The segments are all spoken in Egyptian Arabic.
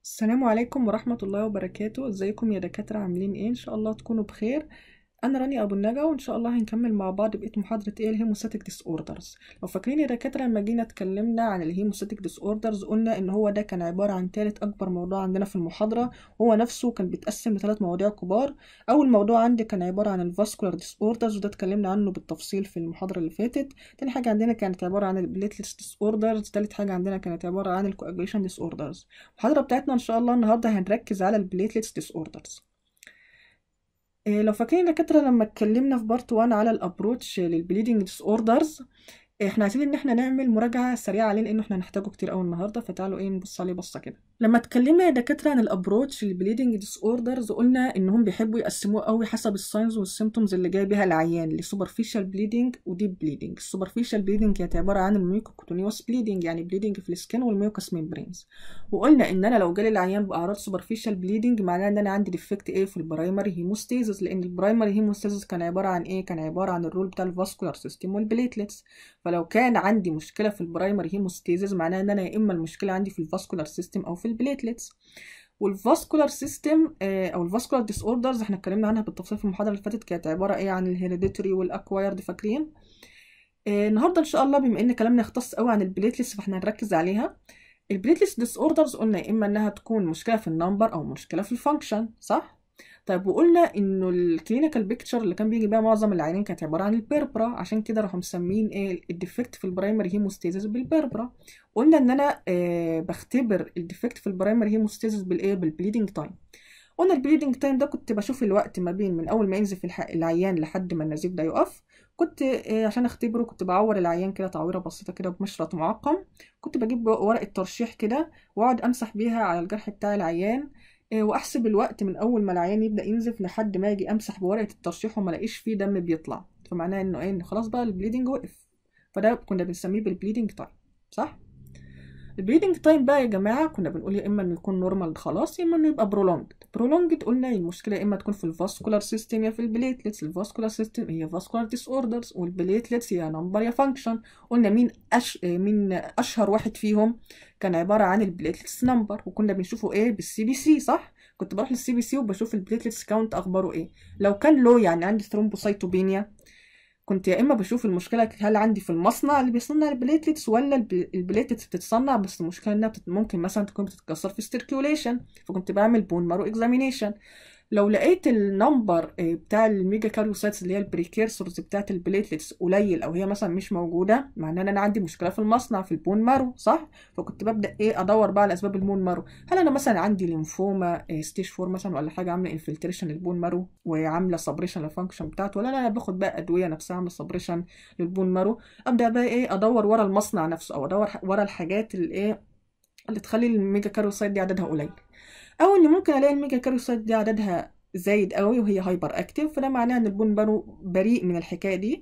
السلام عليكم ورحمة الله وبركاته ازيكم يا دكاترة عاملين ايه ان شاء الله تكونوا بخير انا رانيا ابو النجا وان شاء الله هنكمل مع بعض بقية محاضرة ايه الهيموستاتيك ديس اوردرز لو فاكرين يا دكاترة لما جينا اتكلمنا عن الهيموستاتيك ديس اوردرز قلنا ان هو ده كان عبارة عن تالت اكبر موضوع عندنا في المحاضرة هو نفسه كان بيتقسم لثلاث مواضيع كبار اول موضوع عندي كان عبارة عن الفاسكولار ديس اوردرز وده اتكلمنا عنه بالتفصيل في المحاضرة اللي فاتت تاني حاجة عندنا كانت عبارة عن البليتلتس ديس اوردرز تالت حاجة عندنا كانت عبارة عن الكواجوليشن ديس اوردرز المحاضرة بتاعتنا ان شاء الله النهاردة هنركز على البليتلتس ديس اوردرز إيه لو فاكرين يا دكاترة لما اتكلمنا في بارت 1 على الابروتش للبليدنج ديس اوردرز احنا عايزين ان احنا نعمل مراجعه سريعه عليه لانه احنا هنحتاجه كتير قوي النهارده فتعالوا ايه نبص عليه بصه كده لما اتكلمنا يا دكاتره عن الابروتش للبليدنج ديس اوردرز قلنا انهم بيحبوا يقسموه قوي حسب الساينز والسيمتومز اللي جاي بيها العيان لسوبرفيشال بليدنج وديب بليدنج السوبرفيشال بليدنج كانت عباره عن الميوكوكوتونيوس بليدنج يعني بليدنج في السكين والميوكس ميمبرينز وقلنا ان انا لو جالي العيان باعراض سوبرفيشال بليدنج معناه ان انا عندي ديفكت ايه في البرايمري هيموستاسيس لان البرايمري هيموستاسيس كان عباره عن ايه كان عباره عن الرول بتاع الفاسكولار سيستم والبليتلتس فلو كان عندي مشكله في البرايمري هيموستاسيس معناها ان انا يا اما المشكله عندي في الفاسكولار سيستم او في البليتلتس والفاسكولار سيستم او الفاسكولار ديس اوردرز احنا اتكلمنا عنها بالتفصيل في المحاضره اللي فاتت كانت عباره ايه عن الهيريديتوري والاكوايرد فاكرين آه النهارده ان شاء الله بما ان كلامنا يختص قوي عن البليتلتس فاحنا هنركز عليها البليتلتس ديس اوردرز قلنا يا اما انها تكون مشكله في النمبر او مشكله في الفانكشن صح طيب وقلنا انه الكلينيكال بيكتشر اللي كان بيجي بيها معظم العيانين كانت عباره عن البيربرا عشان كده راحوا مسمين ايه الديفكت في البرايمري هيموستاسيس بالبيربرا قلنا ان انا آه بختبر الديفكت في البرايمري هيموستاسيس بالايه بالبليدنج تايم قلنا البليدنج تايم ده كنت بشوف الوقت ما بين من اول ما ينزف العيان لحد ما النزيف ده يقف كنت آه عشان اختبره كنت بعور العيان كده تعويره بسيطه كده بمشرط معقم كنت بجيب ورقه ترشيح كده واقعد امسح بيها على الجرح بتاع العيان واحسب الوقت من اول ما العيان يبدا ينزف لحد ما اجي امسح بورقه الترشيح وما الاقيش فيه دم بيطلع فمعناه انه ايه خلاص بقى البليدنج وقف فده كنا بنسميه بالبليدنج تايم صح البليدنج تايم بقى يا جماعه كنا بنقول يا اما انه يكون نورمال خلاص يا اما انه يبقى برولونجد برولونجد قلنا المشكله يا اما تكون في الفاسكولار سيستم يا في البليتلتس الفاسكولار سيستم هي فاسكولار ديس اوردرز والبليتلتس هي نمبر يا فانكشن قلنا مين أش... مين اشهر واحد فيهم كان عباره عن البليتلتس نمبر وكنا بنشوفه ايه بالسي بي سي صح كنت بروح للسي بي سي وبشوف البليتلتس كاونت اخباره ايه لو كان لو يعني عندي ثرومبوسايتوبينيا كنت يا اما بشوف المشكله هل عندي في المصنع اللي بيصنع البليتلتس ولا البليتلتس بتتصنع بس المشكله انها ممكن مثلا تكون بتتكسر في السيركيوليشن فكنت بعمل بون مارو اكزامينيشن لو لقيت النمبر بتاع الميجا كاريوسايتس اللي هي البريكيرسورز بتاعت البليتلتس قليل او هي مثلا مش موجوده معناه ان انا عندي مشكله في المصنع في البون مارو صح فكنت ببدا ايه ادور بقى على اسباب البون مارو هل انا مثلا عندي ليمفوما ستيج 4 مثلا ولا حاجه عامله انفلتريشن للبون مارو وعامله سبريشن للفانكشن بتاعته ولا لا انا باخد بقى ادويه نفسها عامله سبريشن للبون مارو ابدا بقى ايه ادور ورا المصنع نفسه او ادور ورا الحاجات اللي ايه اللي تخلي الميجا كاريوسايت دي عددها قليل او ان ممكن الاقي الميجا كاريوسايت دي عددها زايد قوي وهي هايبر اكتيف فده معناه ان البون بارو بريء من الحكايه دي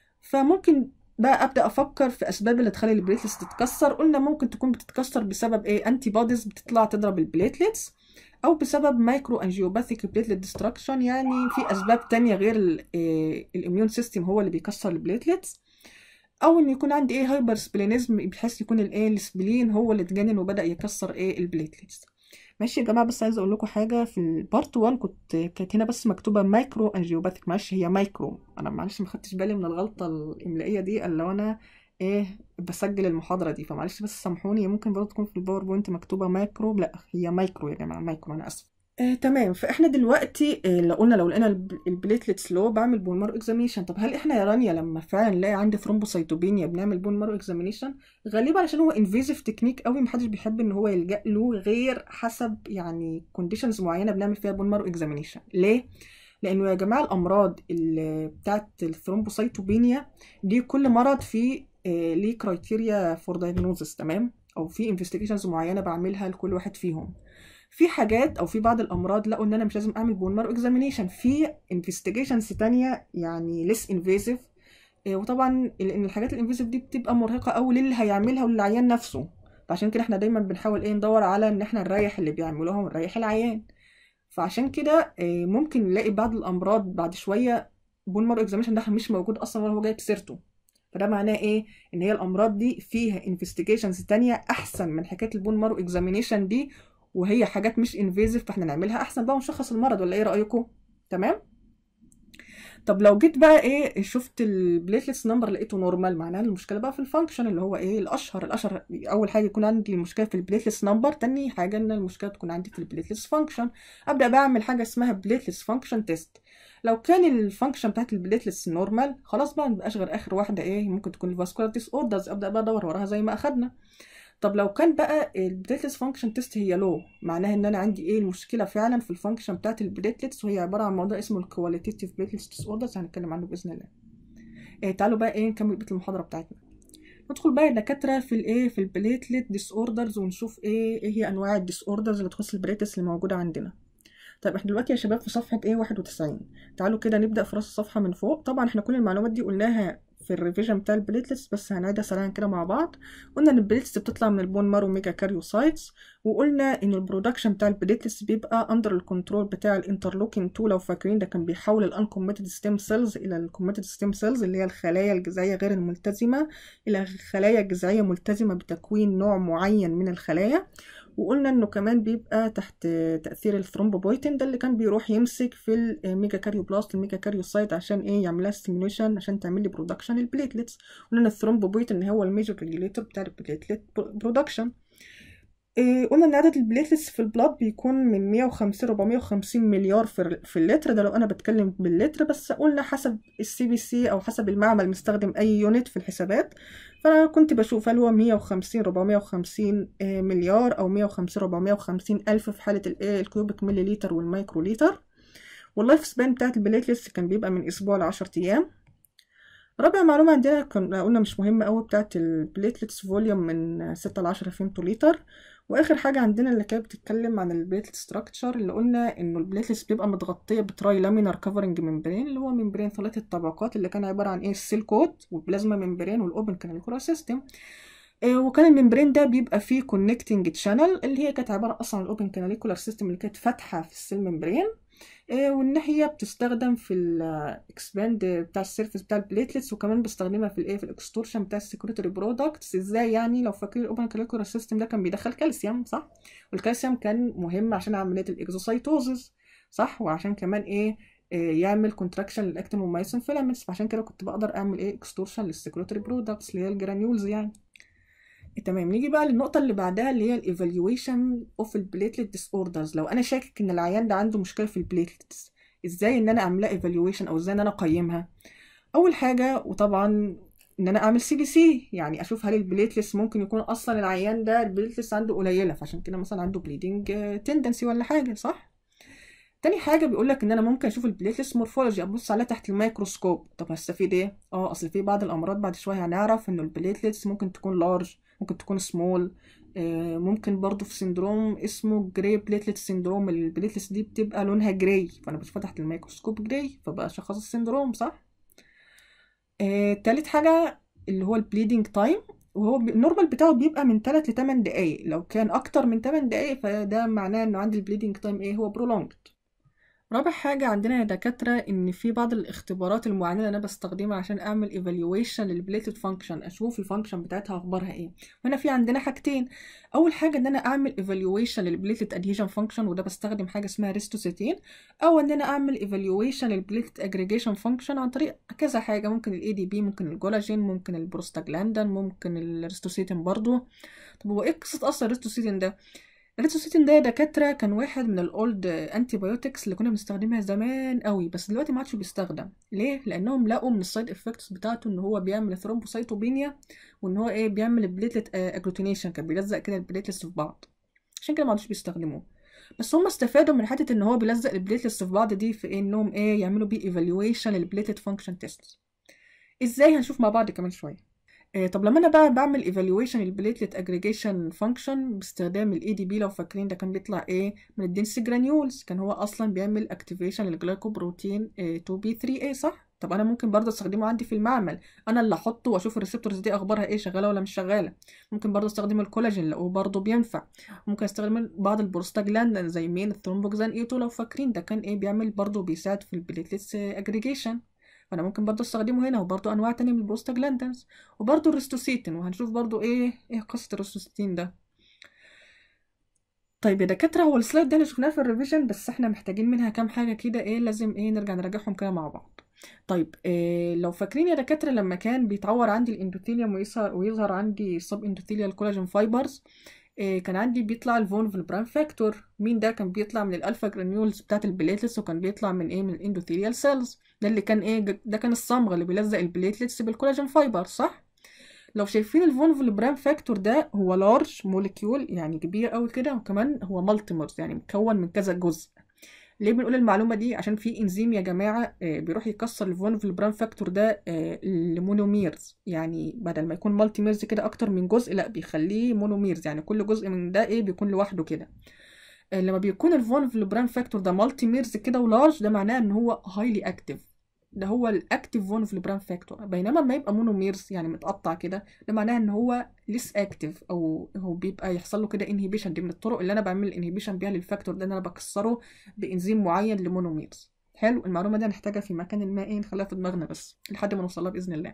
فممكن بقى ابدا افكر في اسباب اللي تخلي البليتلتس تتكسر قلنا ممكن تكون بتتكسر بسبب ايه انتي بوديز بتطلع تضرب البليتلتس او بسبب مايكرو انجيوباثيك بليتلت ديستراكشن يعني في اسباب تانية غير الاميون سيستم هو اللي بيكسر البليتلتس او ان يكون عندي ايه هايبر سبلينيزم بحيث يكون الايه السبلين هو اللي اتجنن وبدا يكسر ايه البليتلتس ماشي يا جماعه بس عايزه اقول لكم حاجه في البارت 1 كنت كانت هنا بس مكتوبه مايكرو انجيوباثيك معلش هي مايكرو انا معلش ما خدتش بالي من الغلطه الاملائيه دي الا وانا ايه بسجل المحاضره دي فمعلش بس سامحوني ممكن برضه تكون في الباوربوينت مكتوبه مايكرو لا هي مايكرو يا جماعه مايكرو انا اسف آه، تمام فاحنا دلوقتي آه، لو قلنا لو لقينا البليتلتس لو بعمل بون مارو اكزامينشن طب هل احنا يا رانيا لما فعلا نلاقي عندي ثرومبوسايتوبينيا بنعمل بون مارو اكزامينشن غالبا عشان هو انفيزيف تكنيك قوي محدش بيحب ان هو يلجا له غير حسب يعني كونديشنز معينه بنعمل فيها بون مارو اكزامينشن ليه لانه يا جماعه الامراض اللي بتاعت الثرومبوسايتوبينيا دي كل مرض فيه آه، ليه كرايتيريا فور دايجنوزس تمام او في انفستيجيشنز معينه بعملها لكل واحد فيهم في حاجات او في بعض الامراض لقوا ان انا مش لازم اعمل بون مارو اكزامينيشن في انفستيجيشنز تانية يعني ليس انفيزيف وطبعا لان الحاجات الانفيزيف دي بتبقى مرهقه قوي للي هيعملها وللعيان نفسه فعشان كده احنا دايما بنحاول ايه ندور على ان احنا نريح اللي بيعملوها ونريح العيان فعشان كده آه، ممكن نلاقي بعض الامراض بعد شويه بون مارو اكزامينشن ده مش موجود اصلا ولا هو جايب سيرته فده معناه ايه ان هي الامراض دي فيها انفستيجيشنز تانية احسن من حكايه البون مارو اكزامينيشن دي وهي حاجات مش انفيزيف فاحنا نعملها احسن بقى ونشخص المرض ولا ايه رايكم تمام طب لو جيت بقى ايه شفت البليتلتس نمبر لقيته نورمال معناها المشكله بقى في الفانكشن اللي هو ايه الاشهر الاشهر اول حاجه يكون عندي المشكله في البليتلتس نمبر تاني حاجه ان المشكله تكون عندي في البليتلتس فانكشن ابدا بقى اعمل حاجه اسمها بليتلتس فانكشن تيست لو كان الفانكشن بتاعت البليتلتس نورمال خلاص بقى مبقاش غير اخر واحده ايه ممكن تكون الفاسكولار ديس اوردرز ابدا بقى ادور وراها زي ما اخدنا طب لو كان بقى البليتلتس فانكشن تيست هي لو معناها ان انا عندي ايه المشكله فعلا في الفانكشن بتاعت البليتلتس وهي عباره عن موضوع اسمه الكواليتيف بليتلتس ديس اوردرز هنتكلم عنه باذن الله إيه تعالوا بقى ايه نكمل بقيه المحاضره بتاعتنا ندخل بقى دكاتره في الايه في البليتلت ديس اوردرز ونشوف ايه ايه هي انواع الديس اوردرز اللي تخص البليتلتس اللي موجوده عندنا طيب احنا دلوقتي يا شباب في صفحه ايه 91 تعالوا كده نبدا في راس الصفحه من فوق طبعا احنا كل المعلومات دي قلناها في الريفيجن بتاع البليتلتس بس هنعيدها سريعا كده مع بعض قلنا ان البليتلتس بتطلع من البون مارو ميجا كاريوسايتس وقلنا ان البرودكشن بتاع البليتلتس بيبقى اندر الكنترول بتاع الانترلوكين 2 لو فاكرين ده كان بيحول الانكوميتد ستيم سيلز الى الكوميتد ستيم سيلز اللي هي الخلايا الجذعيه غير الملتزمه الى خلايا جذعيه ملتزمه بتكوين نوع معين من الخلايا وقلنا انه كمان بيبقى تحت تاثير الثرومبوبويتين ده اللي كان بيروح يمسك في الميجا كاريوبلاست الميجا كاريوسايت عشان ايه يعملها ستيميوليشن عشان تعمل لي برودكشن البليتلتس قلنا ان الثرومبوبويتين هو الميجر ريجوليتور بتاع البليتلت برودكشن إيه قلنا ان عدد البليتلتس في البلاد بيكون من 150 450 مليار في, في اللتر ده لو انا بتكلم باللتر بس قلنا حسب السي بي سي او حسب المعمل مستخدم اي يونت في الحسابات فانا كنت بشوف هل هو 150 450 مليار او 150 450 الف في حاله الايه الكيوبيك ملي لتر والمايكرو لتر واللايف سبان بتاعت البليتلتس كان بيبقى من اسبوع ل 10 ايام رابع معلومة عندنا كنا قلنا مش مهمة أوي بتاعت البليتلتس فوليوم من ستة لعشرة فيمتو لتر واخر حاجه عندنا اللي كانت بتتكلم عن البليتلت ستراكشر اللي قلنا انه البليتلتس بيبقى متغطيه بتراي لامينار كفرنج ممبرين اللي هو ممبرين ثلاث الطبقات اللي كان عباره عن ايه السيل كوت والبلازما ممبرين والاوبن كاناليكولا سيستم إيه وكان الممبرين ده بيبقى فيه كونكتنج تشانل اللي هي كانت عباره اصلا عن الاوبن كاناليكولار سيستم اللي كانت فاتحه في السيل ممبرين إيه والناحيه بتستخدم في الاكسباند بتاع السيرفيس بتاع البليتلتس وكمان بستخدمها في الايه في الاكستورشن بتاع السكريتوري برودكتس ازاي يعني لو فاكرين الاوبن كاليكولار سيستم ده كان بيدخل كالسيوم صح والكالسيوم كان مهم عشان عمليه الاكزوسايتوزز صح وعشان كمان ايه يعمل كونتراكشن للاكتين والمايسين فيلامنتس فعشان كده كنت بقدر اعمل ايه اكستورشن للسكريتوري برودكتس اللي هي الجرانيولز يعني تمام نيجي بقى للنقطة اللي بعدها اللي هي الايفالويشن اوف البليتلت ديس اوردرز لو انا شاكك ان العيان ده عنده مشكلة في البليتلتس ازاي ان انا اعملها ايفالويشن او ازاي ان انا اقيمها اول حاجة وطبعا ان انا اعمل سي بي سي يعني اشوف هل البليتلتس ممكن يكون اصلا العيان ده البليتلتس عنده قليلة فعشان كده مثلا عنده بليدنج تندنسي ولا حاجة صح تاني حاجه بيقول لك ان انا ممكن اشوف البليتلتس مورفولوجي ابص عليها تحت الميكروسكوب طب هستفيد ايه اه اصل في بعض الامراض بعد شويه هنعرف ان البليتلتس ممكن تكون لارج ممكن تكون سمول آه ممكن برضو في سندروم اسمه جراي بليتلت سندروم البليتلتس دي بتبقى لونها جراي فانا بشوفها تحت الميكروسكوب جراي فبقى شخص السندروم صح آه تالت حاجه اللي هو البليدنج تايم وهو النورمال بتاعه بيبقى من 3 ل 8 دقايق لو كان اكتر من 8 دقايق فده معناه انه عندي البليدنج تايم ايه هو prolonged رابع حاجة عندنا يا دكاترة إن في بعض الاختبارات المعينة أنا بستخدمها عشان أعمل evaluation للبليتد فانكشن أشوف الفانكشن بتاعتها أخبارها إيه وهنا في عندنا حاجتين أول حاجة إن أنا أعمل evaluation للبليتد adhesion فانكشن وده بستخدم حاجة اسمها ريستوسيتين أو إن أنا أعمل evaluation للبليتد aggregation فانكشن عن طريق كذا حاجة ممكن ال ADP ممكن الجولاجين ممكن البروستاجلاندين ممكن الريستوسيتين برضو طب هو إيه قصة أصلا الريستوسيتين ده؟ الريتوسيتين ده دكاترة كان واحد من الاولد انتي بايوتكس اللي كنا بنستخدمها زمان قوي بس دلوقتي ما عادش بيستخدم ليه لانهم لقوا من السايد افكتس بتاعته ان هو بيعمل ثرومبوسايتوبينيا وان هو ايه بيعمل بليتلت اجلوتينيشن كان بيلزق كده البليتلتس في بعض عشان كده ما عادش بيستخدموه بس هم استفادوا من حته ان هو بيلزق البليتلتس في بعض دي في إيه انهم ايه يعملوا بيه ايفالويشن للبليتلت فانكشن تيست ازاي هنشوف مع بعض كمان شويه آه طب لما انا بقى بعمل ايفالويشن البليتلت اجريجيشن فانكشن باستخدام الاي دي بي لو فاكرين ده كان بيطلع ايه من الدنس جرانيولز كان هو اصلا بيعمل اكتيفيشن للجلايكوبروتين 2 بي 3 a صح طب انا ممكن برضه استخدمه عندي في المعمل انا اللي احطه واشوف الريسبتورز دي اخبارها ايه شغاله ولا مش شغاله ممكن برضه استخدم الكولاجين لو برضه بينفع ممكن استخدم بعض البروستاجلاند زي مين الثرومبوكسان اي 2 لو فاكرين ده كان ايه بيعمل برضه بيساعد في البليتلتس اجريجيشن فانا ممكن برضو استخدمه هنا وبرضو انواع تانية من البروستاجلاندنز وبرضو الريستوسيتين وهنشوف برضو ايه ايه قصة الريستوسيتين ده طيب يا دكاتره هو السلايد ده اللي شفناه في الريفيجن بس احنا محتاجين منها كام حاجه كده ايه لازم ايه نرجع نراجعهم كده مع بعض طيب إيه لو فاكرين يا دكاتره لما كان بيتعور عندي الاندوثيليوم ويظهر ويظهر عندي سب اندوثيليال كولاجين فايبرز إيه كان عندي بيطلع الفون فالبران فاكتور مين ده كان بيطلع من الالفا جرانيولز بتاعت البليتلتس وكان بيطلع من ايه من الاندوثيليال سيلز ده اللي كان ايه ده كان الصمغ اللي بيلزق البليتلتس بالكولاجين فايبر صح لو شايفين الفون فالبران فاكتور ده هو لارج موليكيول يعني كبير قوي كده وكمان هو مالتيمرز يعني مكون من كذا جزء ليه بنقول المعلومه دي عشان في انزيم يا جماعه آه، بيروح يكسر الفون فالبران فاكتور ده آه، لمونوميرز يعني بدل ما يكون مالتي ميرز كده اكتر من جزء لا بيخليه مونوميرز يعني كل جزء من ده ايه بيكون لوحده كده آه، لما بيكون الفون فالبران فاكتور ده مالتي ميرز كده ولارج ده معناه ان هو هايلي اكتف ده هو الاكتيف فون فالبران فاكتور بينما لما يبقى مونوميرز يعني متقطع كده ده معناه ان هو ليس اكتف او هو بيبقى يحصل له كده انهيبيشن دي من الطرق اللي انا بعمل انهيبيشن بيها للفاكتور ده ان انا بكسره بانزيم معين لمونوميرز حلو المعلومه دي هنحتاجها في مكان ما ايه نخليها في دماغنا بس لحد ما نوصلها باذن الله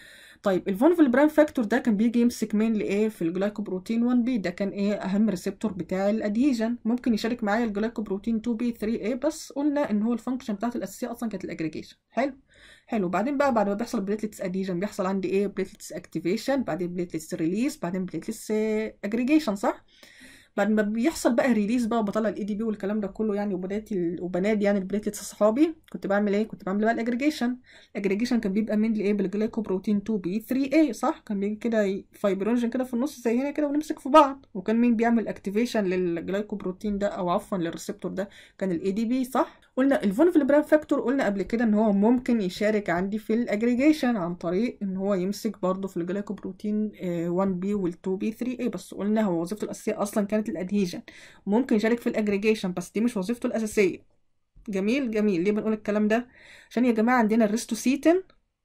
طيب الفون فالبران فاكتور ده كان بيجي يمسك مين لايه في الجلايكوبروتين 1 بي ده كان ايه اهم ريسبتور بتاع الادهيجن ممكن يشارك معايا الجلايكوبروتين 2 بي 3 اي بس قلنا ان هو الفانكشن بتاعته الاساسيه اصلا كانت الاجريجيشن حلو حلو بعدين بقى بعد ما بيحصل بليتلتس اديجن بيحصل عندي ايه بليتلتس اكتيفيشن بعدين بليتلتس ريليس بعدين بليتلتس اجريجيشن صح بعد ما بيحصل بقى ريليز بقى وبطلع الاي دي بي والكلام ده كله يعني وبناتي وبنادي يعني البليتلتس اصحابي كنت بعمل ايه كنت بعمل بقى الاجريجيشن الاجريجيشن كان بيبقى من لايه بالجلايكوبروتين 2 بي 3 اي صح كان بيجي كده فايبرونجين كده في النص زي هنا كده ونمسك في بعض وكان مين بيعمل اكتيفيشن للجلايكوبروتين ده او عفوا للريسبتور ده كان الاي دي بي صح قلنا الفونفلبران فاكتور قلنا قبل كده ان هو ممكن يشارك عندي في الاجريجيشن عن طريق ان هو يمسك برضه في الجلايكوبروتين 1 بي وال 2 بي 3 اي بس قلنا هو وظيفته الاساسيه اصلا كانت الادهيجن ممكن يشارك في الاجريجيشن بس دي مش وظيفته الاساسيه جميل جميل ليه بنقول الكلام ده عشان يا جماعه عندنا الريستوسيتين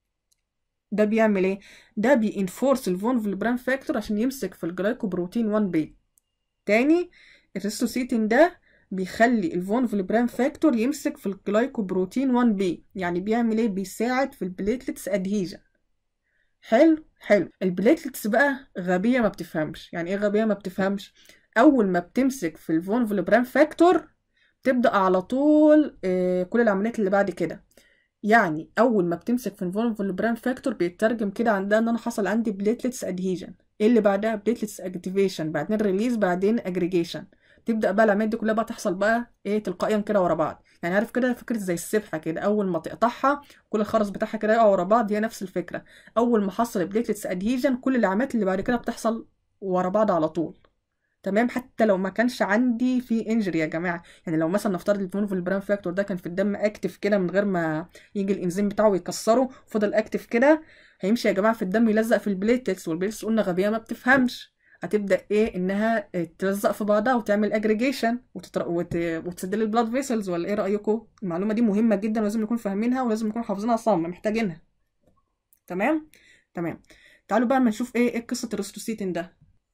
ده بيعمل ايه ده بينفورس الفون فالبران فاكتور عشان يمسك في الجلايكوبروتين 1 بي تاني الريستوسيتين ده بيخلي الفون فالبران فاكتور يمسك في الجلايكوبروتين 1 بي يعني بيعمل ايه بيساعد في البليتلتس ادهيجن حلو حلو البليتلتس بقى غبيه ما بتفهمش يعني ايه غبيه ما بتفهمش اول ما بتمسك في الفون فالبران فاكتور تبدا على طول آه كل العمليات اللي بعد كده يعني اول ما بتمسك في الفون فالبران فاكتور بيترجم كده عندها ان انا حصل عندي بليتلتس ادهيجن ايه اللي بعدها بليتلتس اكتيفيشن بعدين ريليز بعدين اجريجيشن تبدا بقى العمليات دي كلها بقى تحصل بقى ايه تلقائيا كده ورا بعض يعني عارف كده فكره زي السبحه كده اول ما تقطعها كل الخرز بتاعها كده يقع ورا بعض هي نفس الفكره اول ما حصل بليتلتس ادهيجن كل العمليات اللي بعد كده بتحصل ورا بعض على طول تمام حتى لو ما كانش عندي في انجري يا جماعه يعني لو مثلا نفترض الفونفولبران فاكتور ده كان في الدم اكتف كده من غير ما يجي الانزيم بتاعه يكسره فضل اكتف كده هيمشي يا جماعه في الدم يلزق في البليتلتس والبليتلتس قلنا غبيه ما بتفهمش هتبدا ايه انها تلزق في بعضها وتعمل اجريجيشن وتتر... وت... وتسد لي البلاد فيسلز ولا ايه رايكم المعلومه دي مهمه جدا ولازم نكون فاهمينها ولازم نكون حافظينها صم محتاجينها تمام تمام تعالوا بقى ما نشوف ايه ايه قصه الريستوسيتين ده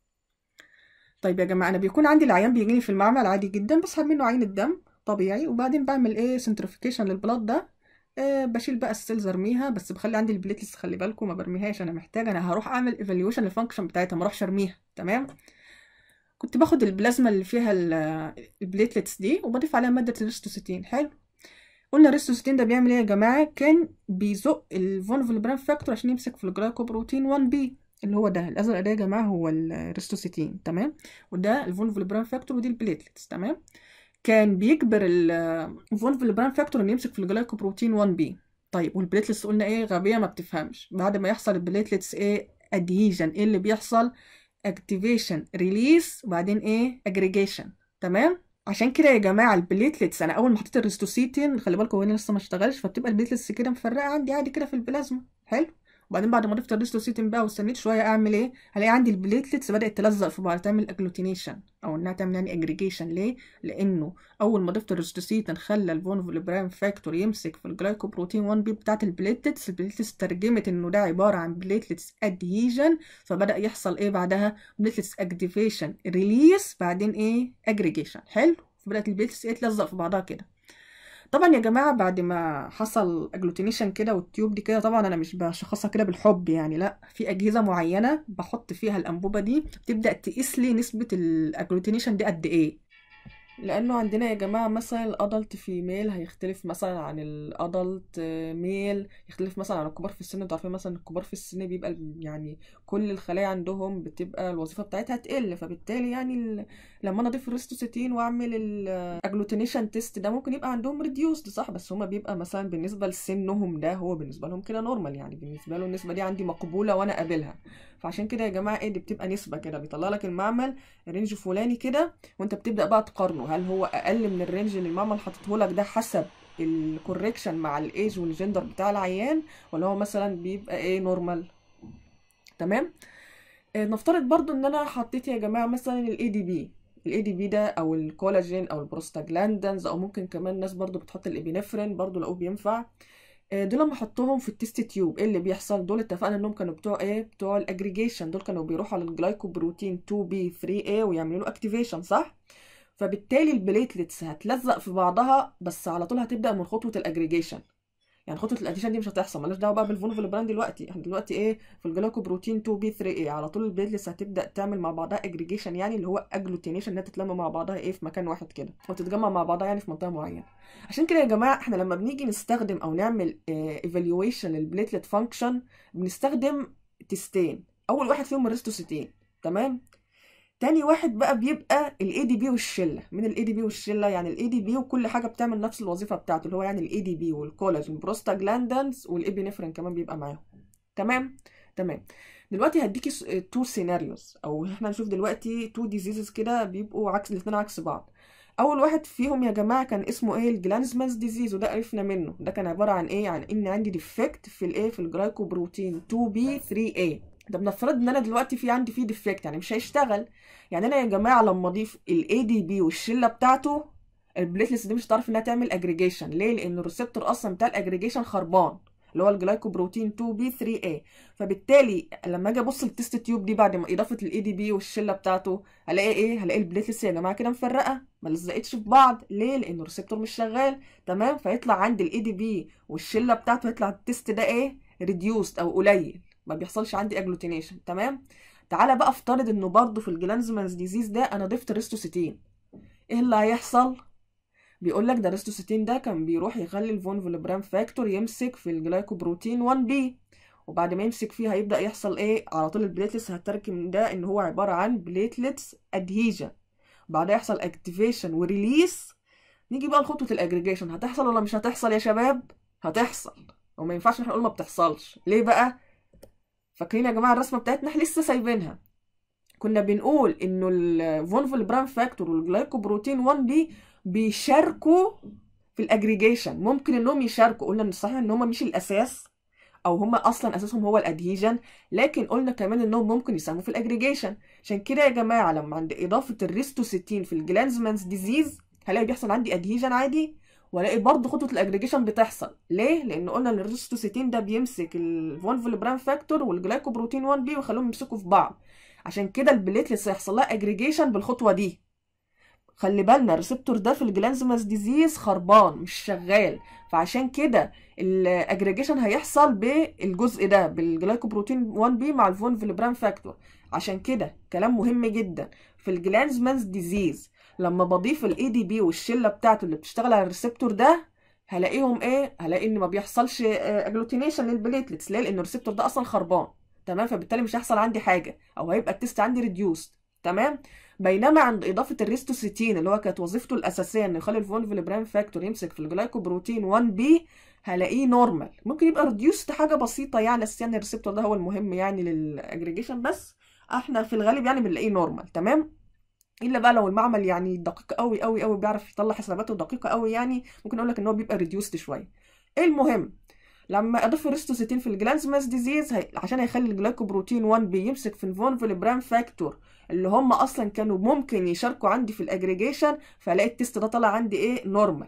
طيب يا جماعه انا بيكون عندي العيان بيجيني في المعمل عادي جدا بسحب منه عين الدم طبيعي وبعدين بعمل ايه سنترفيكيشن للبلاد ده آه بشيل بقى السيلز ارميها بس بخلي عندي البليتلز خلي بالكم ما برميهاش انا محتاجه انا هروح اعمل ايفالويشن للفانكشن بتاعتها ما اروحش ارميها تمام كنت باخد البلازما اللي فيها البليتلتس دي وبضيف عليها ماده الريستوسيتين حلو قلنا الريستوسيتين ده بيعمل ايه يا جماعه كان بيزق الفونفولبران فاكتور عشان يمسك في الجلايكوبروتين 1 بي اللي هو ده الازرق ده يا جماعه هو الريستوسيتين تمام وده الفونفولبران فاكتور ودي البليتلتس تمام كان بيجبر الفونفولبران فاكتور انه يمسك في الجلايكوبروتين 1 بي طيب والبليتلتس قلنا ايه غبيه ما بتفهمش بعد ما يحصل البليتلتس ايه ادهيجن ايه اللي بيحصل اكتيفيشن ريليس وبعدين ايه اجريجيشن تمام عشان كده يا جماعه البليتلتس انا اول ما حطيت الريستوسيتين خلي بالكم هو هنا لسه ما اشتغلش فبتبقى البليتلتس كده مفرقه عندي عادي كده في البلازما حلو وبعدين بعد ما ضفت الريستوسيتين بقى واستنيت شويه اعمل ايه هلاقي عندي البليتلتس بدات تلزق في بعض تعمل اجلوتينيشن او انها تعمل يعني اجريجيشن ليه لانه اول ما ضفت الريستوسيتين خلى الفونفولبران فاكتور يمسك في الجلايكوبروتين 1 بي بتاعت البليتلتس البليتلتس ترجمت انه ده عباره عن بليتلتس ادهيجن فبدا يحصل ايه بعدها بليتلتس اكتيفيشن ريليس بعدين ايه اجريجيشن حلو فبدات البليتلتس ايه تلزق في بعضها كده طبعا يا جماعه بعد ما حصل اجلوتينيشن كده والتيوب دي كده طبعا انا مش بشخصها كده بالحب يعني لا في اجهزه معينه بحط فيها الانبوبه دي بتبدا تقيس لي نسبه الاجلوتينيشن دي قد ايه لانه عندنا يا جماعه مثلا الادلت فيميل هيختلف مثلا عن الادلت ميل يختلف مثلا عن الكبار في السن انتوا عارفين مثلا الكبار في السن بيبقى ال- يعني كل الخلايا عندهم بتبقى الوظيفه بتاعتها تقل فبالتالي يعني ال... لما انا اضيف الريستوسيتين واعمل الاجلوتينيشن تيست ده ممكن يبقى عندهم ريديوسد صح بس هما بيبقى مثلا بالنسبه لسنهم ده هو بالنسبه لهم كده نورمال يعني بالنسبه له النسبه دي عندي مقبوله وانا قابلها فعشان كده يا جماعه ايه دي بتبقى نسبه كده بيطلع لك المعمل رينج فلاني كده وانت بتبدا بقى تقارنه هل هو اقل من الرينج اللي المعمل حاطته لك ده حسب الكوريكشن مع الايج والجندر بتاع العيان ولا هو مثلا بيبقى ايه نورمال تمام آه، نفترض برضو ان انا حطيت يا جماعه مثلا الاي دي بي الاي دي بي ده او الكولاجين او البروستاجلاندنز او ممكن كمان ناس برضو بتحط الابينفرين برضو لقوه بينفع آه، دول لما احطهم في التيست تيوب ايه اللي بيحصل دول اتفقنا انهم كانوا بتوع ايه بتوع الاجريجيشن دول كانوا بيروحوا على الجلايكوبروتين 2 بي 3 a ويعملوا له اكتيفيشن صح فبالتالي البليتلتس هتلزق في بعضها بس على طول هتبدا من خطوه الاجريجيشن يعني خطوه الاديشن دي مش هتحصل مالناش دعوه بقى بالفولفول براند دلوقتي احنا دلوقتي ايه في الجلايكوبروتين 2 بي 3 a على طول البليتلتس هتبدا تعمل مع بعضها اجريجيشن يعني اللي هو اجلوتينيشن انها تتلم مع بعضها ايه في مكان واحد كده وتتجمع مع بعضها يعني في منطقه معينه عشان كده يا جماعه احنا لما بنيجي نستخدم او نعمل ايفالويشن للبليتلت فانكشن بنستخدم تيستين اول واحد فيهم الريستوسيتين تمام تاني واحد بقى بيبقى الاي دي بي والشله من الاي دي بي والشله يعني الاي دي بي وكل حاجه بتعمل نفس الوظيفه بتاعته اللي هو يعني الاي دي بي والكولاجين بروستاجلاندنز والابينفرين كمان بيبقى معاهم تمام تمام دلوقتي هديكي تو سيناريوز او احنا نشوف دلوقتي تو ديزيزز كده بيبقوا عكس الاثنين عكس بعض اول واحد فيهم يا جماعه كان اسمه ايه الجلانزمانز ديزيز وده عرفنا منه ده كان عباره عن ايه عن ان عندي ديفكت في الايه في الجلايكوبروتين 2 بي 3 a ده بنفترض ان انا دلوقتي في عندي فيه ديفكت يعني مش هيشتغل يعني انا يا جماعه لما اضيف الاي دي بي والشله بتاعته البليتلس دي مش هتعرف انها تعمل اجريجيشن ليه لان الريسبتور اصلا بتاع الاجريجيشن خربان اللي هو الجلايكوبروتين 2 بي 3 a فبالتالي لما اجي ابص للتست تيوب دي بعد ما اضافه الاي دي بي والشله بتاعته هلاقي ايه هلاقي البليتلس يا جماعه كده مفرقه ما لزقتش في بعض ليه لان الريسبتور مش شغال تمام فيطلع عندي الاي دي بي والشله بتاعته يطلع التست ده ايه ريديوست او قليل ما بيحصلش عندي اجلوتينيشن تمام تعالى بقى افترض انه برضه في الجلانزمانز ديزيز ده انا ضفت ريستوسيتين ايه اللي هيحصل بيقول لك ده ريستوسيتين ده كان بيروح يخلي الفون فولبرام فاكتور يمسك في الجلايكوبروتين 1 بي وبعد ما يمسك فيه هيبدا يحصل ايه على طول البليتلتس هتركم ده ان هو عباره عن بليتلتس ادهيجن بعدها يحصل اكتيفيشن وريليس نيجي بقى لخطوه الاجريجيشن هتحصل ولا مش هتحصل يا شباب هتحصل وما ينفعش احنا نقول ما بتحصلش ليه بقى فاكرين يا جماعه الرسمه بتاعتنا احنا لسه سايبينها كنا بنقول انه الفولفول برام فاكتور والجلايكوبروتين 1 بي بيشاركوا في الاجريجيشن ممكن انهم يشاركوا قلنا ان صحيح ان هم مش الاساس او هم اصلا اساسهم هو الادهيجن لكن قلنا كمان انهم ممكن يساهموا في الاجريجيشن عشان كده يا جماعه لما عند اضافه الريستوسيتين في الجلانزمانز ديزيز هلاقي بيحصل عندي ادهيجن عادي والاقي برضه خطوه الاجريجيشن بتحصل ليه لان قلنا ان الريستوسيتين ده بيمسك الفولفول برام فاكتور والجلايكوبروتين 1 بي ويخليهم يمسكوا في بعض عشان كده البليتلتس هيحصل لها اجريجيشن بالخطوه دي خلي بالنا الريسبتور ده في الجلانزماس ديزيز خربان مش شغال فعشان كده الاجريجيشن هيحصل بالجزء ده بالجلايكوبروتين 1 بي مع الفون فيلبرام فاكتور عشان كده كلام مهم جدا في الجلانزمانز ديزيز لما بضيف الاي دي بي والشله بتاعته اللي بتشتغل على الريسبتور ده هلاقيهم ايه هلاقي ان ما بيحصلش اجلوتينيشن للبليتلتس ليه لان الريسبتور ده اصلا خربان تمام فبالتالي مش هيحصل عندي حاجه او هيبقى التست عندي ريديوست تمام بينما عند اضافه الريستوسيتين اللي هو كانت وظيفته الاساسيه انه يخلي الفون فيلبرام فاكتور يمسك في الجلايكوبروتين 1 بي هلاقيه نورمال ممكن يبقى ريديوست حاجه بسيطه يعني بس يعني الريسبتور ده هو المهم يعني للاجريجيشن بس احنا في الغالب يعني بنلاقيه نورمال تمام الا بقى لو المعمل يعني دقيق قوي قوي قوي بيعرف يطلع حساباته دقيقه قوي يعني ممكن اقول لك ان هو بيبقى ريديوست شويه المهم لما اضيف الريستوسيتين في الجلانزماس ديزيز هي... عشان هيخلي الجلايكوبروتين 1 بي يمسك في الفون فيلبرام فاكتور اللي هم اصلا كانوا ممكن يشاركوا عندي في الاجريجيشن فالاقي التست ده طلع عندي ايه نورمال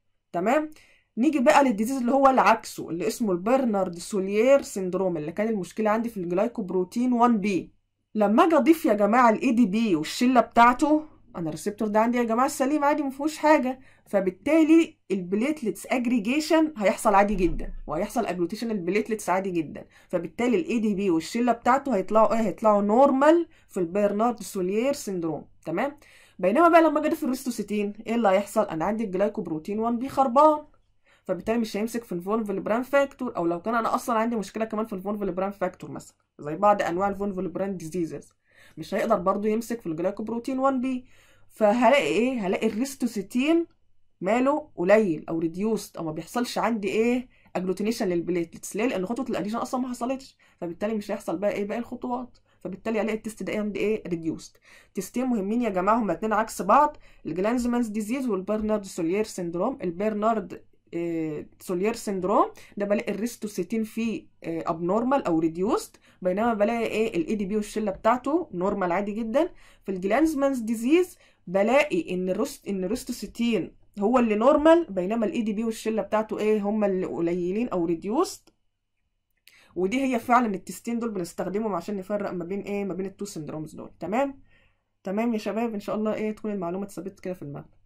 تمام نيجي بقى للديزيز اللي هو العكسه اللي اسمه البرنارد سوليير سيندروم اللي كان المشكله عندي في الجلايكوبروتين 1 بي لما اجي اضيف يا جماعه الاي دي بي والشله بتاعته انا الريسبتور ده عندي يا جماعه السليم عادي ما فيهوش حاجه فبالتالي البليتلتس اجريجيشن هيحصل عادي جدا وهيحصل اجلوتيشن البليتلتس عادي جدا فبالتالي الاي دي بي والشله بتاعته هيطلعوا ايه هيطلعوا نورمال في البرنارد سوليير سيندروم تمام بينما بقى لما اجي في الريستوسيتين ايه اللي هيحصل انا عندي الجلايكوبروتين 1 بي خربان فبالتالي مش هيمسك في الفولفولبران فاكتور او لو كان انا اصلا عندي مشكله كمان في الفولفولبران فاكتور مثلا زي بعض انواع الفولفولبران ديزيزز مش هيقدر برضو يمسك في الجلايكوبروتين 1 بي فهلاقي ايه هلاقي الريستوسيتين ماله قليل او ريديوست او ما بيحصلش عندي ايه اجلوتينيشن للبليتلتس ليه لان خطوه الاديشن اصلا ما حصلتش فبالتالي مش هيحصل بقى ايه باقي الخطوات فبالتالي الاقي التست ده عندي ايه ريديوست تيستين مهمين يا جماعه هما اتنين عكس بعض الجلانزمانز ديزيز والبرنارد سوليير سيندروم البرنارد إيه سوليير سيندروم ده بلاقي الريستوسيتين فيه إيه ابنورمال او ريديوست بينما بلاقي ايه الاي دي بي والشله بتاعته نورمال عادي جدا في الجلانزمانز ديزيز بلاقي ان الرست ان الريستوسيتين هو اللي نورمال بينما الاي دي بي والشله بتاعته ايه هم اللي قليلين او ريديوست ودي هي فعلا التستين دول بنستخدمهم عشان نفرق ما بين ايه ما بين التو سندرومز دول تمام تمام يا شباب ان شاء الله ايه تكون المعلومه اتثبتت كده في دماغنا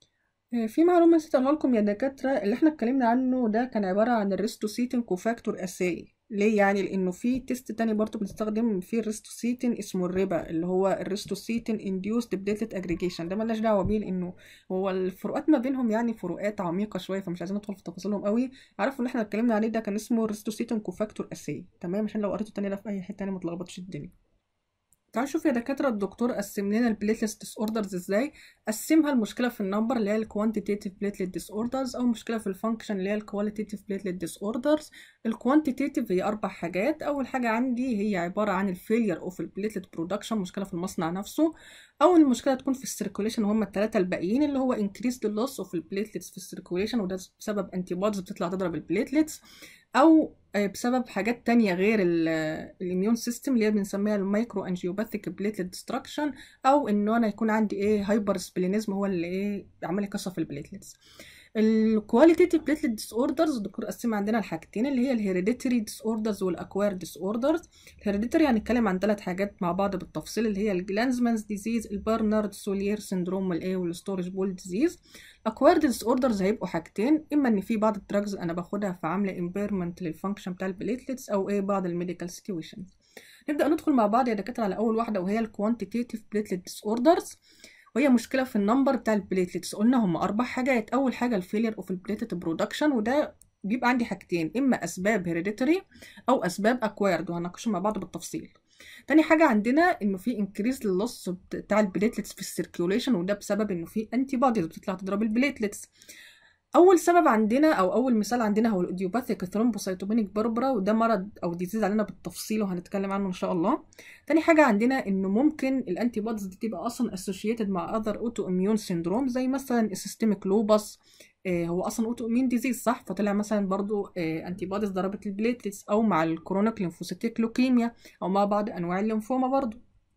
في معلومة نسيت أقولها لكم يا دكاترة اللي احنا اتكلمنا عنه ده كان عبارة عن الريستوسيتين كوفاكتور أساي ليه يعني لأنه في تيست تاني برضه بنستخدم فيه الريستوسيتين اسمه الربا اللي هو الريستوسيتين انديوسد بليتلت اجريجيشن ده ملناش دعوة بيه لأنه هو الفروقات ما بينهم يعني فروقات عميقة شوية فمش عايزين ندخل في تفاصيلهم قوي عارفوا اللي احنا اتكلمنا عليه ده كان اسمه الريستوسيتين كوفاكتور أساي تمام عشان لو قريته تاني ده في أي حتة تاني ما تلخبطش الدنيا تعالوا نشوف يا دكاترة الدكتور قسم لنا البليتلت ديس اوردرز ازاي قسمها المشكلة في النمبر اللي هي الكوانتيتيف بليتلت ديس اوردرز او مشكلة في الفانكشن اللي هي الكواليتيف بليتلت ديس اوردرز الكوانتيتيف هي اربع حاجات اول حاجة عندي هي عبارة عن الفيلير اوف البليتلت برودكشن مشكلة في المصنع نفسه او المشكلة تكون في السيركوليشن وهم الثلاثة الباقيين اللي هو increase the loss of البليتلتس في السيركوليشن وده بسبب انتي بودز بتطلع تضرب البليتلتس او بسبب حاجات تانية غير الاميون سيستم اللي هي بنسميها المايكرو انجيوباثيك بليتلت ديستراكشن او انه انا يكون عندي ايه هايبر سبلينيزم هو اللي ايه عمال يكسر في البليتلتس الكواليتيف بليتلت ديس اوردرز الدكتور قسمها عندنا الحاجتين اللي هي الهيريديتري ديس اوردرز والاكوير ديس اوردرز الهيريديتري هنتكلم عن ثلاث حاجات مع بعض بالتفصيل اللي هي الجلانزمانز ديزيز البرنارد سولير سيندروم والايه والستورج بول ديزيز اكوير ديس اوردرز هيبقوا حاجتين اما ان في بعض الدراجز انا باخدها فعامله امبيرمنت للفانكشن بتاع البليتلتس او ايه بعض الميديكال سيتويشنز نبدا ندخل مع بعض يا دكاتره على اول واحده وهي الكوانتيتيف بليتلت ديس اوردرز وهي مشكلة في النمبر بتاع البليتلتس قلنا هم أربع حاجات أول حاجة الفيلير أوف البليتلت برودكشن وده بيبقى عندي حاجتين إما أسباب هيريديتري أو أسباب أكوايرد وهناقشهم مع بعض بالتفصيل تاني حاجة عندنا إنه في انكريز للص بتاع البليتلتس في السيركيوليشن وده بسبب إنه في أنتي بوديز بتطلع تضرب البليتلتس اول سبب عندنا او اول مثال عندنا هو الاوديوباثيك ثرومبوسايتوبينيك باربرا وده مرض او ديزيز علينا بالتفصيل وهنتكلم عنه ان شاء الله تاني حاجه عندنا انه ممكن الانتي بوديز دي تبقى اصلا اسوشيتد مع اذر اوتو اميون سيندروم زي مثلا السيستميك لوبس آه هو اصلا اوتو اميون ديزيز صح فطلع مثلا برضو آه انتي بوديز ضربت البليتلتس او مع الكرونيك ليمفوسيتيك لوكيميا او مع بعض انواع الليمفوما برضو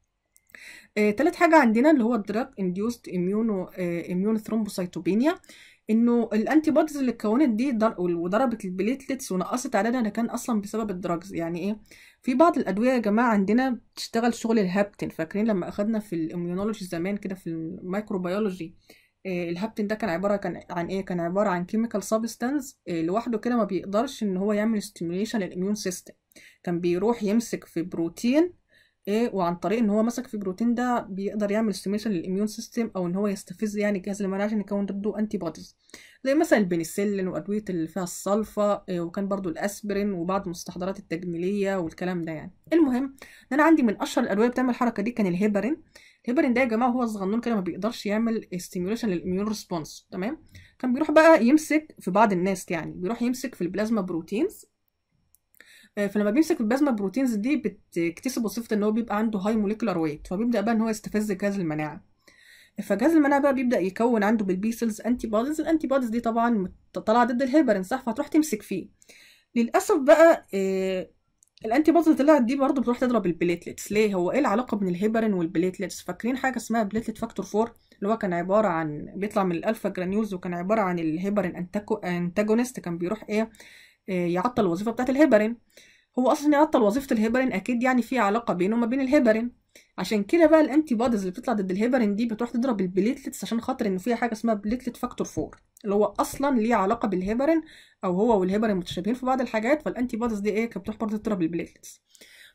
آه تالت حاجه عندنا اللي هو الدراج انديوست اميونو اميون ثرومبوسايتوبينيا انه الانتي بوديز اللي اتكونت دي در... وضربت البليتلتس ونقصت عددها ده كان اصلا بسبب الدراجز يعني ايه في بعض الادويه يا جماعه عندنا بتشتغل شغل الهابتين فاكرين لما اخدنا في الاميونولوجي زمان كده في الميكروبيولوجي إيه الهابتين ده كان عباره كان عن ايه كان عباره عن كيميكال سبستانس إيه لوحده كده ما بيقدرش ان هو يعمل ستيميوليشن للاميون سيستم كان بيروح يمسك في بروتين ايه وعن طريق ان هو مسك في بروتين ده بيقدر يعمل ستيميشن للاميون سيستم او ان هو يستفز يعني الجهاز المناعي عشان يكون ضده انتي بوديز زي مثلا البنسلين وادويه اللي فيها الصلفه إيه وكان برضو الاسبرين وبعض المستحضرات التجميليه والكلام ده يعني المهم ان انا عندي من اشهر الادويه بتعمل الحركه دي كان الهيبرين الهيبرين ده يا جماعه هو صغنون كده ما بيقدرش يعمل ستيميوليشن للاميون ريسبونس تمام كان بيروح بقى يمسك في بعض الناس يعني بيروح يمسك في البلازما بروتينز فلما بيمسك البلازما بروتينز دي بتكتسب وظيفه ان هو بيبقى عنده هاي موليكولار ويت فبيبدا بقى ان هو يستفز جهاز المناعه فجهاز المناعه بقى بيبدا يكون عنده بالبي سيلز انتي بوديز الانتي بوديز دي طبعا طالعه ضد الهيبرين صح فهتروح تمسك فيه للاسف بقى آه الانتي بوديز اللي طلعت دي برضه بتروح تضرب البليتلتس ليه هو ايه العلاقه بين الهيبرين والبليتلتس فاكرين حاجه اسمها بليتلت فاكتور 4 اللي هو كان عباره عن بيطلع من الالفا جرانيولز وكان عباره عن الهيبرين انتاجونست كان بيروح ايه آه يعطل الوظيفه بتاعت الهيبرين هو اصلا يعطل وظيفه الهيبرين اكيد يعني في علاقه بينه وما بين الهيبرين عشان كده بقى الانتي بوديز اللي بتطلع ضد الهيبرين دي بتروح تضرب البليتلتس عشان خاطر انه فيها حاجه اسمها بليتلت فاكتور 4 اللي هو اصلا ليه علاقه بالهيبرين او هو والهيبرين متشابهين في بعض الحاجات فالانتي بوديز دي ايه كانت بتروح برضه تضرب البليتلتس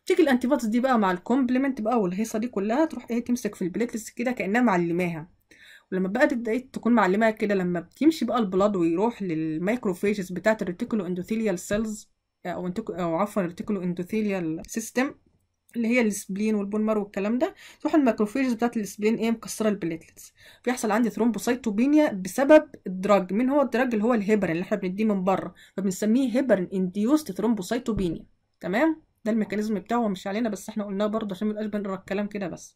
تيجي الانتي بوديز دي بقى مع الكومبلمنت بقى والهيصه دي كلها تروح ايه تمسك في البليتلتس كده كانها معلماها ولما بقى تبدا ايه تكون معلماها كده لما بتمشي بقى البلاد ويروح للمايكروفيجز بتاعه الريتيكولو اندوثيليال سيلز او انتكو او عفوا الريتيكولو اندوثيليال سيستم اللي هي السبلين والبون مارو والكلام ده تروح الماكروفيجز بتاعت السبلين ايه مكسره البليتلتس بيحصل عندي ثرومبوسايتوبينيا بسبب الدراج مين هو الدراج اللي هو الهيبرين اللي احنا بنديه من بره فبنسميه هيبرين انديوست ثرومبوسايتوبينيا تمام ده الميكانيزم بتاعه مش علينا بس احنا قلناه برضه عشان ميبقاش بنقرا الكلام كده بس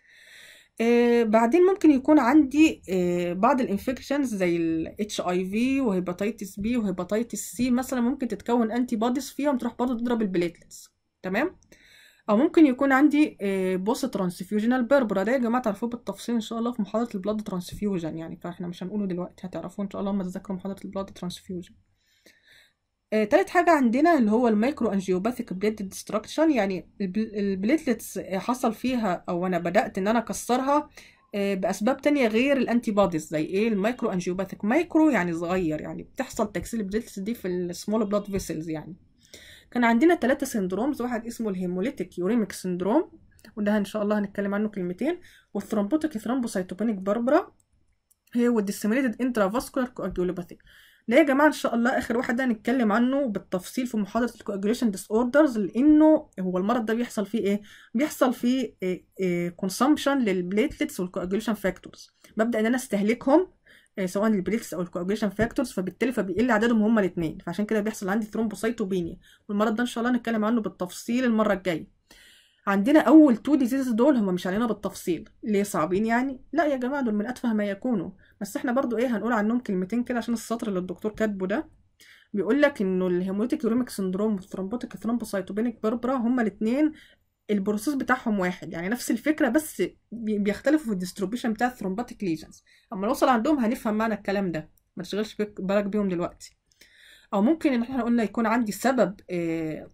آه بعدين ممكن يكون عندي آه بعض الانفكشنز زي الاتش اي في وهيباتيتس بي وهيباتيتس سي مثلا ممكن تتكون انتي بوديز فيهم تروح برضه تضرب البليتلتس تمام او ممكن يكون عندي بوست ترانسفيوجنال بيربرا ده يا جماعه تعرفوه بالتفصيل ان شاء الله في محاضره البلاد ترانسفيوجن يعني فاحنا مش هنقوله دلوقتي هتعرفوه ان شاء الله لما تذاكروا محاضره البلاد ترانسفيوجن آه، تالت حاجة عندنا اللي هو المايكرو انجيوباثيك بليتلت ديستراكشن يعني البل- البليتلتس حصل فيها او انا بدأت ان انا اكسرها آه، باسباب تانية غير الانتي بوديز زي ايه المايكرو انجيوباثيك مايكرو يعني صغير يعني بتحصل تكسير البليتلتس دي في السمول بلاد فيسلز يعني كان عندنا ثلاثة سندرومز واحد اسمه الهيموليتيك يوريميك سندروم وده ان شاء الله هنتكلم عنه كلمتين والثرومبوتيك ثرومبوسايتوبينيك باربرا هي والديسيمينيتد انترافاسكولار كواجيولوباثي ده يا جماعه ان شاء الله اخر واحد ده هنتكلم عنه بالتفصيل في محاضره الكواجوليشن ديس اوردرز لانه هو المرض ده بيحصل فيه ايه بيحصل فيه كونسامشن للبليتلتس والكواجوليشن فاكتورز ببدا ان انا استهلكهم آه، سواء البليتلتس او الكواجوليشن فاكتورز فبالتالي فبيقل عددهم هما الاثنين فعشان كده بيحصل عندي ثرومبوسايتوبينيا والمرض ده ان شاء الله هنتكلم عنه بالتفصيل المره الجايه عندنا اول تو ديزيز دول هم مش علينا بالتفصيل ليه صعبين يعني لا يا جماعه دول من اتفه ما يكونوا بس احنا برضو ايه هنقول عنهم كلمتين كده عشان السطر اللي الدكتور كاتبه ده بيقول لك انه الهيموليتيك يوريميك سندروم والثرومبوتيك ثرومبوسايتوبينيك باربرا هما الاثنين البروسيس بتاعهم واحد يعني نفس الفكره بس بي- بيختلفوا في الديستريبيوشن بتاع الثرومباتيك ليجنز اما نوصل عندهم هنفهم معنى الكلام ده ما تشغلش بك- بالك بيهم دلوقتي او ممكن ان احنا قلنا يكون عندي سبب آه،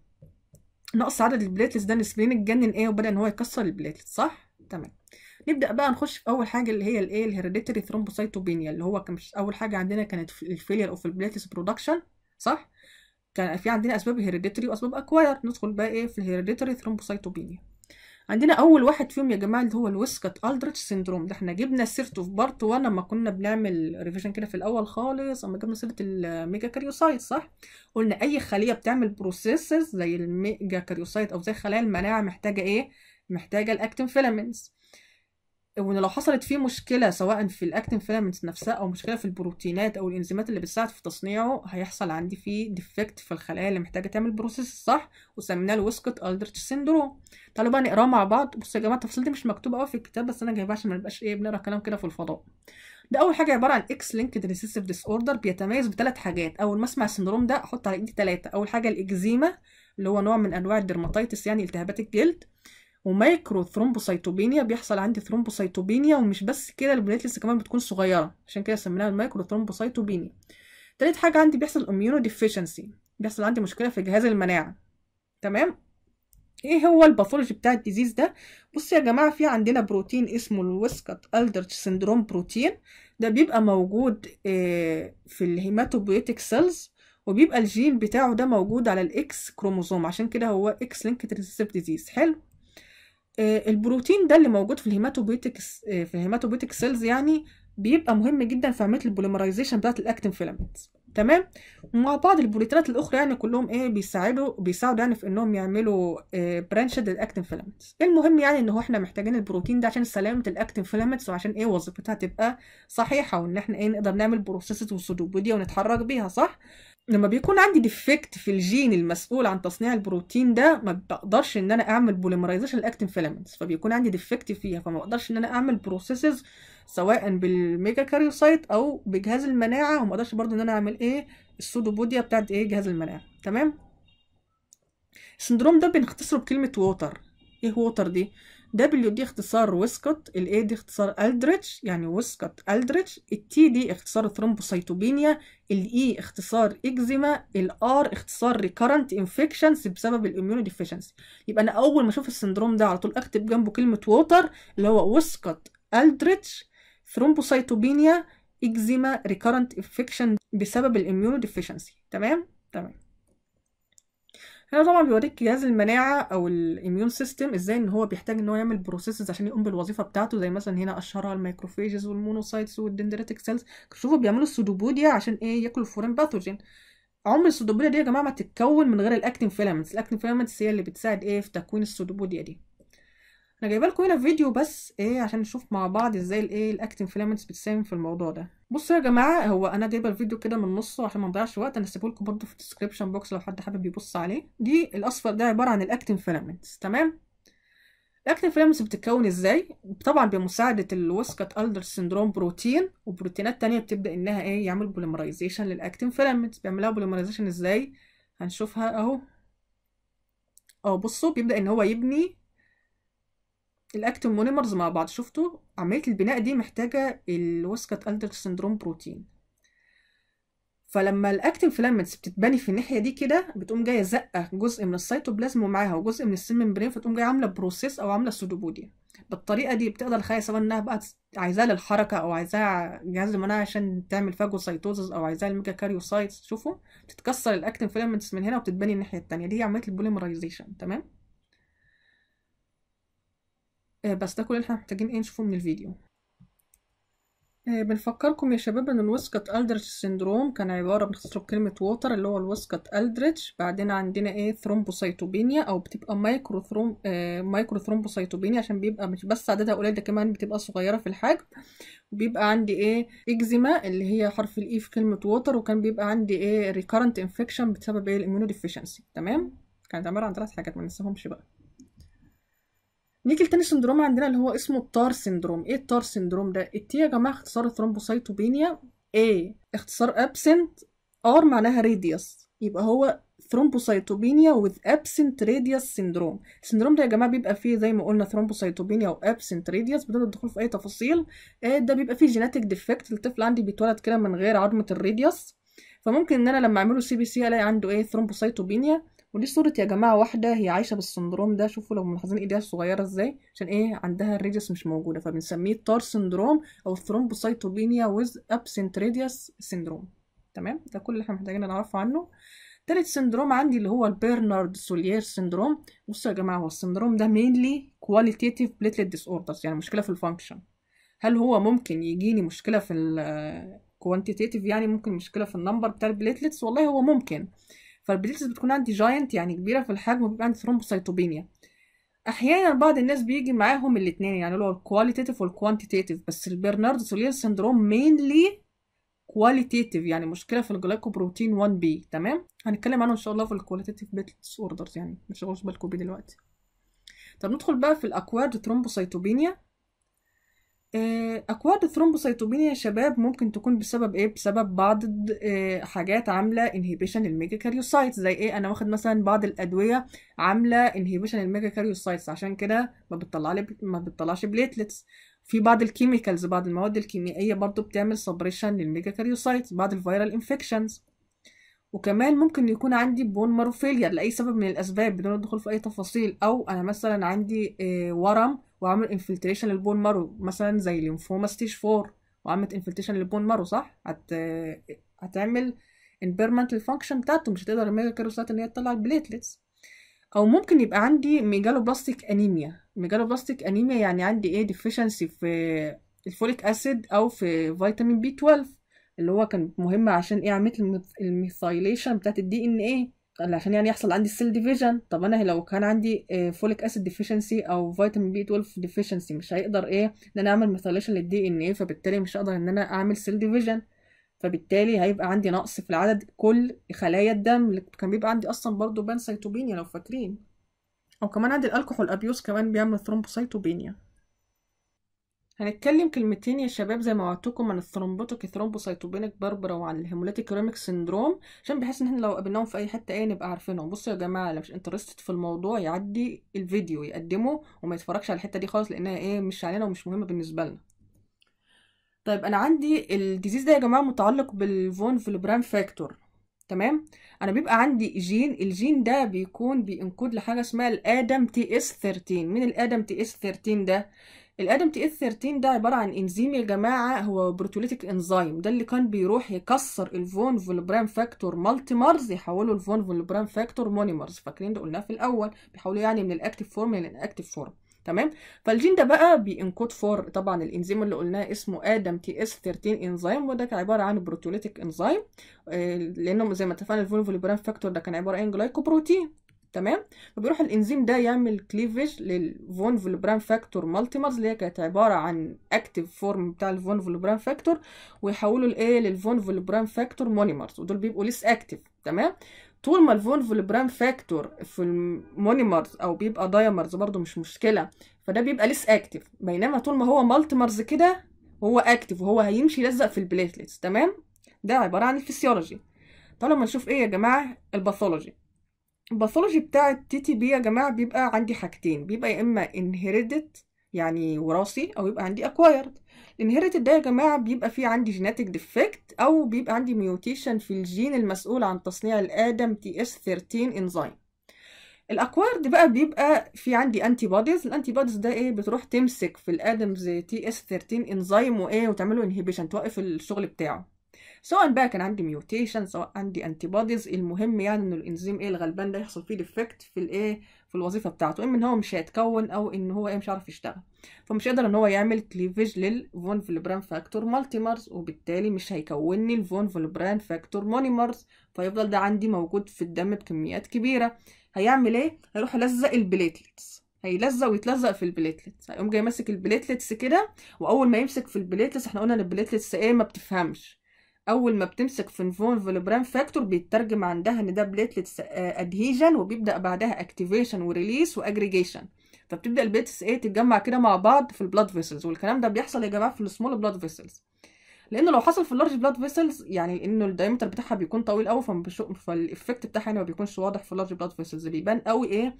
نقص عدد البليتلتس ده الاسبرين اتجنن ايه وبدا ان هو يكسر البليتلتس صح تمام نبدا بقى نخش في اول حاجه اللي هي الايه الهيريديتري ثرومبوسايتوبينيا اللي هو كان مش اول حاجه عندنا كانت الفيلير اوف البليتلتس برودكشن صح كان في عندنا اسباب هيريديتري واسباب اكواير ندخل بقى ايه في الهيريديتري ثرومبوسايتوبينيا عندنا اول واحد فيهم يا جماعه اللي هو الويسكت الدريتش سيندروم ده احنا جبنا سيرته في بارت 1 لما كنا بنعمل ريفيجن كده في الاول خالص اما جبنا سيره الميجا كاريوسايت صح قلنا اي خليه بتعمل بروسيسز زي الميجا كاريوسايت او زي خلايا المناعه محتاجه ايه محتاجه الاكتين فيلامنتس وان لو حصلت فيه مشكله سواء في الاكتين فيلامنتس نفسها او مشكله في البروتينات او الانزيمات اللي بتساعد في تصنيعه هيحصل عندي فيه ديفكت في الخلايا اللي محتاجه تعمل بروسيس صح وسميناه الويسكوت الدرتش سيندروم تعالوا بقى نقراه مع بعض بصوا يا جماعه التفاصيل دي مش مكتوبه قوي في الكتاب بس انا جايبها عشان ما نبقاش ايه بنقرا كلام كده في الفضاء ده اول حاجه عباره عن اكس لينكد ريسيسيف ديس اوردر بيتميز بثلاث حاجات اول ما اسمع السندروم ده احط على ايدي ثلاثه اول حاجه الاكزيما اللي هو نوع من انواع الدرماتيتس يعني التهابات الجلد ومايكرو ثرومبوسايتوبينيا بيحصل عندي ثرومبوسايتوبينيا ومش بس كده البليتلتس كمان بتكون صغيره عشان كده سميناها المايكرو ثرومبوسايتوبينيا تالت حاجه عندي بيحصل اميونو ديفيشنسي بيحصل عندي مشكله في جهاز المناعه تمام ايه هو الباثولوجي بتاع الديزيز ده بصوا يا جماعه في عندنا بروتين اسمه الويسكوت الدرتش سندروم بروتين ده بيبقى موجود آه، في الهيماتوبويتيك سيلز وبيبقى الجين بتاعه ده موجود على الاكس كروموزوم عشان كده هو اكس لينكد ريسيسيف ديزيز حلو آه، البروتين ده اللي موجود في الهيماتوبويتيك في الهيماتوبويتيك سيلز يعني بيبقى مهم جدا في عمليه البوليمرايزيشن بتاعت الاكتين فيلامنتس تمام ومع بعض البروتينات الاخرى يعني كلهم ايه بيساعدوا بيساعدوا يعني في انهم يعملوا برانشد للاكتين فيلامنتس المهم يعني ان هو احنا محتاجين البروتين ده عشان سلامه الاكتين فيلامنتس وعشان ايه وظيفتها تبقى صحيحه وان احنا ايه نقدر نعمل بروسيسز وسودوبوديا ونتحرك بيها صح لما بيكون عندي ديفكت في الجين المسؤول عن تصنيع البروتين ده ما بقدرش ان انا اعمل بوليمرايزيشن الاكتين فيلامنتس فبيكون عندي ديفكت فيها فما بقدرش ان انا اعمل بروسيسز سواء بالميجا كاريوسايت او بجهاز المناعه وما اقدرش برضو ان انا اعمل ايه السودوبوديا بتاعت ايه جهاز المناعه تمام السندروم ده بنختصره بكلمه ووتر ايه ووتر دي دبليو دي اختصار ويسكوت الاي دي اختصار الدريتش يعني ويسكوت الدريتش التي دي اختصار ثرومبوسايتوبينيا الاي اختصار اكزيما الار اختصار ريكارنت انفكشنز بسبب الاميونو ديفيشنسي يبقى انا اول ما اشوف السندروم ده على طول اكتب جنبه كلمه ووتر اللي هو ويسكوت الدريتش ثرومبوسايتوبينيا اكزيما ريكارنت انفكشن بسبب الاميونو ديفيشنسي تمام تمام هنا طبعا بيوريك جهاز المناعه او الاميون سيستم ازاي ان هو بيحتاج ان هو يعمل بروسيسز عشان يقوم بالوظيفه بتاعته زي مثلا هنا اشهرها الميكروفيجز والمونوسايتس والدندريتك سيلز شوفوا بيعملوا السودوبوديا عشان ايه ياكلوا الفورين باثوجين عمر السودوبوديا دي يا جماعه ما تتكون من غير الاكتين فيلامنتس الاكتين فيلامنتس هي اللي بتساعد ايه في تكوين السودوبوديا دي انا جايبه لكم هنا فيديو بس ايه عشان نشوف مع بعض ازاي الايه الاكتين فيلامنتس بتساهم في الموضوع ده بصوا يا جماعه هو انا جايبه الفيديو كده من نصه عشان ما نضيعش وقت انا هسيبه لكم برده في الديسكربشن بوكس لو حد حابب يبص عليه دي الاصفر ده عباره عن الاكتين فيلامنتس تمام الاكتين فيلامنتس بتتكون ازاي طبعا بمساعده الويسكت الدر سندروم بروتين وبروتينات تانية بتبدا انها ايه يعمل بوليمرايزيشن للاكتين فيلامنتس بيعملها بوليمرايزيشن ازاي هنشوفها اهو اهو بصوا بيبدا ان هو يبني الاكتين مونيمرز مع بعض شفتوا عمليه البناء دي محتاجه الويسكت الدر سندروم بروتين فلما الاكتين فيلامنتس بتتبني في الناحيه دي كده بتقوم جايه زقه جزء من السيتوبلازم ومعاها وجزء من السيل ممبرين فتقوم جايه عامله بروسيس او عامله سودوبوديا بالطريقه دي بتقدر الخلايا سواء انها بقى عايزاها للحركه او عايزاها جهاز المناعه عشان تعمل فاجوسايتوزز او عايزاها الميجاكاريوسايتس شوفوا بتتكسر الاكتين فيلامنتس من هنا وبتتبني الناحيه التانيه دي هي عمليه البوليمرايزيشن تمام آه بس ده كل اللي احنا محتاجين ايه نشوفه من الفيديو آه بنفكركم يا شباب ان الويسكت الدريتش سيندروم كان عباره بنختصره بكلمه ووتر اللي هو الويسكت الدريتش بعدين عندنا ايه ثرومبوسايتوبينيا او بتبقى مايكرو ثروم آه مايكرو ثرومبوسايتوبينيا عشان بيبقى مش بس عددها قليل ده كمان بتبقى صغيره في الحجم وبيبقى عندي ايه اكزيما اللي هي حرف الاي في كلمه ووتر وكان بيبقى عندي ايه ريكارنت انفكشن بسبب ايه الاميونو ديفيشنسي تمام كانت عباره عن ثلاث حاجات ما ننساهمش بقى نيجي لتاني سندروم عندنا اللي هو اسمه التار سندروم ايه التار سندروم ده التي يا جماعه اختصار ثرومبوسايتوبينيا A اختصار absent R معناها radius يبقى هو ثرومبوسايتوبينيا with absent radius syndrome السندروم ده يا جماعه بيبقى فيه زي ما قلنا ثرومبوسايتوبينيا و absent radius بدون الدخول في اي تفاصيل ده بيبقى فيه جيناتيك ديفكت الطفل عندي بيتولد كده من غير عظمه الراديوس فممكن ان انا لما اعمله سي بي سي الاقي عنده ايه ثرومبوسايتوبينيا ودي صورة يا جماعة واحدة هي عايشة بالسندروم ده شوفوا لو ملاحظين ايديها الصغيرة ازاي عشان ايه عندها الريديوس مش موجودة فبنسميه تار سندروم او ثرومبوسايتوبينيا ويز ابسنت ريديوس سندروم تمام ده كل اللي احنا محتاجين نعرفه عنه تالت سندروم عندي اللي هو البيرنارد سوليير سندروم بصوا يا جماعة هو السندروم ده مينلي كواليتيتيف بليتلت ديس اوردرز يعني مشكلة في الفانكشن هل هو ممكن يجيني مشكلة في الكوانتيتيف يعني ممكن مشكلة في النمبر بتاع البليتلتس والله هو ممكن فالبليتلز بتكون عندي جاينت يعني كبيره في الحجم وبيبقى عندي ثرومبوسايتوبينيا احيانا بعض الناس بيجي معاهم الاثنين يعني اللي هو الكواليتيتيف والكوانتيتيف بس البرنارد سولير سندروم مينلي كواليتيتيف يعني مشكله في الجلايكوبروتين 1 بي تمام هنتكلم عنه ان شاء الله في الكواليتيتيف بليتلز اوردرز يعني ما تشغلوش بالكم بيه دلوقتي طب ندخل بقى في الاكوارد ثرومبوسايتوبينيا اكوارد ثرومبوسايتوبينيا يا شباب ممكن تكون بسبب ايه بسبب بعض حاجات عامله انهيبيشن للميجاكاريوسايتس زي ايه انا واخد مثلا بعض الادويه عامله انهيبيشن للميجاكاريوسايتس عشان كده ما بتطلع لي ما بتطلعش بليتلتس في بعض الكيميكالز بعض المواد الكيميائيه برضو بتعمل سبريشن للميجاكاريوسايتس بعض الفيرال انفكشنز وكمان ممكن يكون عندي بون مارو فيلير لاي سبب من الاسباب بدون الدخول في اي تفاصيل او انا مثلا عندي ورم وعمل انفلتريشن للبون مارو مثلا زي ليمفوما ستيج 4 وعملت انفلتريشن للبون مارو صح هت هتعمل امبيرمنت الفانكشن بتاعته مش هتقدر الميجاكاروسايت ان هي تطلع البليتلتس او ممكن يبقى عندي ميجالوبلاستيك انيميا ميجالوبلاستيك انيميا يعني عندي ايه ديفيشنسي في الفوليك اسيد او في فيتامين بي 12 اللي هو كان مهم عشان ايه عمليه الميثايليشن بتاعت الدي ان ايه عشان يعني يحصل عندي السيل ديفيجن طب انا لو كان عندي فوليك اسيد ديفيشنسي او فيتامين بي 12 ديفيشنسي مش هيقدر ايه ان انا اعمل ميثايليشن للدي ان ايه فبالتالي مش هقدر ان انا اعمل سيل ديفيجن فبالتالي هيبقى عندي نقص في العدد كل خلايا الدم اللي كان بيبقى عندي اصلا برضو بانسيتوبينيا لو فاكرين او كمان عندي الكحول ابيوس كمان بيعمل ثرومبوسيتوبينيا هنتكلم كلمتين يا شباب زي ما وعدتكم عن الثرومبوتيك ثرومبوسايتوبينيك باربرا وعن الهيموليتيك ريميك سندروم عشان بحيث ان احنا لو قابلناهم في اي حته ايه نبقى عارفينهم بصوا يا جماعه اللي مش انترستد في الموضوع يعدي الفيديو يقدمه وما يتفرجش على الحته دي خالص لانها ايه مش علينا ومش مهمه بالنسبه لنا طيب انا عندي الديزيز ده يا جماعه متعلق بالفون فيلبران فاكتور تمام انا بيبقى عندي جين الجين ده بيكون بينكود لحاجه اسمها الادم تي اس 13 مين الادم تي اس 13 ده الادم تي اس 13 ده عباره عن انزيم يا جماعه هو بروتوليتيك انزيم ده اللي كان بيروح يكسر الفون فولبرام فاكتور مالتيمرز يحوله الفون فولبرام فاكتور مونيمرز فاكرين ده قلناه في الاول بيحولوا يعني من الاكتيف فورم للانكتيف فورم تمام فالجين ده بقى بينكود فور طبعا الانزيم اللي قلناه اسمه ادم تي اس 13 انزيم وده كان عباره عن بروتوليتيك انزيم لانه زي ما اتفقنا الفون فولبرام فاكتور ده كان عباره عن جلايكوبروتين تمام فبيروح الانزيم ده يعمل كليفج للفون فولبرام فاكتور مالتيمرز اللي هي كانت عباره عن اكتيف فورم بتاع الفون فولبرام فاكتور ويحولوا لايه للفون فولبرام فاكتور مونيمرز ودول بيبقوا ليس اكتيف تمام طول ما الفون فولبرام فاكتور في المونيمرز او بيبقى دايمرز برضو مش مشكله فده بيبقى ليس اكتيف بينما طول ما هو مالتيمرز كده هو اكتيف وهو هيمشي يلزق في البليتلتس تمام ده عباره عن الفسيولوجي طب لما نشوف ايه يا جماعه الباثولوجي الباثولوجي بتاع التي تي بي يا جماعه بيبقى عندي حاجتين بيبقى يا اما انهيريدد يعني وراثي او يبقى عندي اكوايرد الانهيريتد ده يا جماعه بيبقى فيه عندي جيناتيك ديفكت او بيبقى عندي ميوتيشن في الجين المسؤول عن تصنيع الادم تي اس 13 انزيم الاكوايرد بقى بيبقى في عندي انتي بوديز الانتي بوديز ده ايه بتروح تمسك في الادمز تي اس 13 انزيم وايه وتعمله انهبيشن توقف الشغل بتاعه سواء بقى كان عندي ميوتيشن سواء عندي انتي بوديز المهم يعني ان الانزيم ايه الغلبان ده يحصل فيه ديفكت في الايه في الوظيفه بتاعته اما ان هو مش هيتكون او ان هو ايه مش عارف يشتغل فمش هيقدر ان هو يعمل كليفج للفون فيلبران فاكتور مالتيمرز وبالتالي مش هيكون لي الفون فيلبران فاكتور مونيمرز فيفضل ده عندي موجود في الدم بكميات كبيره هيعمل ايه هيروح يلزق البليتلتس هيلزق ويتلزق في البليتلتس هيقوم جاي ماسك البليتلتس كده واول ما يمسك في البليتلتس احنا قلنا ان البليتلتس ايه ما بتفهمش اول ما بتمسك في الفون فيلبران فاكتور بيترجم عندها ان ده بليتلتس ادهيجن وبيبدا بعدها اكتيفيشن وريليس واجريجيشن فبتبدا البليتلتس ايه تتجمع كده مع بعض في البلاد فيسلز والكلام ده بيحصل يا جماعه في السمول بلاد فيسلز لانه لو حصل في اللارج بلاد فيسلز يعني انه الدايمتر بتاعها بيكون طويل قوي فالافكت بتاعها يعني ما بيكونش واضح في اللارج بلاد فيسلز بيبان قوي ايه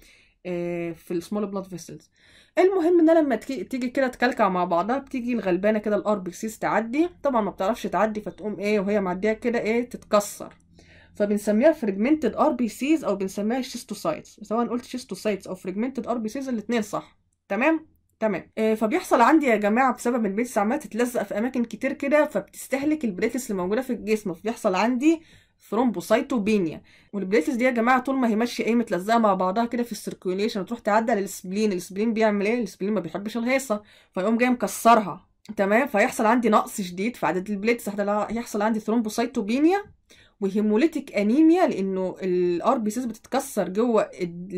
في السمول بلاد فيسلز المهم ان لما تيجي كده تكلكع مع بعضها بتيجي الغلبانه كده الار بي سيز تعدي طبعا ما بتعرفش تعدي فتقوم ايه وهي معديه كده ايه تتكسر فبنسميها فريجمنتد ار بي سيز او بنسميها شيستوسايتس سواء قلت شيستوسايتس او فريجمنتد ار بي سيز الاثنين صح تمام تمام آه فبيحصل عندي يا جماعه بسبب البيتس عماله تتلزق في اماكن كتير كده فبتستهلك البريتس اللي موجوده في الجسم فبيحصل عندي ثرومبوسايتوبينيا والبليتس دي يا جماعه طول ما هي ماشيه ايه متلزقه مع بعضها كده في السيركيوليشن وتروح تعدي على السبلين السبلين بيعمل ايه السبلين ما بيحبش الهيصه فيقوم جاي مكسرها تمام فيحصل عندي نقص شديد في عدد البليتس هيحصل عندي ثرومبوسايتوبينيا وهيموليتيك انيميا لانه الار بي سيز بتتكسر جوه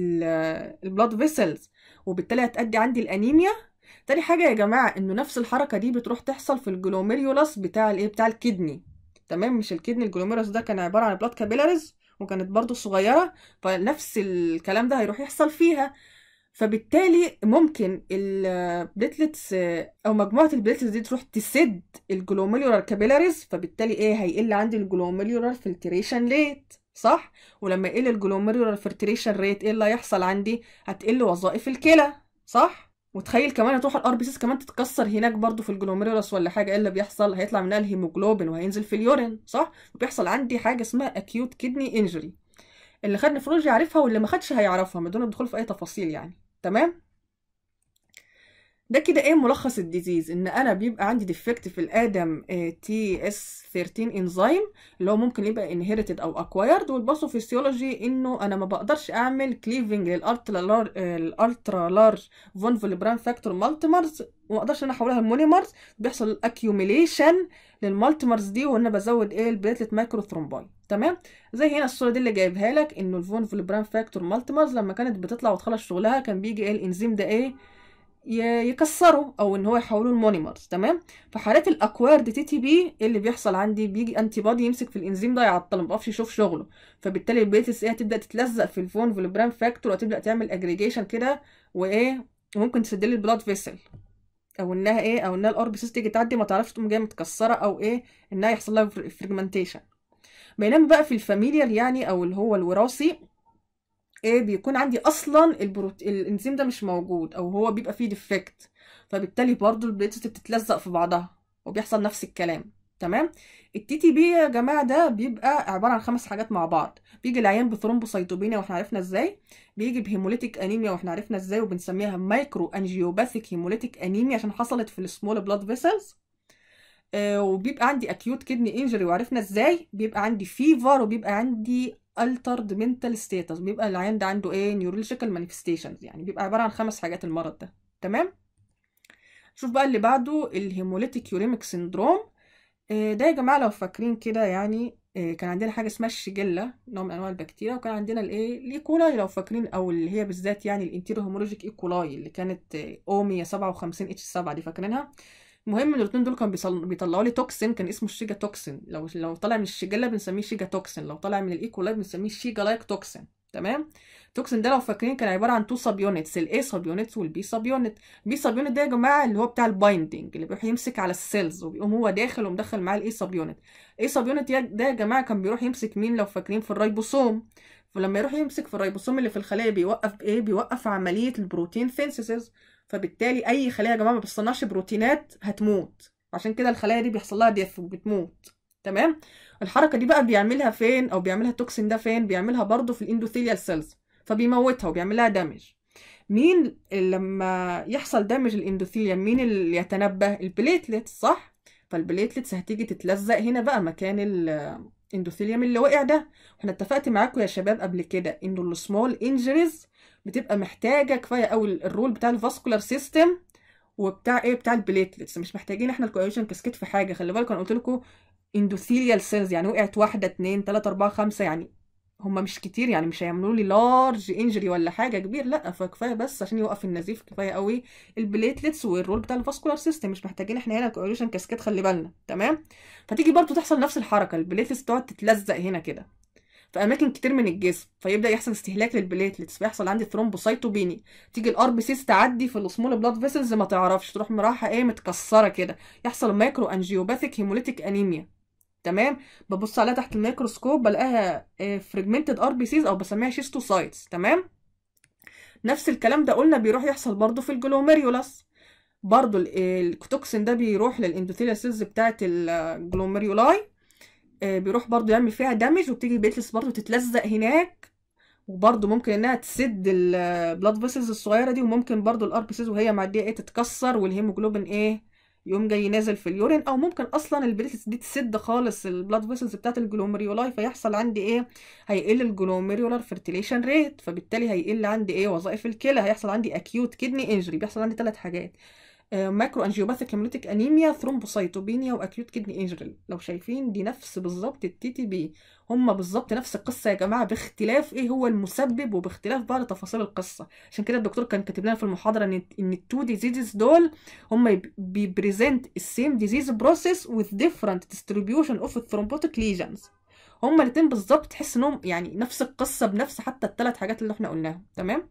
البلاد فيسلز وبالتالي هتأدي عندي الانيميا تاني حاجه يا جماعه انه نفس الحركه دي بتروح تحصل في الجلوميريولاس بتاع الايه بتاع الكدني تمام مش الكدني الجلوميروس ده كان عباره عن بلاد كابيلاريز وكانت برضو صغيره فنفس الكلام ده هيروح يحصل فيها فبالتالي ممكن البليتلتس او مجموعه البليتلتس دي تروح تسد الجلوميرولار كابيلاريز فبالتالي ايه هيقل عندي الجلوميرولار فلتريشن ريت صح ولما يقل الجلوميرولار فلتريشن ريت ايه اللي هيحصل عندي هتقل وظائف الكلى صح وتخيل كمان هتروح الار بي سيس كمان تتكسر هناك برضو في الجلوميرولس ولا حاجه ايه اللي بيحصل هيطلع منها الهيموجلوبين وهينزل في اليورين صح وبيحصل عندي حاجه اسمها اكيوت كدني انجري اللي خد نفرولوجي عارفها واللي ما خدش هيعرفها من دون الدخول في اي تفاصيل يعني تمام ده كده ايه ملخص الديزيز ان انا بيبقى عندي ديفكت في الادم تي اس 13 انزيم اللي هو ممكن يبقى انهيرتد او اكوايرد والباثوفيسيولوجي انه انا ما بقدرش اعمل كليفنج للالترا لارج فون فولبران فاكتور مالتيمرز وما اقدرش انا احولها لمونيمرز بيحصل اكيوميليشن للمالتيمرز دي وانا بزود ايه البليتلت مايكرو ثرومباي تمام زي هنا الصوره دي اللي جايبها لك انه الفون فولبران فاكتور مالتيمرز لما كانت بتطلع وتخلص شغلها كان بيجي ايه الانزيم ده ايه يكسروا او ان هو يحولوا المونيمرز تمام في حالات الاكوارد تي تي بي اللي بيحصل عندي بيجي انتي بادي يمسك في الانزيم ده يعطله ما بيعرفش يشوف شغله فبالتالي البيتس ايه هتبدا تتلزق في الفون فولبران فاكتور وتبدا تعمل اجريجيشن كده وايه وممكن تسد لي البلاد فيسل او انها ايه او انها الار بي سيس تيجي تعدي ما تعرفش تقوم جايه متكسره او ايه انها يحصل لها فريجمنتيشن بينما بقى في الفاميليال يعني او اللي هو الوراثي ايه بيكون عندي اصلا البروت... الانزيم ده مش موجود او هو بيبقى فيه ديفكت فبالتالي برضو البليتس بتتلزق في بعضها وبيحصل نفس الكلام تمام التي تي بي يا جماعه ده بيبقى عباره عن خمس حاجات مع بعض بيجي العيان بثرومبوسيتوبينيا واحنا عرفنا ازاي بيجي بهيموليتيك انيميا واحنا عرفنا ازاي وبنسميها مايكرو انجيوباثيك هيموليتيك انيميا عشان حصلت في السمول بلاد فيسلز آه وبيبقى عندي اكيوت كدني انجري وعرفنا ازاي بيبقى عندي فيفر وبيبقى عندي altered mental status بيبقى العيان ده عنده ايه neurological manifestations يعني بيبقى عباره عن خمس حاجات المرض ده تمام شوف بقى اللي بعده الهيموليتيك يوريميك سيندروم ده يا جماعه لو فاكرين كده يعني كان عندنا حاجه اسمها الشجله نوع من انواع البكتيريا وكان عندنا الايه الايكولاي لو فاكرين او اللي هي بالذات يعني الانتيرو هيمولوجيك ايكولاي اللي كانت او 157 اتش 7 دي فاكرينها المهم ان الاثنين دول كانوا بيطلعوا لي توكسين كان اسمه الشيجا توكسين لو لو طالع من الشجله بنسميه شيجا توكسين لو طالع من الايكولاي بنسميه شيجا لايك توكسين تمام التوكسين ده لو فاكرين كان عباره عن تو سب يونتس الاي سب يونت والبي سب يونت البي سب يونت ده يا جماعه اللي هو بتاع البايندنج اللي بيروح يمسك على السيلز وبيقوم هو داخل ومدخل معاه الاي سب يونت الاي سب يونت ده يا جماعه كان بيروح يمسك مين لو فاكرين في الريبوسوم فلما يروح يمسك في الريبوسوم اللي في الخلايا بيوقف ايه بيوقف عمليه البروتين سينثيسيس فبالتالي اي خليه يا جماعه ما بتصنعش بروتينات هتموت عشان كده الخلايا دي بيحصل لها ديث وبتموت تمام الحركه دي بقى بيعملها فين او بيعملها التوكسين ده فين بيعملها برضه في الاندوثيليال سيلز فبيموتها وبيعمل لها دامج مين لما يحصل دامج الاندوثيليوم مين اللي يتنبه البليتلتس صح فالبليتلتس هتيجي تتلزق هنا بقى مكان الاندوثيليوم اللي وقع ده واحنا اتفقت معاكم يا شباب قبل كده انه السمول انجريز بتبقى محتاجه كفايه قوي الرول بتاع الفاسكولار سيستم وبتاع ايه بتاع البليتلتس مش محتاجين احنا الكواليشن كاسكيت في حاجه خلي بالكم انا قلت لكم اندوثيليال سيلز يعني وقعت واحده اتنين تلاته اربعه خمسه يعني هما مش كتير يعني مش هيعملوا لي لارج انجري ولا حاجه كبير لا فكفايه بس عشان يوقف النزيف كفايه قوي البليتلتس والرول بتاع الفاسكولار سيستم مش محتاجين احنا هنا كواليشن كاسكيت خلي بالنا تمام فتيجي برضو تحصل نفس الحركه البليتلتس تقعد تتلزق هنا كده في اماكن كتير من الجسم فيبدا يحصل استهلاك للبليتلتس فيحصل عندي ثرومبوسايتوبيني تيجي الار بي سيس تعدي في السمول بلاد فيسلز ما تعرفش تروح مراحه ايه متكسره كده يحصل مايكرو انجيوباثيك هيموليتيك انيميا تمام ببص عليها تحت الميكروسكوب بلاقيها فريجمنتد ار بي سيز او بسميها شيستوسايتس تمام نفس الكلام ده قلنا بيروح يحصل برضو في الجلوميريولاس برضو الكوتوكسين ده بيروح للاندوثيليال سيلز بتاعه الجلوميريولاي بيروح برضو يعمل فيها دامج وبتيجي البيتلس برضو تتلزق هناك وبرضو ممكن انها تسد البلاد فيسلز الصغيره دي وممكن برضو الار بي سيز وهي معديه ايه تتكسر والهيموجلوبين ايه يقوم جاي نازل في اليورين او ممكن اصلا البليتلتس دي تسد خالص البلاد فيسلز بتاعت الجلوميرولاي فيحصل عندي ايه هيقل الجلوميرولار فيرتيليشن ريت فبالتالي هيقل عندي ايه وظائف الكلى هيحصل عندي اكيوت كدني انجري بيحصل عندي ثلاث حاجات ماكرو انجيوباثيك هيموليتيك انيميا ثرومبوسايتوبينيا واكيوت كدني انجري لو شايفين دي نفس بالظبط التي تي بي هما بالظبط نفس القصه يا جماعه باختلاف ايه هو المسبب وباختلاف بعض تفاصيل القصه عشان كده الدكتور كان كاتب لنا في المحاضره ان ان التو ديزيزز دول هما بيبريزنت السيم ديزيز بروسيس with different distribution of thrombotic lesions هما الاتنين بالظبط تحس انهم يعني نفس القصه بنفس حتى الثلاث حاجات اللي احنا قلناهم تمام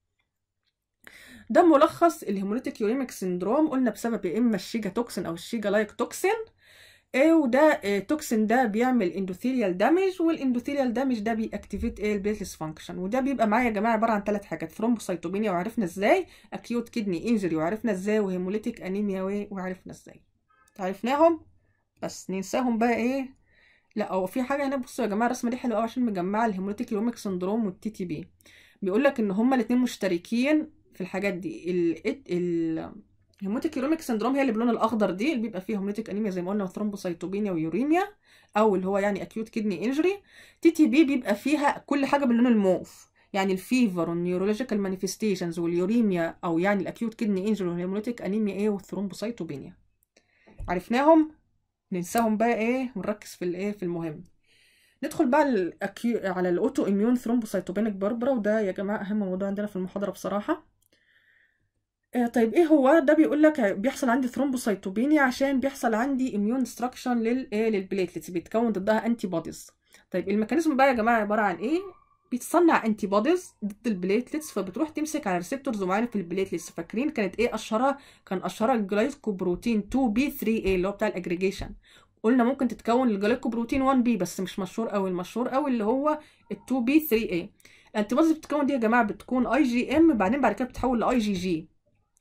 ده ملخص الهيموليتيك يوريميك سيندروم قلنا بسبب يا اما الشيجا توكسين او الشيجا لايك توكسين ايه وده إيه توكسين ده بيعمل اندوثيليال دامج والاندوثيليال دامج ده بيأكتيفيت ايه البيتلس فانكشن وده بيبقى معايا يا جماعه عباره عن ثلاث حاجات ثرومبوسايتوبينيا وعرفنا ازاي اكيوت كدني انجري وعرفنا ازاي وهيموليتيك انيميا وعرفنا ازاي عرفناهم بس ننساهم بقى ايه لا هو في حاجه هنا بصوا يا جماعه الرسمه دي حلوه قوي عشان مجمعه الهيموليتيك يوميك سندروم والتي تي بي بيقول لك ان هما الاثنين مشتركين في الحاجات دي ال ال هيموتيك يوروميك سندروم هي اللي باللون الاخضر دي اللي بيبقى فيها هيموتيك انيميا زي ما قلنا وثرومبوسايتوبينيا ويوريميا او اللي هو يعني اكيوت كدني انجري تي تي بي بيبقى فيها كل حاجه باللون الموف يعني الفيفر والنيورولوجيكال مانيفستيشنز واليوريميا او يعني الاكيوت كدني انجري والهيموتيك انيميا ايه والثرومبوسايتوبينيا عرفناهم ننساهم بقى ايه ونركز في الايه في المهم ندخل بقى الأكيو... على الاوتو اميون ثرومبوسايتوبينيك باربرا وده يا جماعه اهم موضوع عندنا في المحاضره بصراحه طيب ايه هو ده بيقول لك بيحصل عندي ثرومبوسايتوبينيا عشان بيحصل عندي اميون ديستراكشن للايه للبليتلتس بيتكون ضدها انتي بوديز طيب الميكانيزم بقى يا جماعه عباره عن ايه بيتصنع انتي بوديز ضد البليتلتس فبتروح تمسك على ريسبتورز معينه في البليتلتس فاكرين كانت ايه اشهرها كان اشهرها الجلايكوبروتين 2 بي 3 a اللي هو بتاع الاجريجيشن قلنا ممكن تتكون الجلايكوبروتين 1 بي بس مش مشهور قوي المشهور قوي اللي هو ال 2 بي 3 a الانتي بوديز بتتكون دي يا جماعه بتكون اي جي ام بعدين بعد كده بتتحول لاي جي جي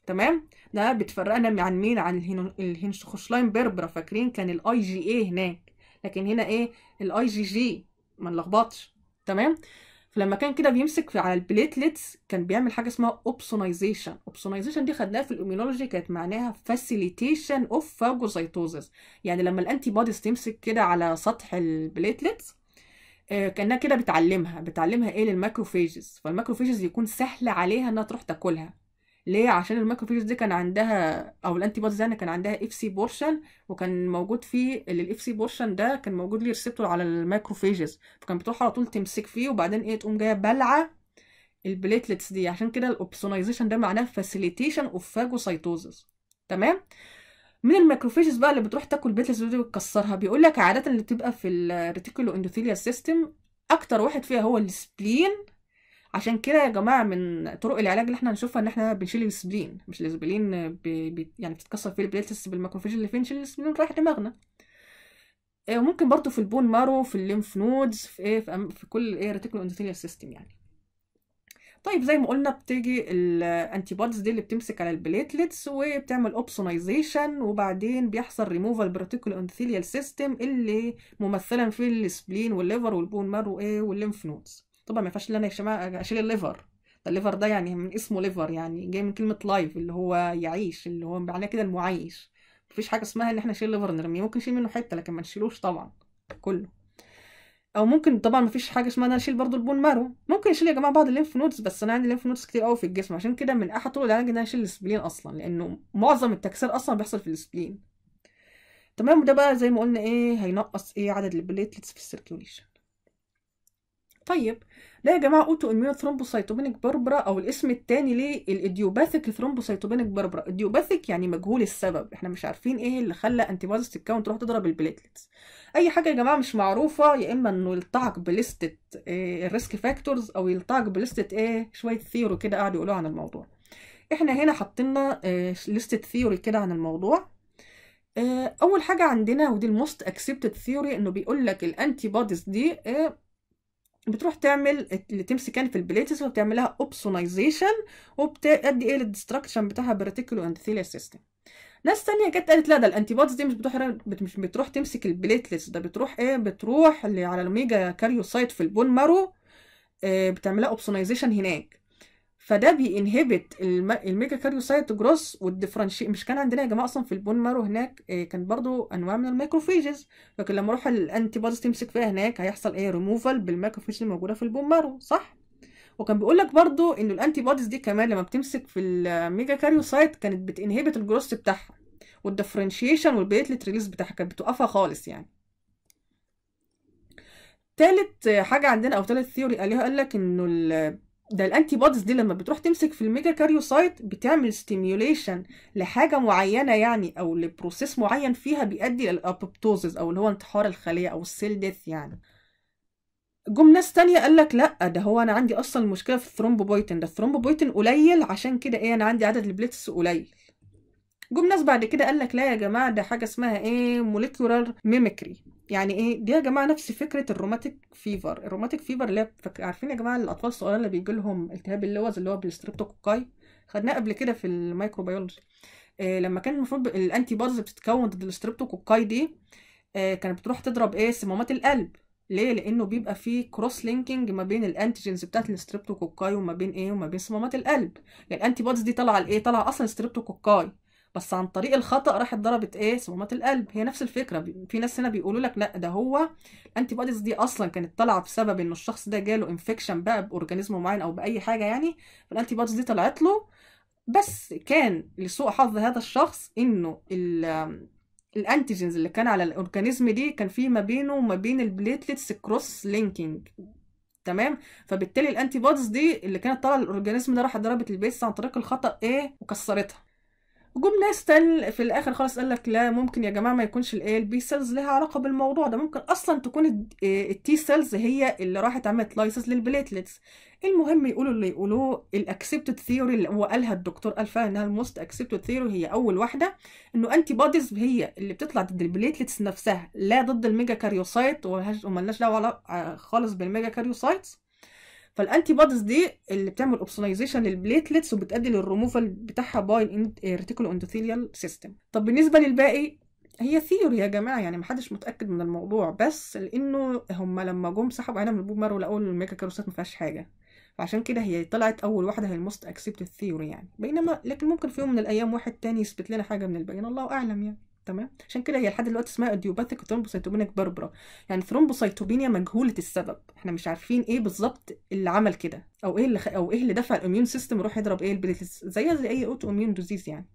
تمام ده بتفرقنا عن مين عن الهينو- الهينشخوشلاين بيربرا فاكرين كان الاي جي اي هناك لكن هنا ايه الاي جي جي ما نلخبطش تمام فلما كان كده بيمسك في على البليتلتس كان بيعمل حاجه اسمها اوبسونايزيشن اوبسونايزيشن دي خدناها في الاميونولوجي كانت معناها فاسيليتيشن اوف فاجوسايتوزس يعني لما الانتي بوديز تمسك كده على سطح البليتلتس آه، كانها كده بتعلمها بتعلمها ايه للماكروفيجز فالماكروفيجز يكون سهل عليها انها تروح تاكلها ليه عشان الماكروفيجز دي كان عندها او الانتي بوديز يعني كان عندها اف سي بورشن وكان موجود فيه الاف سي بورشن ده كان موجود ليه ريسبتور على الماكروفيجز فكان بتروح على طول تمسك فيه وبعدين ايه تقوم جايه بلعه البليتلتس دي عشان كده الاوبسونايزيشن ده معناه فاسيليتيشن اوف فاجوسايتوزس تمام من الماكروفيجز بقى اللي بتروح تاكل البليتلتس دي وتكسرها بيقول لك عاده اللي بتبقى في الريتيكولو اندوثيليال سيستم اكتر واحد فيها هو السبلين عشان كده يا جماعه من طرق العلاج اللي احنا هنشوفها ان احنا بنشيل السبلين مش السبلين ب... ب... يعني بتتكسر فيه البليتلتس بالماكروفيج اللي فين نشيل السبلين رايح دماغنا آه، وممكن برضو في البون مارو في الليمف نودز في ايه في, أم- في كل ايه ريتيكولو اندوثيليال سيستم يعني طيب زي ما قلنا بتيجي الانتي بوديز دي اللي بتمسك على البليتلتس وبتعمل اوبسونايزيشن وبعدين بيحصل ريموفال بريتيكولو اندوثيليال سيستم اللي ممثلا في السبلين والليفر والبون مارو ايه والليمف نودز طبعا ما ينفعش ان انا يا جماعه اشيل الليفر ده الليفر ده يعني من اسمه ليفر يعني جاي من كلمه لايف اللي هو يعيش اللي هو معناه كده المعيش مفيش حاجه اسمها ان احنا نشيل الليفر نرميه ممكن نشيل منه حته لكن ما نشيلوش طبعا كله او ممكن طبعا مفيش حاجه اسمها ان انا اشيل برضو البون مارو ممكن اشيل يا جماعه بعض الليمف نودز بس انا عندي الليمف نودز كتير قوي في الجسم عشان كده من احد طرق العلاج ان انا اشيل السبلين اصلا لانه معظم التكسير اصلا بيحصل في السبلين تمام وده بقى زي ما قلنا ايه هينقص ايه عدد البليتلتس في السيركيوليشن طيب ده يا جماعه اوتو اميون ثرومبوسايتوبينيك باربرا او الاسم التاني ليه الايديوباثيك ثرومبوسايتوبينيك باربرا ايديوباثيك يعني مجهول السبب احنا مش عارفين ايه اللي خلى انتي بوديز تتكون تروح تضرب البليتلتس اي حاجه يا جماعه مش معروفه يا اما انه يلتعق بليستة إيه الريسك فاكتورز او يلتعق بليستة ايه شويه ثيوري كده قعدوا يقولوا عن الموضوع احنا هنا حطينا إيه لستة ثيوري كده عن الموضوع إيه اول حاجه عندنا ودي الموست اكسبتد ثيوري انه بيقول لك الانتي بوديز دي إيه بتروح تعمل اللي تمسك يعني في البليتس وبتعملها اوبسونايزيشن وبتأدي ايه للدستركشن بتاعها بريتيكولو اندثيليال سيستم ناس تانية جت قالت لا ده الانتي بوديز دي مش بتروح بت- مش بتروح تمسك البليتلتس ده بتروح ايه بتروح اللي على الاوميجا كاريوسايت في البون مارو آه، بتعملها اوبسونايزيشن هناك فده بينهبت الم... الميجا كاريوسايت جروس والديفرنشي مش كان عندنا يا جماعه اصلا في البون مارو هناك آه، كان برضو انواع من الميكروفيجز لكن لما اروح الانتي بوديز تمسك فيها هناك هيحصل ايه ريموفال بالميكروفيج اللي موجوده في البون مارو صح وكان بيقول لك برضو ان الانتي بوديز دي كمان لما بتمسك في الميجا كاريوسايت كانت بتنهبت الجروس بتاعها والديفرنشيشن والبليتلت ريليز بتاعها كانت بتوقفها خالص يعني تالت حاجة عندنا أو تالت ثيوري عليها قال لك إنه ال- ده الأنتي بوديز دي لما بتروح تمسك في الميجا كاريوسايت بتعمل ستيميوليشن لحاجة معينة يعني أو لبروسيس معين فيها بيؤدي للأبوبتوزز أو اللي هو انتحار الخلية أو السيل ديث يعني جم ناس تانية قال لك لا ده هو انا عندي اصلا المشكله في الثرومبوبويتين ده الثرومبوبويتين قليل عشان كده ايه انا عندي عدد البليتس قليل جم ناس بعد كده قال لك لا يا جماعه ده حاجه اسمها ايه موليكيولار ميميكري يعني ايه دي يا جماعه نفس فكره الروماتيك فيفر الروماتيك فيفر اللي هي فك... عارفين يا جماعه الاطفال الصغيرين اللي بيجي لهم التهاب اللوز اللي هو بالستريبتوكوكاي خدناه قبل كده في الميكروبيولوجي إيه لما كان المفروض الانتي بوديز بتتكون ضد الستريبتوكوكاي دي إيه كانت بتروح تضرب ايه صمامات القلب ليه لانه بيبقى فيه كروس لينكينج ما بين الانتيجينز بتاعت الستريبتوكوكاي وما بين ايه وما بين صمامات القلب يعني الانتي بوديز دي طالعه لايه طالعه اصلا ستريبتوكوكاي بس عن طريق الخطأ راحت ضربت ايه صمامات القلب هي نفس الفكره بي- في ناس هنا بيقولوا لك لا ده هو الانتي بوديز دي اصلا كانت طالعه بسبب انه الشخص ده جاله انفكشن بقى باورجانيزم معين او باي حاجه يعني فالانتي بوديز دي طلعت له بس كان لسوء حظ هذا الشخص انه ال- الانتيجينز اللي كان على الاورجانيزم دي كان في ما بينه وما بين البليتلتس كروس لينكينج تمام فبالتالي الانتي بوديز دي اللي كانت طالعه للاورجانيزم ده راحت ضربت البيس عن طريق الخطأ ايه وكسرتها جم ناس تاني في الاخر خالص قال لك لا ممكن يا جماعه ما يكونش الايه البي سيلز لها علاقه بالموضوع ده ممكن اصلا تكون التي سيلز هي اللي راحت عملت لايسس للبليتلتس المهم يقولوا اللي يقولوه الاكسبتد ثيوري اللي هو قالها الدكتور قال فيها انها الموست اكسبتد ثيوري هي اول واحده انه انتي بوديز هي اللي بتطلع ضد البليتلتس نفسها لا ضد الميجا كاريوسايت وملهاش وملهاش دعوه علا- خالص بالميجا كاريوسايتس فالانتي بوديز دي اللي بتعمل اوبسونايزيشن للبليتلتس وبتؤدي للريموفال بتاعها باي ريتيكولو اندوثيليال سيستم طب بالنسبه للباقي هي ثيوري يا جماعه يعني محدش متاكد من الموضوع بس لانه هم لما جم سحبوا عينها من البوم مارو لقوا الميجا كاروسات ما فيهاش حاجه فعشان كده هي طلعت اول واحده هي الموست اكسبتد ثيوري يعني بينما لكن ممكن في يوم من الايام واحد تاني يثبت لنا حاجه من الباقيين الله اعلم يعني تمام عشان كده هي لحد دلوقتي اسمها اديوباثيك ثرومبوسيتوبينيك بربرا يعني ثرومبوسيتوبينيا مجهوله السبب احنا مش عارفين ايه بالظبط اللي عمل كده او ايه اللي خ... او ايه اللي دفع الاميون سيستم يروح يضرب ايه البليتلز زيها زي اي اوتو اميون ديزيز يعني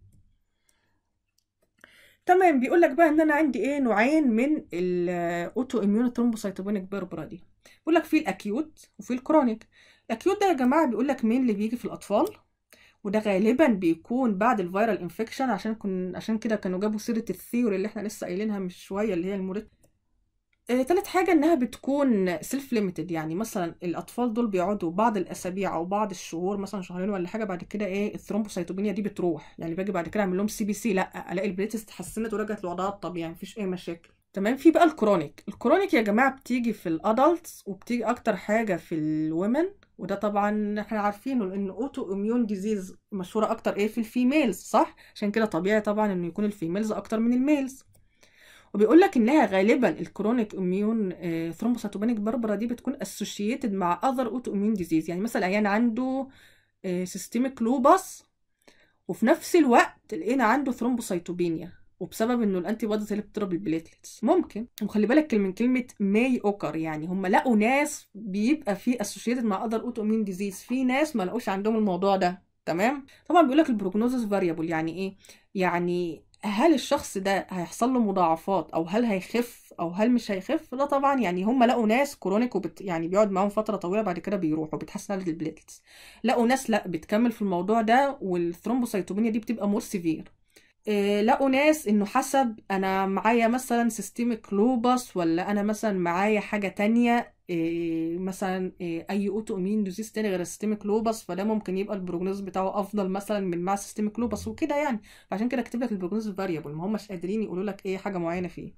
تمام بيقول لك بقى ان انا عندي ايه نوعين من الاوتو اميون ثرومبوسيتوبينيك بربرا دي بيقول لك في الاكيوت وفي الكرونيك الاكيوت ده يا جماعه بيقول لك مين اللي بيجي في الاطفال وده غالبا بيكون بعد الفيرال انفكشن عشان كن عشان كده كانوا جابوا سيره الثيوري اللي احنا لسه قايلينها من شويه اللي هي الموريت آه، تالت حاجة إنها بتكون سيلف ليميتد يعني مثلا الأطفال دول بيقعدوا بعض الأسابيع أو بعض الشهور مثلا شهرين ولا حاجة بعد كده إيه الثرومبوسيتوبينيا دي بتروح يعني باجي بعد كده أعمل لهم سي بي سي لأ ألاقي البليتس اتحسنت ورجعت لوضعها الطبيعي مفيش أي مشاكل تمام في بقى الكرونيك الكرونيك يا جماعة بتيجي في الأدلتس وبتيجي أكتر حاجة في الومن وده طبعا احنا عارفينه لان اوتو اميون ديزيز مشهوره اكتر ايه في الفيميلز صح عشان كده طبيعي طبعا انه يكون الفيميلز اكتر من الميلز وبيقول لك انها غالبا الكرونيك اميون ثرومبوسيتوبينيك بربرا دي بتكون اسوشيتد مع اذر اوتو اميون ديزيز يعني مثلا عيان عنده سيستميك لوباس وفي نفس الوقت لقينا عنده ثرومبوسيتوبينيا وبسبب انه الانتي بوديز اللي بتضرب البليتلتس ممكن وخلي بالك من كلمه ماي اوكر يعني هم لقوا ناس بيبقى في اسوشيتد مع اذر اوتو اميون ديزيز في ناس ما لقوش عندهم الموضوع ده تمام طبعا بيقول لك البروجنوزس فاريبل يعني ايه يعني هل الشخص ده هيحصل له مضاعفات او هل هيخف او هل مش هيخف ده طبعا يعني هم لقوا ناس كرونيك وبت يعني بيقعد معاهم فتره طويله بعد كده بيروحوا بيتحسن عدد البليتلتس لقوا ناس لا بتكمل في الموضوع ده والثرومبوسيتوبينيا دي بتبقى مور سيفير إيه لقوا ناس انه حسب انا معايا مثلا سيستميك لوبس ولا انا مثلا معايا حاجه تانية إيه مثلا إيه اي اوتو امين ديزيز تاني غير السيستميك لوبس فده ممكن يبقى البروجنوز بتاعه افضل مثلا من مع سيستميك لوبس وكده يعني فعشان كده كاتب لك البروجنوز فاريبل ما هماش قادرين يقولوا لك ايه حاجه معينه فيه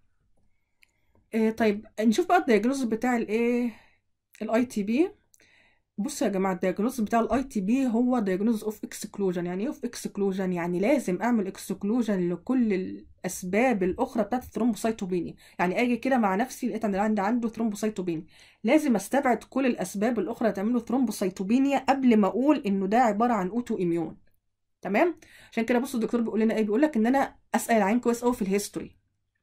إيه طيب نشوف بقى الدياجنوز بتاع الايه الاي تي بي بصوا يا جماعه الدياجنوز بتاع الاي تي بي هو دياجنوز اوف اكسكلوجن يعني ايه اوف اكسكلوجن يعني لازم اعمل اكسكلوجن لكل الاسباب الاخرى بتاعت الثرومبوسيتوبينيا يعني اجي كده مع نفسي لقيت ان عندي عنده ثرومبوسيتوبينيا لازم استبعد كل الاسباب الاخرى اللي تعمل له ثرومبوسيتوبينيا قبل ما اقول انه ده عباره عن اوتو اميون تمام عشان كده بصوا الدكتور بيقول لنا ايه بيقول لك ان انا اسال العين كويس قوي في الهيستوري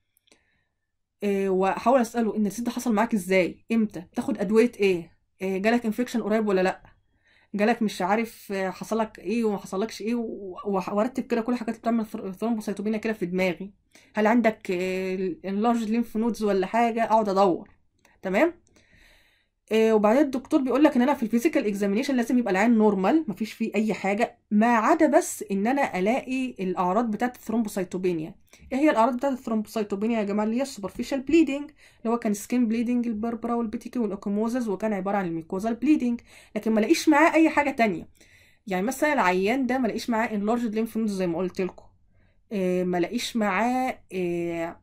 إيه واحاول اساله ان الست ده حصل معاك ازاي امتى بتاخد ادويه ايه إيه جالك انفكشن قريب ولا لا جالك مش عارف حصل لك ايه وما حصلكش ايه وارتب كده كل الحاجات اللي بتعمل ثرومبوسيتوبينيا كده في دماغي هل عندك انلارج ليمف نودز ولا حاجه اقعد ادور تمام إيه وبعدين الدكتور بيقول لك ان انا في الفيزيكال اكزامينيشن لازم يبقى العين نورمال مفيش فيه اي حاجه ما عدا بس ان انا الاقي الاعراض بتاعه الثرومبوسيتوبينيا ايه هي الاعراض بتاعه الثرومبوسيتوبينيا يا جماعه اللي هي السوبرفيشال بليدنج اللي هو كان سكين بليدنج البربرا والبيتيكي والاوكوموزز وكان عباره عن الميكوزال بليدنج لكن ما لاقيش معاه اي حاجه تانية يعني مثلا العيان ده ما لاقيش معاه انلارجد ليمف نودز زي ما قلت لكم إيه ما لاقيش معاه إيه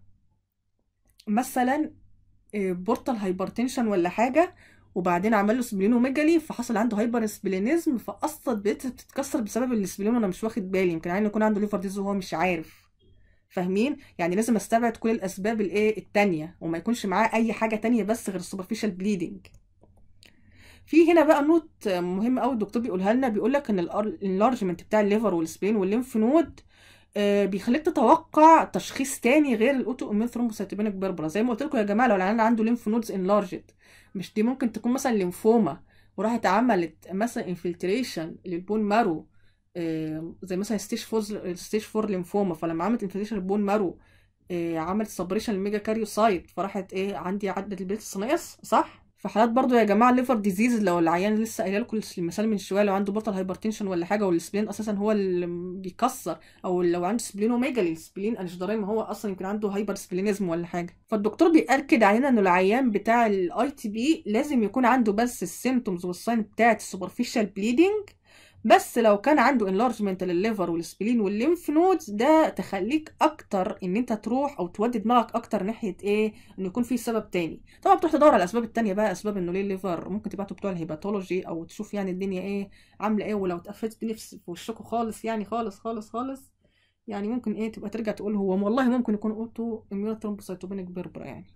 مثلا إيه بورتال هايبرتنشن ولا حاجه وبعدين عمل له سبلينوميجالي فحصل عنده هايبر سبلينيزم فاصلا بقيت بتتكسر بسبب السبلين وانا مش واخد بالي يمكن عين يكون عنده ليفر ديز وهو مش عارف فاهمين يعني لازم استبعد كل الاسباب الايه التانية وما يكونش معاه اي حاجه تانية بس غير السوبرفيشال بليدنج في هنا بقى نوت مهم قوي الدكتور بيقولها لنا بيقول لك ان الانلارجمنت بتاع الليفر والسبلين والليمف نود بيخليك تتوقع تشخيص تاني غير الاوتو اميون ثرومبوسيتوبينيك بربرا زي ما قلت لكم يا جماعه لو العيان عنده ليمف نودز انلارجد مش دي ممكن تكون مثلا ليمفوما وراحت عملت مثلا انفلتريشن للبون مارو زي مثلا ستيج فور ستيج فور ليمفوما فلما عملت انفلتريشن للبون مارو عملت سبريشن للميجا كاريوسايت فراحت ايه عندي عدد البيت الصنايص صح في حالات برضو يا جماعه الليفر ديزيز لو العيان لسه قايله لكم المثال من شويه لو عنده بطل هايبرتنشن ولا حاجه والسبلين اساسا هو اللي بيكسر او لو عنده سبلينوميجالي السبلين انشدراي ما هو اصلا يمكن عنده هايبر سبلينيزم ولا حاجه فالدكتور بياكد علينا ان العيان بتاع الاي تي بي لازم يكون عنده بس السيمتومز والساين بتاعه السوبرفيشال بليدنج بس لو كان عنده انلارجمنت للليفر والسبلين والليمف نودز ده تخليك اكتر ان انت تروح او تودي دماغك اكتر ناحيه ايه انه يكون في سبب تاني طبعا بتروح تدور على الاسباب التانية بقى اسباب انه ليه الليفر ممكن تبعتوا بتوع الهيباتولوجي او تشوف يعني الدنيا ايه عامله ايه ولو اتقفلت الدنيا في وشكوا خالص يعني خالص خالص خالص يعني ممكن ايه تبقى ترجع تقول هو والله ممكن يكون اوتو اميون ثرومبوسايتوبينيك بيربرا يعني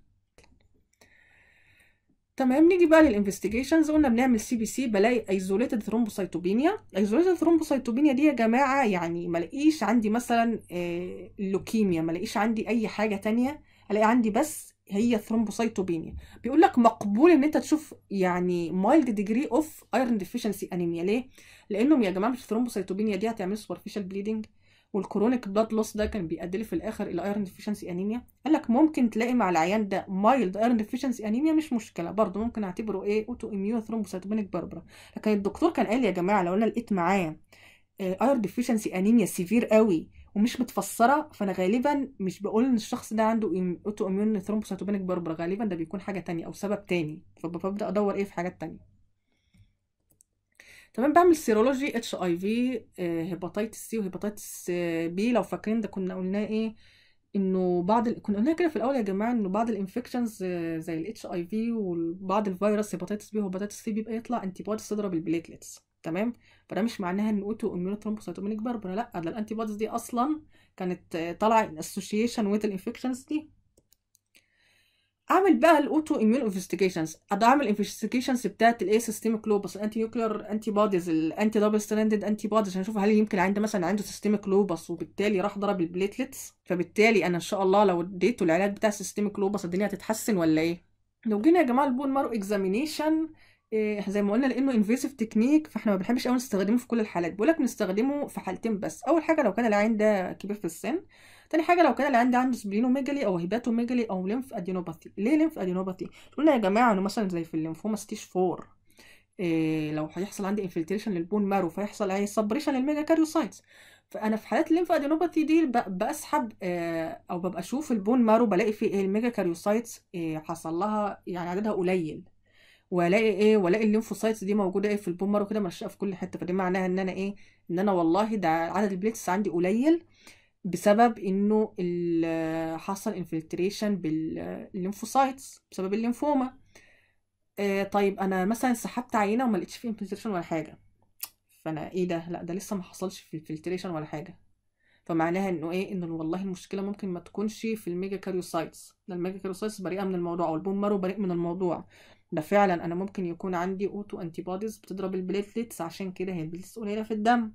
تمام نيجي بقى للانفستيجيشنز قلنا بنعمل سي بي سي بلاقي ايزوليتد ثرومبوسايتوبينيا ايزوليتد ثرومبوسايتوبينيا دي يا جماعه يعني ما الاقيش عندي مثلا آه، لوكيميا ما الاقيش عندي اي حاجه تانية الاقي عندي بس هي ثرومبوسايتوبينيا بيقول لك مقبول ان انت تشوف يعني مايلد ديجري اوف ايرون ديفيشنسي انيميا ليه لانهم يا جماعه مش الثرومبوسايتوبينيا دي هتعمل سوبرفيشال بليدنج والكرونيك بلاد لوس ده كان بيؤدي لي في الاخر الى ايرون ديفيشنسي انيميا قال لك ممكن تلاقي مع العيان ده مايلد ايرون ديفيشنسي انيميا مش مشكله برضه ممكن اعتبره ايه اوتو اميون ثرومبوسايتوبينيك باربرا لكن الدكتور كان قال يا جماعه لو انا لقيت معاه ايرون ديفيشنسي انيميا سيفير قوي ومش متفسره فانا غالبا مش بقول ان الشخص ده عنده اوتو اميون ثرومبوسايتوبينيك باربرا غالبا ده بيكون حاجه تانية او سبب تاني فببدا ادور ايه في حاجات تانية تمام بعمل سيرولوجي اتش اي في هيباتيتس سي وهيباتيتس بي لو فاكرين ده كنا قلناه ايه انه بعض ال... كنا قلنا كده في الاول يا جماعه انه بعض الانفكشنز زي الاتش اي في وبعض الفيروس هيباتيتس بي وهيباتيتس سي بيبقى يطلع انتي بوديز تضرب البليتلتس تمام فده مش معناها ان اوتو اميون ثرومبوسايتومينيك باربرا لا ده الانتي بوديز دي اصلا كانت آه، طالعه ان اسوشيشن وذ الانفكشنز دي اعمل بقى الاوتو اميون انفستيجيشنز اعمل انفستيجيشنز بتاعت الايه سيستميك لوبس الانتي نيوكلير انتي بوديز الانتي دبل ستراندد انتي بوديز عشان اشوف هل يمكن عنده مثلا عنده سيستميك لوبس وبالتالي راح ضرب البليتلتس فبالتالي انا ان شاء الله لو اديته العلاج بتاع سيستميك لوبس الدنيا هتتحسن ولا ايه لو جينا يا جماعه البون مارو اكزامينيشن إيه زي ما قلنا لانه انفيسيف تكنيك فاحنا ما بنحبش قوي نستخدمه في كل الحالات بقول لك بنستخدمه في حالتين بس اول حاجه لو كان العين ده كبير في السن تاني حاجه لو كان العين ده عنده سبلينوميجالي او هيباتوميجالي او ليمف ادينوباثي ليه ليمف ادينوباثي قلنا يا جماعه انه مثلا زي في الليمفوما ستيج 4 إيه لو هيحصل عندي انفلتريشن للبون مارو فيحصل اي سبريشن للميجا كاريوسايتس فانا في حالات الليمف ادينوباثي دي ب- بسحب آه، او ببقى اشوف البون مارو بلاقي فيه ايه الميجا كاريوسايتس إيه حصل لها يعني عددها قليل والاقي ايه والاقي الليمفوسايتس دي موجوده ايه في البون مارو كده مرشقه في كل حته فدي معناها ان انا ايه ان انا والله ده عدد البليتس عندي قليل بسبب انه ال- حصل انفلتريشن بالليمفوسايتس بسبب الليمفوما آه طيب انا مثلا سحبت عينه وما لقيتش فيه انفلتريشن ولا حاجه فانا ايه ده لا ده لسه ما حصلش في انفلتريشن ولا حاجه فمعناها انه ايه انه والله المشكله ممكن ما تكونش في الميجا كاريوسايتس ده الميجا كاريوسايتس بريئه من الموضوع او البون مارو بريء من الموضوع ده فعلا انا ممكن يكون عندي اوتو انتي بوديز بتضرب البليتلتس عشان كده هي البليتلتس قليله في الدم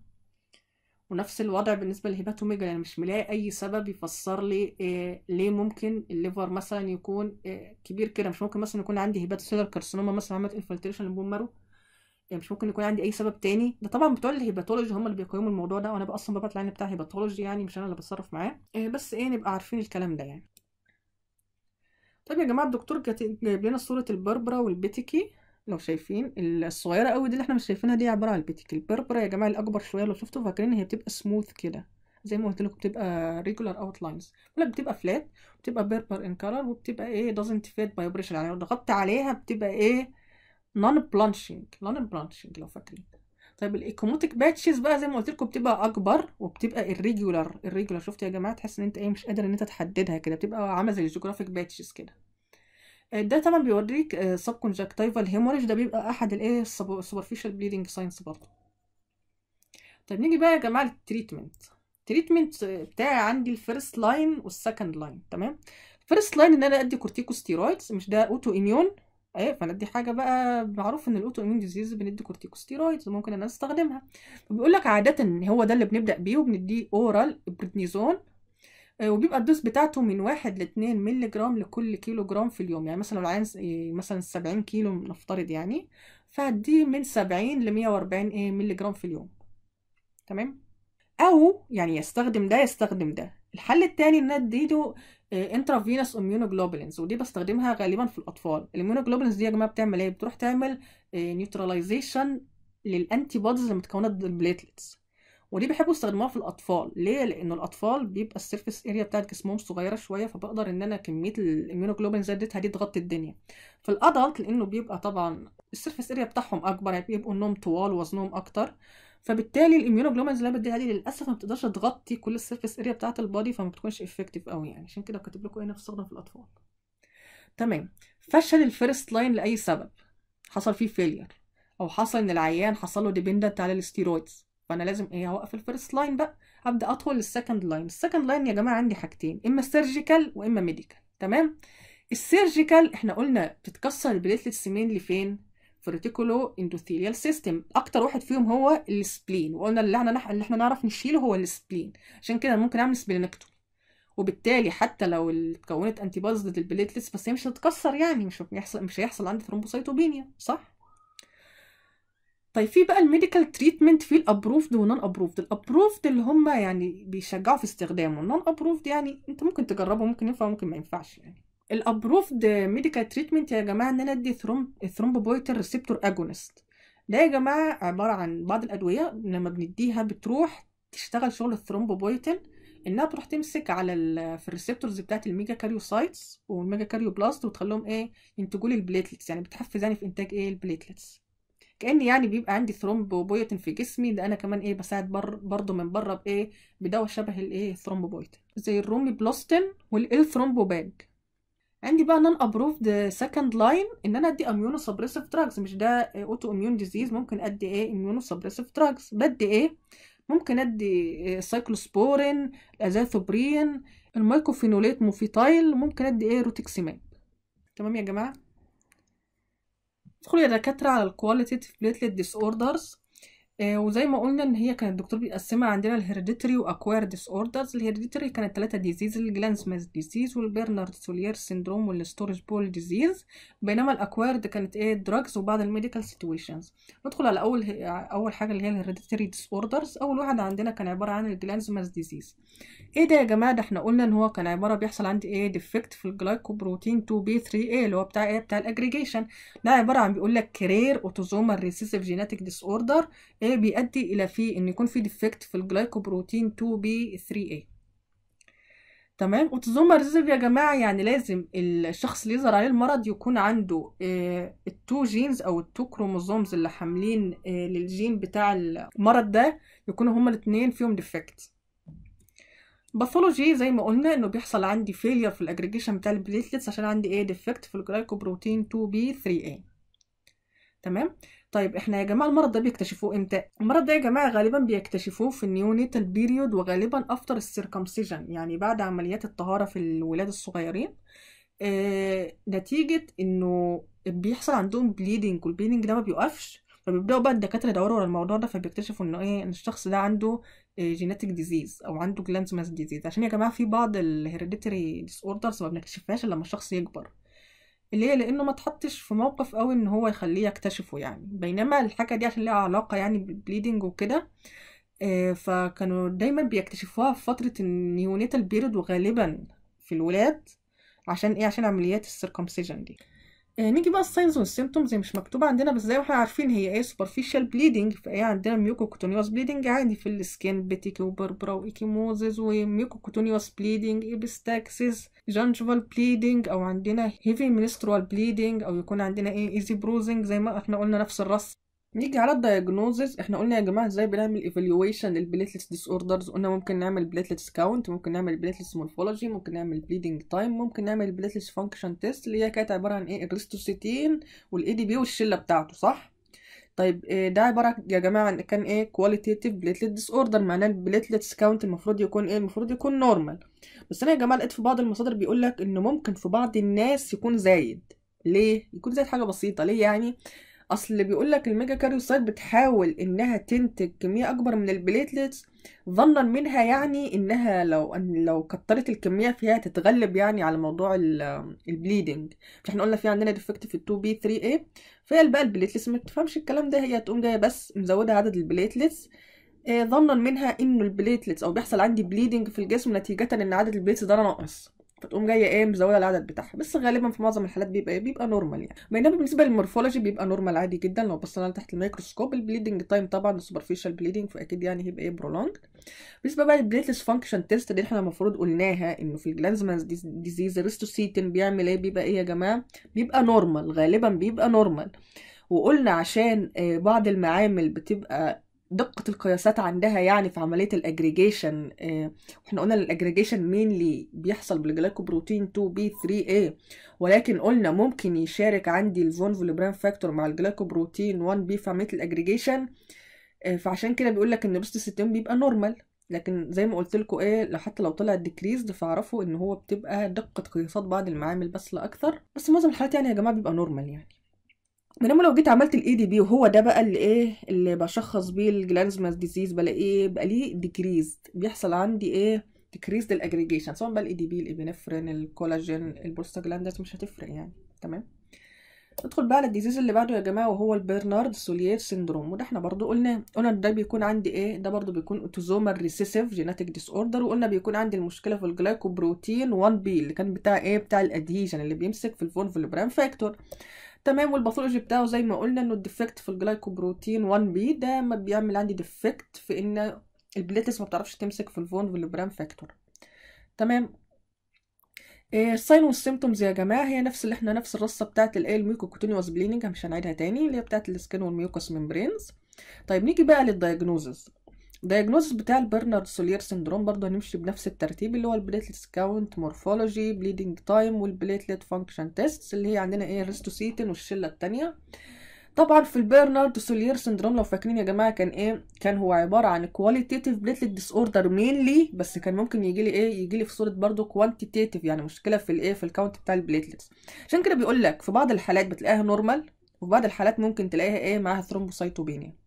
ونفس الوضع بالنسبه للهيباتوميجا يعني مش ملاقي اي سبب يفسر لي إيه ليه ممكن الليفر مثلا يكون إيه كبير كده مش ممكن مثلا يكون عندي هيباتوسيلر كارسينوما مثلا عملت انفلتريشن للبون مارو يعني مش ممكن يكون عندي اي سبب تاني ده طبعا بتوع الهيباتولوجي هم اللي بيقيموا الموضوع ده وانا بقى اصلا ببعت العين بتاع هيباتولوجي يعني مش انا اللي بتصرف معاه إيه بس ايه نبقى عارفين الكلام ده يعني طيب يا جماعه الدكتور جات- جايب لنا صوره البربرا والبيتيكي لو شايفين الصغيره قوي دي اللي احنا مش شايفينها دي عباره عن البيتيكي البربرا يا جماعه الاكبر شويه لو شفتوا فاكرين هي بتبقى سموث كده زي ما قلت لكم بتبقى ريجولار اوتلاينز ولا بتبقى فلات بتبقى بيربر ان كلر وبتبقى ايه doesn't fit by operation يعني لو ضغطت عليها بتبقى ايه نون بلانشنج نون بلانشنج لو فاكرين طيب الايكوموتيك باتشز بقى زي ما قلت لكم بتبقى اكبر وبتبقى الريجولار الريجولار شفت يا جماعه تحس ان انت ايه مش قادر ان انت تحددها كده بتبقى عامله زي الجيوغرافيك باتشز كده ده طبعا بيوريك سب كونجكتيفال هيموريج ده بيبقى احد الايه السوبرفيشال بليدنج ساينس برضه طيب نيجي بقى يا جماعه للتريتمنت التريتمنت بتاعي عندي الفيرست لاين والسكند لاين تمام الفيرست لاين ان انا ادي كورتيكوستيرويدز مش ده اوتو اميون ايه فانا دي حاجه بقى معروف ان الاوتو اميون ديزيز بندي كورتيكوستيرويدز ممكن الناس تستخدمها فبيقول لك عاده ان هو ده اللي بنبدا بيه وبنديه اورال بريدنيزون آه، وبيبقى الدوز بتاعته من واحد لاتنين مللي جرام لكل كيلو جرام في اليوم يعني مثلا لو العين س- إيه، مثلا سبعين كيلو نفترض يعني فهديه من سبعين لمية وأربعين ايه مللي جرام في اليوم تمام او يعني يستخدم ده يستخدم ده الحل التاني ان أنا اديله انترافينوس اميونوجلوبولينز ودي بستخدمها غالبا في الاطفال الاميونوجلوبولينز دي يا جماعه بتعمل ايه بتروح تعمل نيوتراليزيشن للانتي بوديز اللي متكونه ضد البليتلتس ودي بيحبوا يستخدموها في الاطفال ليه لانه الاطفال بيبقى السيرفيس اريا بتاعت جسمهم صغيره شويه فبقدر ان انا كميه الاميونوجلوبولينز اديتها دي تغطي الدنيا في الادلت لانه بيبقى طبعا السيرفيس اريا بتاعهم اكبر يعني بيبقوا انهم طوال وزنهم اكتر فبالتالي الاميونوجلوبولينز اللي انا بديها دي للاسف ما بتقدرش تغطي كل السيرفيس اريا بتاعه البادي فما بتكونش افكتيف قوي يعني عشان كده كاتب لكم هنا بتستخدم في الاطفال تمام فشل الفيرست لاين لاي سبب حصل فيه فيلير او حصل ان العيان حصل له ديبندنت على الستيرويدز فانا لازم ايه اوقف الفيرست لاين بقى ابدا ادخل للسكند لاين السكند لاين يا جماعه عندي حاجتين اما سيرجيكال واما ميديكال تمام السيرجيكال احنا قلنا بتتكسر البليتلتس مين لفين في الريتيكولو اندوثيليال سيستم اكتر واحد فيهم هو السبلين وقلنا اللي احنا نح... اللي احنا نعرف نشيله هو السبلين عشان كده ممكن اعمل سبلينكتومي وبالتالي حتى لو اتكونت انتي بوديز ضد البليتلتس بس هي مش هتتكسر يعني مش هيحصل مش هيحصل عندي ثرومبوسايتوبينيا صح طيب في بقى الميديكال تريتمنت في الابروفد والنون ابروفد الابروفد اللي هم يعني بيشجعوا في استخدامه النون ابروفد يعني انت ممكن تجربه ممكن ينفع ممكن ما ينفعش يعني الابروفد ميديكال تريتمنت يا جماعه ان انا ادي ثرومب ثرومبوبويتر ريسبتور اجونست ده يا جماعه عباره عن بعض الادويه لما بنديها بتروح تشتغل شغل الثرومبوبويتين انها تروح تمسك على ال في الريسبتورز بتاعت الميجا كاريوسايتس والميجا كاريوبلاست وتخليهم ايه ينتجوا لي البليتلتس يعني بتحفز يعني في انتاج ايه البليتلتس كأن يعني بيبقى عندي ثرومبوبويتين في جسمي ده انا كمان ايه بساعد بر برضه من بره بايه بدواء شبه الايه الثرومبوبويتين زي الرومي بلوستين والالثرومبوباج عندي بقى نون ابروفد سكند لاين ان انا ادي اميونو سبريسيف دراجز مش ده اوتو اميون ديزيز ممكن ادي ايه اميونو سبريسيف دراجز بدي ايه ممكن ادي سايكلوسبورين الازاثوبرين المايكوفينولات موفيتايل ممكن ادي ايه روتكسيماب تمام يا جماعه ادخلوا يا دكاتره على الكواليتيف بليتلت ديس اوردرز وزي ما قلنا ان هي كان الدكتور بيقسمها عندنا الهيريديتري واكوير ديس اوردرز الهيريديتري كانت ثلاثه ديزيز الجلانسماز ديزيز والبرنارد سوليير سيندروم والستورج بول ديزيز بينما الاكويرد كانت ايه دراجز وبعض الميديكال سيتويشنز ندخل على اول اول حاجه اللي هي الهيريديتري ديس اوردرز اول واحد عندنا كان عباره عن الجلانسماز ديزيز ايه ده يا جماعه ده احنا قلنا ان هو كان عباره بيحصل عندي ايه ديفكت في الجلايكوبروتين 2 بي 3 اي اللي هو بتاع ايه بتاع الاجريجيشن ده عباره عن بيقول لك كرير اوتوزومال ريسيسيف جينيتك ديس اوردر ايه بيؤدي الى في ان يكون في ديفكت في الجلايكوبروتين 2 بي 3 اي تمام اوتوزومال ريسيسيف يا جماعه يعني لازم الشخص اللي يظهر عليه المرض يكون عنده إيه التو جينز او التو كروموزومز اللي حاملين إيه للجين بتاع المرض ده يكونوا هما الاثنين فيهم ديفكت باثولوجي زي ما قلنا انه بيحصل عندي فيلير في الاجريجيشن بتاع البليتلتس عشان عندي ايه ديفكت في الجلايكوبروتين 2 بي 3 a تمام طيب احنا يا جماعه المرض ده بيكتشفوه امتى المرض ده يا جماعه غالبا بيكتشفوه في النيونيتال بيريود وغالبا افتر السيركمسيجن يعني بعد عمليات الطهاره في الولاد الصغيرين آه نتيجه انه بيحصل عندهم بليدنج والبليدنج ده ما بيوقفش فبيبداوا بقى الدكاتره يدوروا على الموضوع ده فبيكتشفوا انه ايه ان الشخص ده عنده جينيتك ديزيز او عنده جلانزماس ديزيز عشان يا جماعه في بعض الهيريديتري ديس اوردرز ما بنكتشفهاش الا لما الشخص يكبر اللي هي لانه ما اتحطش في موقف قوي ان هو يخليه يكتشفه يعني بينما الحاجه دي عشان ليها علاقه يعني بالبليدنج وكده آه فكانوا دايما بيكتشفوها في فتره النيونيتال بيريد وغالبا في الولاد عشان ايه عشان عمليات السيركمسيجن دي آه نيجي بقى الساينز والسيمتومز هي مش مكتوبه عندنا بس زي ما احنا عارفين هي ايه سوبرفيشال بليدنج فايه عندنا ميوكوكوتونيوس بليدنج عادي في السكين بيتيكي وبربرا وايكيموزز وميوكوكوتونيوس بليدنج ايبستاكسيس جانجفال بليدنج او عندنا هيفي منسترال بليدنج او يكون عندنا ايه ايزي بروزنج زي ما احنا قلنا نفس الرص نيجي على الدايجنوزز احنا قلنا يا جماعه ازاي بنعمل ايفالويشن للبليتلتس ديس اوردرز قلنا ممكن نعمل بليتلتس كاونت ممكن نعمل بليتلتس مورفولوجي ممكن نعمل بليدنج تايم ممكن نعمل بليتلتس فانكشن تيست اللي هي كانت عباره عن ايه الريستوسيتين والاي دي بي والشله بتاعته صح طيب ده عباره يا جماعه عن كان ايه كواليتيتيف بليتلت ديس اوردر معناه البليتلتس كاونت المفروض يكون ايه المفروض يكون نورمال بس انا يا جماعه لقيت في بعض المصادر بيقول لك انه ممكن في بعض الناس يكون زايد ليه يكون زايد حاجه بسيطه ليه يعني اصل اللي بيقول لك الميجا كاريوسايت بتحاول انها تنتج كميه اكبر من البليتلتس ظنا منها يعني انها لو لو كترت الكميه فيها تتغلب يعني على موضوع البليدنج احنا قلنا في عندنا ديفكت في ال 2 بي 3 a فهي بقى البليتلتس ما تفهمش الكلام ده هي تقوم جايه بس مزوده عدد البليتلتس ظنا منها انه البليتلتس او بيحصل عندي بليدنج في الجسم نتيجه ان عدد البليتلتس ده ناقص فتقوم جايه ايه مزوده العدد بتاعها بس غالبا في معظم الحالات بيبقى ايه بيبقى نورمال يعني بينما بالنسبه للمورفولوجي بيبقى نورمال عادي جدا لو بصينا تحت الميكروسكوب البليدنج تايم طبعا السوبرفيشال بليدنج فاكيد يعني هيبقى ايه برولونج بالنسبه بقى للبليتلس فانكشن تيست دي احنا المفروض قلناها انه في الجلانزمانز ديزيز ريستوسيتين بيعمل ايه بيبقى ايه يا جماعه بيبقى نورمال غالبا بيبقى نورمال وقلنا عشان بعض المعامل بتبقى دقة القياسات عندها يعني في عملية الاجريجيشن اه واحنا قلنا الاجريجيشن مينلي بيحصل بالجلايكوبروتين 2 بي 3 a ولكن قلنا ممكن يشارك عندي الفون فولبران فاكتور مع الجلايكوبروتين 1 بي في عملية الاجريجيشن اه فعشان كده بيقول لك ان الروست سيستم بيبقى نورمال لكن زي ما قلت لكم ايه لو حتى لو طلع ديكريزد فاعرفوا ان هو بتبقى دقة قياسات بعض المعامل بس لا اكثر بس معظم الحالات يعني يا جماعة بيبقى نورمال يعني بينما لو جيت عملت الاي دي بي وهو ده بقى اللي ايه اللي بشخص بيه الجلانزماس ديزيز بلاقيه بقى ليه ديكريز بيحصل عندي ايه ديكريز الاجريجيشن سواء بقى الاي دي بي الابنفرين الكولاجين البروستاجلاندز مش هتفرق يعني تمام ندخل بقى على الديزيز اللي بعده يا جماعه وهو البرنارد سوليير سيندروم وده احنا برضو قلنا قلنا ده بيكون عندي ايه ده برضو بيكون اوتوزومال ريسيسيف جيناتيك ديس اوردر وقلنا بيكون عندي المشكله في الجلايكوبروتين 1 بي اللي كان بتاع ايه بتاع الادهيجن اللي بيمسك في الفون فولبران فاكتور تمام والباثولوجي بتاعه زي ما قلنا انه الديفكت في الجلايكوبروتين 1 بي ده ما بيعمل عندي ديفكت في ان البليتس ما بتعرفش تمسك في الفون فولبران فاكتور تمام الساين والسيمتومز يا جماعه هي نفس اللي احنا نفس الرصه بتاعت الايه الميوكوكوتينيوس بليننج مش هنعيدها تاني اللي هي بتاعت السكين والميوكوس ممبرينز طيب نيجي بقى للدايجنوزز الدايجنوزس بتاع البرنارد سولير سندروم برضه هنمشي بنفس الترتيب اللي هو البليتلت كاونت مورفولوجي بليدنج تايم والبليتلت فانكشن تيست اللي هي عندنا ايه ريستوسيتين والشله التانية طبعا في البرنارد سولير سندروم لو فاكرين يا جماعه كان ايه كان هو عباره عن كواليتيتيف بليتلت ديس اوردر مينلي بس كان ممكن يجي لي ايه يجي لي في صوره برضه كوانتيتيف يعني مشكله في الايه في الكاونت بتاع البليتلتس عشان كده بيقول لك في بعض الحالات بتلاقيها نورمال وفي بعض الحالات ممكن تلاقيها ايه معاها ثرومبوسايتوبينيا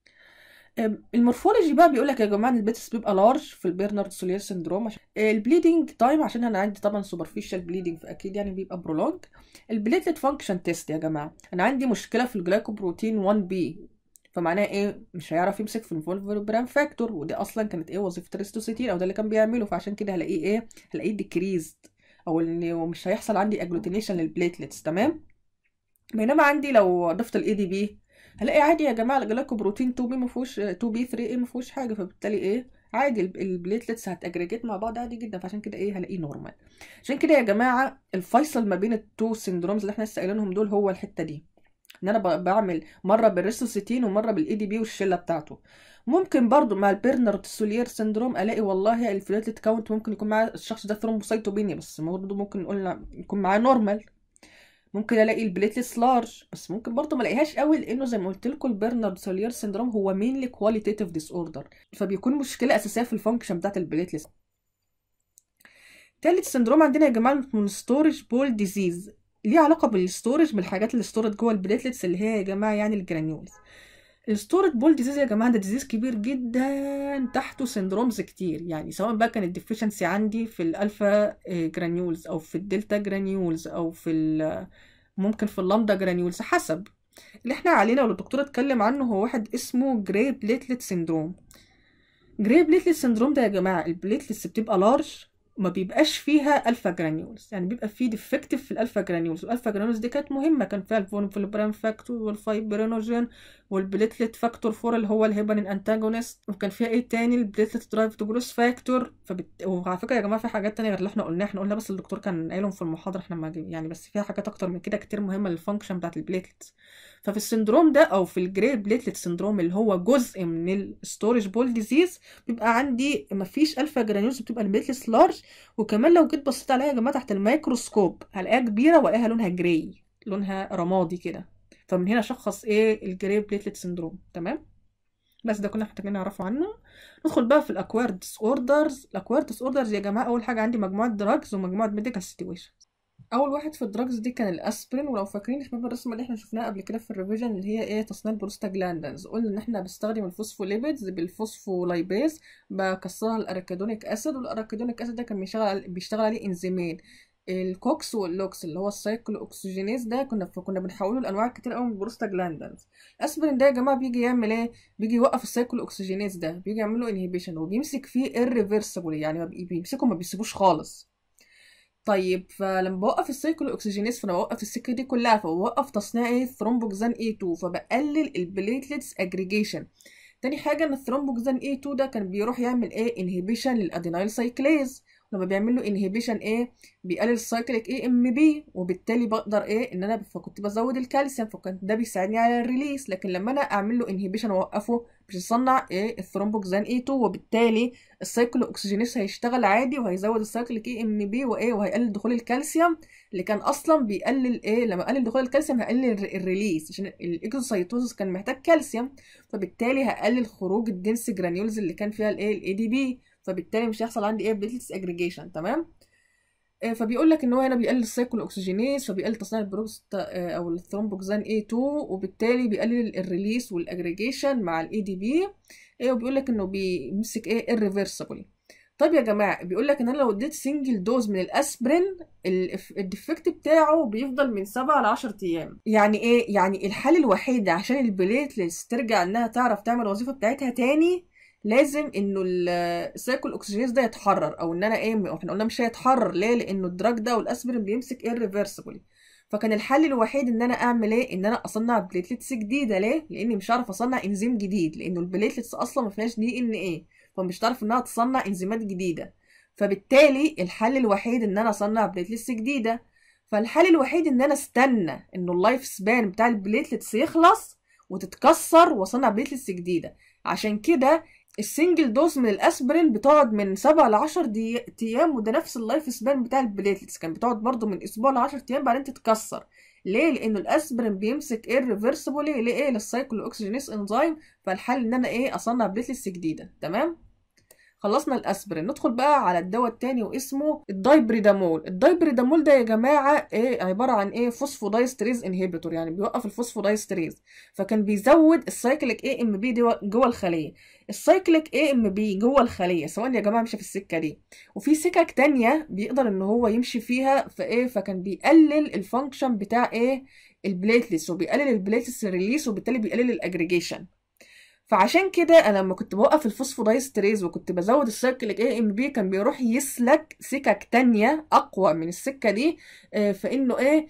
المورفولوجي بقى بيقول لك يا جماعه ان البيتس بيبقى لارج في البرنارد سولير سندروم البليدنج تايم عشان انا عندي طبعا سوبرفيشال بليدنج فاكيد يعني بيبقى برولونج البليتلت فانكشن تيست يا جماعه انا عندي مشكله في الجلايكوبروتين 1 بي فمعناها ايه مش هيعرف يمسك في الفولفربرام فاكتور ودي اصلا كانت ايه وظيفه الريستوسيتين او ده اللي كان بيعمله فعشان كده هلاقيه ايه هلاقيه ديكريزد او ان مش هيحصل عندي اجلوتينيشن للبليتلتس تمام بينما عندي لو ضفت الاي دي بي هلاقي عادي يا جماعه الجلايكوبروتين 2 بي ما فيهوش 2 بي 3 اي ما فيهوش حاجه فبالتالي ايه عادي البليتلتس هتاجريجيت مع بعض عادي جدا فعشان كده ايه هلاقيه نورمال عشان كده يا جماعه الفيصل ما بين التو سندرومز اللي احنا لسه قايلينهم دول هو الحته دي ان انا بعمل مره بالريسوسيتين ومره بالاي دي بي والشله بتاعته ممكن برضو مع البرنارد سولير سندروم الاقي والله الفلاتلت كاونت ممكن يكون معاه الشخص ده ثرومبوسايتوبينيا بس برضه ممكن قلنا يكون معاه نورمال ممكن الاقي البليتلتس لارج بس ممكن برضه ما الاقيهاش قوي لانه زي ما قلت لكم البرنارد سولير سندروم هو مينلي كواليتيتيف ديس اوردر فبيكون مشكله اساسيه في الفانكشن بتاعت البليتلتس تالت سندروم عندنا يا جماعه من ستورج بول ديزيز ليه علاقه بالستورج بالحاجات اللي ستورد جوه البليتلتس اللي هي يا جماعه يعني الجرانيولز الستورد بول ديزيز يا جماعه ده ديزيز كبير جدا تحته سندرومز كتير يعني سواء بقى كانت ديفيشنسي عندي في الالفا جرانيولز او في الدلتا جرانيولز او في ممكن في اللامدا جرانيولز حسب اللي احنا علينا واللي الدكتور اتكلم عنه هو واحد اسمه جراي بليتلت سندروم جراي بليتلت سندروم ده يا جماعه البليتلتس بتبقى لارج ما بيبقاش فيها الفا جرانيولز يعني بيبقى فيه ديفكتيف في الالفا جرانيولز والالفا جرانيولز دي كانت مهمه كان فيها الفولبران فاكتور والفايبرينوجين والبليتلت فاكتور 4 اللي هو الهيبرين انتاجونست وكان فيها ايه تاني البليتلت درايف تو جروس فاكتور فبت... وعلى فكره يا جماعه في حاجات تانية غير اللي احنا قلناها احنا قلنا بس الدكتور كان قايلهم في المحاضره احنا ما يعني بس فيها حاجات اكتر من كده كتير مهمه للفانكشن بتاعت البليتلتس ففي السندروم ده او في الجري بليتلت سندروم اللي هو جزء من الستورج بول ديزيز بيبقى عندي مفيش الفا جرانيولز بتبقى البليتلتس لارج وكمان لو جيت بصيت عليها يا جماعه تحت الميكروسكوب هلاقيها كبيره والاقيها لونها جراي لونها رمادي كده فمن هنا شخص ايه الجراي بليتلت سندروم تمام بس ده كنا محتاجين نعرفه عنه ندخل بقى في الاكوارد ديس اوردرز الاكوارد ديس اوردرز يا جماعه اول حاجه عندي مجموعه دراجز ومجموعه ميديكال سيتويشنز اول واحد في الدراجز دي كان الاسبرين ولو فاكرين احنا الرسمه اللي احنا شفناها قبل كده في الريفيجن اللي هي ايه تصنيع البروستاجلاندنز قلنا ان احنا بنستخدم الفوسفوليبيدز بالفوسفولايبيز بكسرها الاركيدونيك اسيد والاركيدونيك اسيد ده كان بيشتغل بيشتغل عليه انزيمين الكوكس واللوكس اللي هو السايكلو اوكسجينيز ده كنا كنا بنحوله لانواع كتير قوي من البروستاجلاندنز الاسبرين ده يا جماعه بيجي يعمل ايه بيجي يوقف السايكلو اوكسجينيز ده بيجي يعمل له انهبيشن وبيمسك فيه irreversible يعني بيمسكه ما بيسيبوش خالص طيب فلما بوقف السايكلو اوكسجينيز فانا بوقف السكه دي كلها فبوقف تصنيع ايه الثرومبوكسان اي 2 فبقلل البليتلتس اجريجيشن تاني حاجه ان الثرومبوكسان اي 2 ده كان بيروح يعمل ايه انهبيشن للادينايل سايكليز لما بيعمل له انهبيشن ايه بيقلل السايكليك ايه ام بي وبالتالي بقدر ايه ان انا فكنت بزود الكالسيوم فكان ده بيساعدني على الريليس لكن لما انا اعمل له انهبيشن واوقفه مش هيصنع ايه الثرومبوكسان اي 2 وبالتالي السايكلو اوكسجينيس هيشتغل عادي وهيزود السايكليك ايه ام بي وايه وهيقلل دخول الكالسيوم اللي كان اصلا بيقلل ايه لما قلل دخول الكالسيوم هيقلل الريليس عشان الاكزوسايتوزس كان محتاج كالسيوم فبالتالي هقلل خروج الدنس جرانيولز اللي كان فيها الايه الاي دي بي فبالتالي مش هيحصل عندي ايه بليتلتس اجريجيشن تمام آه، فبيقول لك ان هو هنا بيقلل السايكل اوكسجينيز فبيقلل تصنيع البروست او الثرومبوكسان A2 وبالتالي بيقلل الريليس والاجريجيشن مع الاي دي بي وبيقول لك انه بيمسك ايه irreversibly طيب يا جماعه بيقول لك ان انا لو اديت سنجل دوز من الاسبرين الديفكت بتاعه بيفضل من 7 ل 10 ايام يعني ايه يعني الحل الوحيد عشان البليتلز ترجع انها تعرف تعمل الوظيفه بتاعتها تاني لازم انه السايكل اوكسجينيز ده يتحرر او ان انا ايه احنا قلنا مش هيتحرر ليه لانه الدراج ده والاسبرين بيمسك irreversibly فكان الحل الوحيد ان انا اعمل ايه ان انا اصنع بليتلتس جديده ليه لاني مش عارف اصنع انزيم جديد لانه البليتلتس اصلا ما فيهاش دي ان ايه فمش هتعرف انها تصنع انزيمات جديده فبالتالي الحل الوحيد ان انا اصنع بليتلتس جديده فالحل الوحيد ان انا استنى انه اللايف سبان بتاع البليتلتس يخلص وتتكسر واصنع بليتلتس جديده عشان كده السنجل دوز من الاسبرين بتقعد من 7 ل 10 ايام وده نفس اللايف سبان بتاع البليتلتس كان بتقعد برضو من اسبوع ل 10 ايام بعدين تتكسر ليه لانه الاسبرين بيمسك irreversibly ليه للسايكلو اوكسجينيس انزيم فالحل ان انا ايه اصنع بليتلتس جديده تمام خلصنا الاسبرين ندخل بقى على الدواء التاني واسمه الدايبريدامول الدايبريدامول ده يا جماعه ايه عباره عن ايه فوسفودايستريز انهبيتور يعني بيوقف الفوسفودايستريز فكان بيزود السايكليك اي ام بي جوه الخليه السايكليك اي ام بي جوه الخليه سواء يا جماعه مشى في السكه دي وفي سكك تانية بيقدر ان هو يمشي فيها فايه فكان بيقلل الفانكشن بتاع ايه البليتلس وبيقلل البليتلس ريليس وبالتالي بيقلل الاجريجيشن فعشان كده انا لما كنت بوقف الفوسفودايستريز وكنت بزود السايكليك اي ام بي كان بيروح يسلك سكك تانية اقوى من السكه دي آه فانه ايه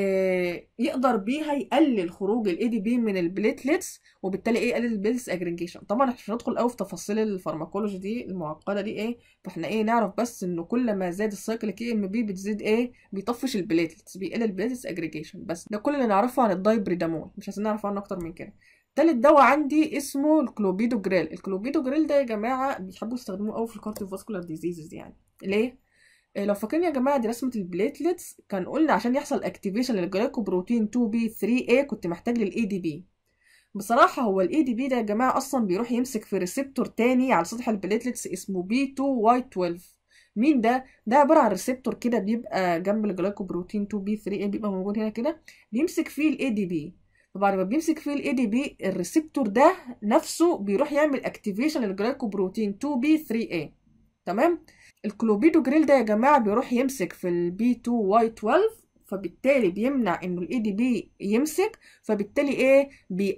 آه يقدر بيها يقلل خروج الاي دي بي من البليتلتس وبالتالي ايه يقلل البليتلتس اجريجيشن طبعا احنا مش هندخل قوي في تفاصيل الفارماكولوجي دي المعقده دي ايه فاحنا ايه نعرف بس انه كل ما زاد السايكليك اي ام بي بتزيد ايه بيطفش البليتلتس بيقلل البليتلتس اجريجيشن بس ده كل اللي نعرفه عن الدايبريدامول مش عايزين نعرف عنه اكتر من كده تالت دواء عندي اسمه الكلوبيدو جريل الكلوبيدو جريل ده يا جماعه بيحبوا يستخدموه قوي في الكارديوفاسكولار ديزيزز يعني ليه لو فاكرين يا جماعه دي رسمه البليتلتس كان قلنا عشان يحصل اكتيفيشن للجلايكوبروتين 2 بي 3 a كنت محتاج للاي دي بي بصراحة هو الاي دي بي ده يا جماعة أصلا بيروح يمسك في ريسبتور تاني على سطح البليتلتس اسمه بي 2 واي 12 مين ده؟ ده عبارة عن ريسبتور كده بيبقى جنب الجلايكوبروتين 2 بي 3 a بيبقى موجود هنا كده بيمسك فيه الاي دي بي فبعد ما بيمسك فيه الاي دي بي الريسبتور ده نفسه بيروح يعمل اكتيفيشن للجلايكوبروتين 2 بي 3 a تمام الكلوبيدو جريل ده يا جماعه بيروح يمسك في البي 2 واي 12 فبالتالي بيمنع انه الاي دي بي يمسك فبالتالي ايه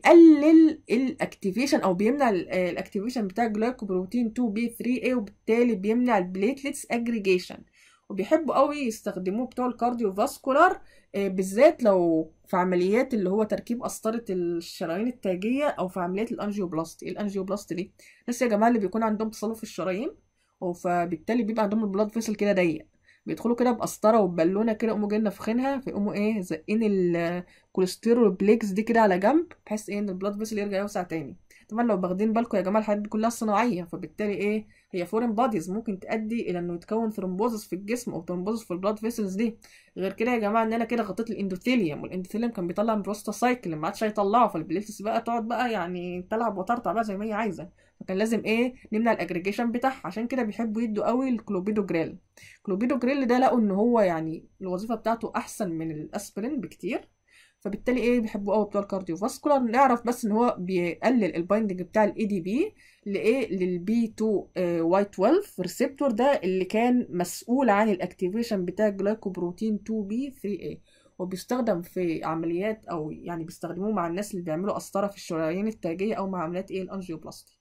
بيقلل الاكتيفيشن او بيمنع الاكتيفيشن بتاع الجلايكوبروتين 2 بي 3 a وبالتالي بيمنع البليتلتس اجريجيشن وبيحبوا قوي يستخدموه بتوع الكارديوفاسكولار بالذات لو في عمليات اللي هو تركيب قسطرة الشرايين التاجية أو في عمليات الأنجيوبلاست إيه الأنجيوبلاست دي؟ الناس يا جماعة اللي بيكون عندهم تصلب في الشرايين فبالتالي بيبقى عندهم البلاد فيسل كده ضيق بيدخلوا كده بقسطره وبالونه كده يقوموا جايين نافخينها فيقوموا ايه زقين الكوليسترول بليكس دي كده على جنب بحيث ايه ان البلاد فيسل يرجع يوسع تاني طبعا لو واخدين بالكم يا جماعه الحاجات دي كلها صناعيه فبالتالي ايه هي فورين باديز ممكن تؤدي الى انه يتكون ثرومبوزس في الجسم او ثرومبوزس في البلاد فيسلز دي غير كده يا جماعه ان انا كده غطيت الاندوثيليوم والاندوثيليوم كان بيطلع بروستاسايكل ما عادش هيطلعه فالبليتس بقى تقعد بقى يعني تلعب وترتع بقى زي ما هي عايزه فكان لازم ايه نمنع الاجريجيشن بتاعها عشان كده بيحبوا يدوا قوي الكلوبيدو جريل الكلوبيدو جريل ده لقوا ان هو يعني الوظيفه بتاعته احسن من الاسبرين بكتير فبالتالي ايه بيحبوا قوي بتوع الكارديوفاسكولار نعرف بس ان هو بيقلل البايندنج بتاع الاي دي بي لايه للبي 2 واي 12 ريسبتور ده اللي كان مسؤول عن الاكتيفيشن بتاع الجلايكوبروتين 2 بي 3 a وبيستخدم في عمليات او يعني بيستخدموه مع الناس اللي بيعملوا قسطره في الشرايين التاجيه او مع عمليات ايه الانجيوبلاستي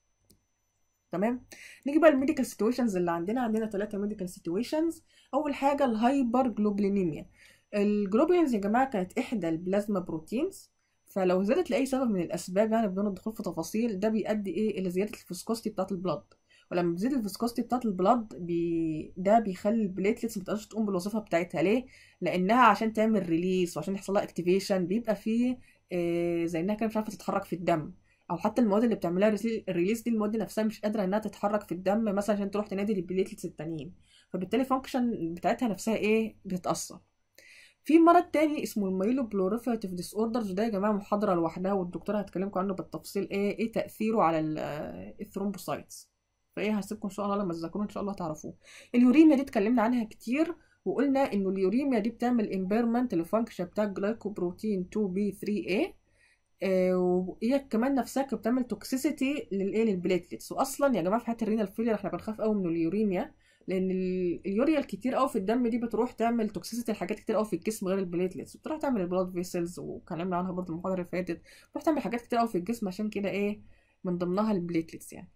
تمام نيجي بقى الميديكال سيتويشنز اللي عندنا عندنا ثلاثه ميديكال سيتويشنز اول حاجه الهايبر جلوبلينيميا الجلوبينز يا جماعه كانت احدى البلازما بروتينز فلو زادت لاي سبب من الاسباب يعني بدون الدخول في تفاصيل ده بيؤدي ايه الى زياده الفسكوستي بتاعه البلد ولما بتزيد الفيسكوستي بتاعت البلاد بي... ده بيخلي البليتلتس ما تقدرش تقوم بالوظيفه بتاعتها ليه لانها عشان تعمل ريليس وعشان يحصل لها اكتيفيشن بيبقى فيه آه زي انها كده مش عارفه تتحرك في الدم او حتى المواد اللي بتعملها الريليس دي المواد نفسها مش قادره انها تتحرك في الدم مثلا عشان تروح تنادي البليتلتس التانيين فبالتالي فانكشن بتاعتها نفسها ايه بتتاثر في مرض تاني اسمه المايلو بلوريفيتيف ديس اوردرز ده يا جماعه محاضره لوحدها والدكتوره هتكلمكم عنه بالتفصيل ايه ايه تاثيره على الثرومبوسايتس فايه هسيبكم ان شاء الله لما تذاكروه ان شاء الله تعرفوه اليوريميا دي اتكلمنا عنها كتير وقلنا انه اليوريميا دي بتعمل امبيرمنت للفانكشن بتاع الجلايكوبروتين 2 بي 3 a آه وهي كمان نفسها كانت بتعمل توكسيسيتي للايه للبليتلتس واصلا يا جماعه في حته الرينال فيلير احنا بنخاف قوي من اليوريميا لان اليوريا الكتير قوي في الدم دي بتروح تعمل توكسيسيتي لحاجات كتير قوي في الجسم غير البليتلتس بتروح تعمل البلاد فيسلز وكلامنا عنها برضه المحاضره اللي فاتت بتروح تعمل حاجات كتير قوي في الجسم عشان كده ايه من ضمنها البليتلتس يعني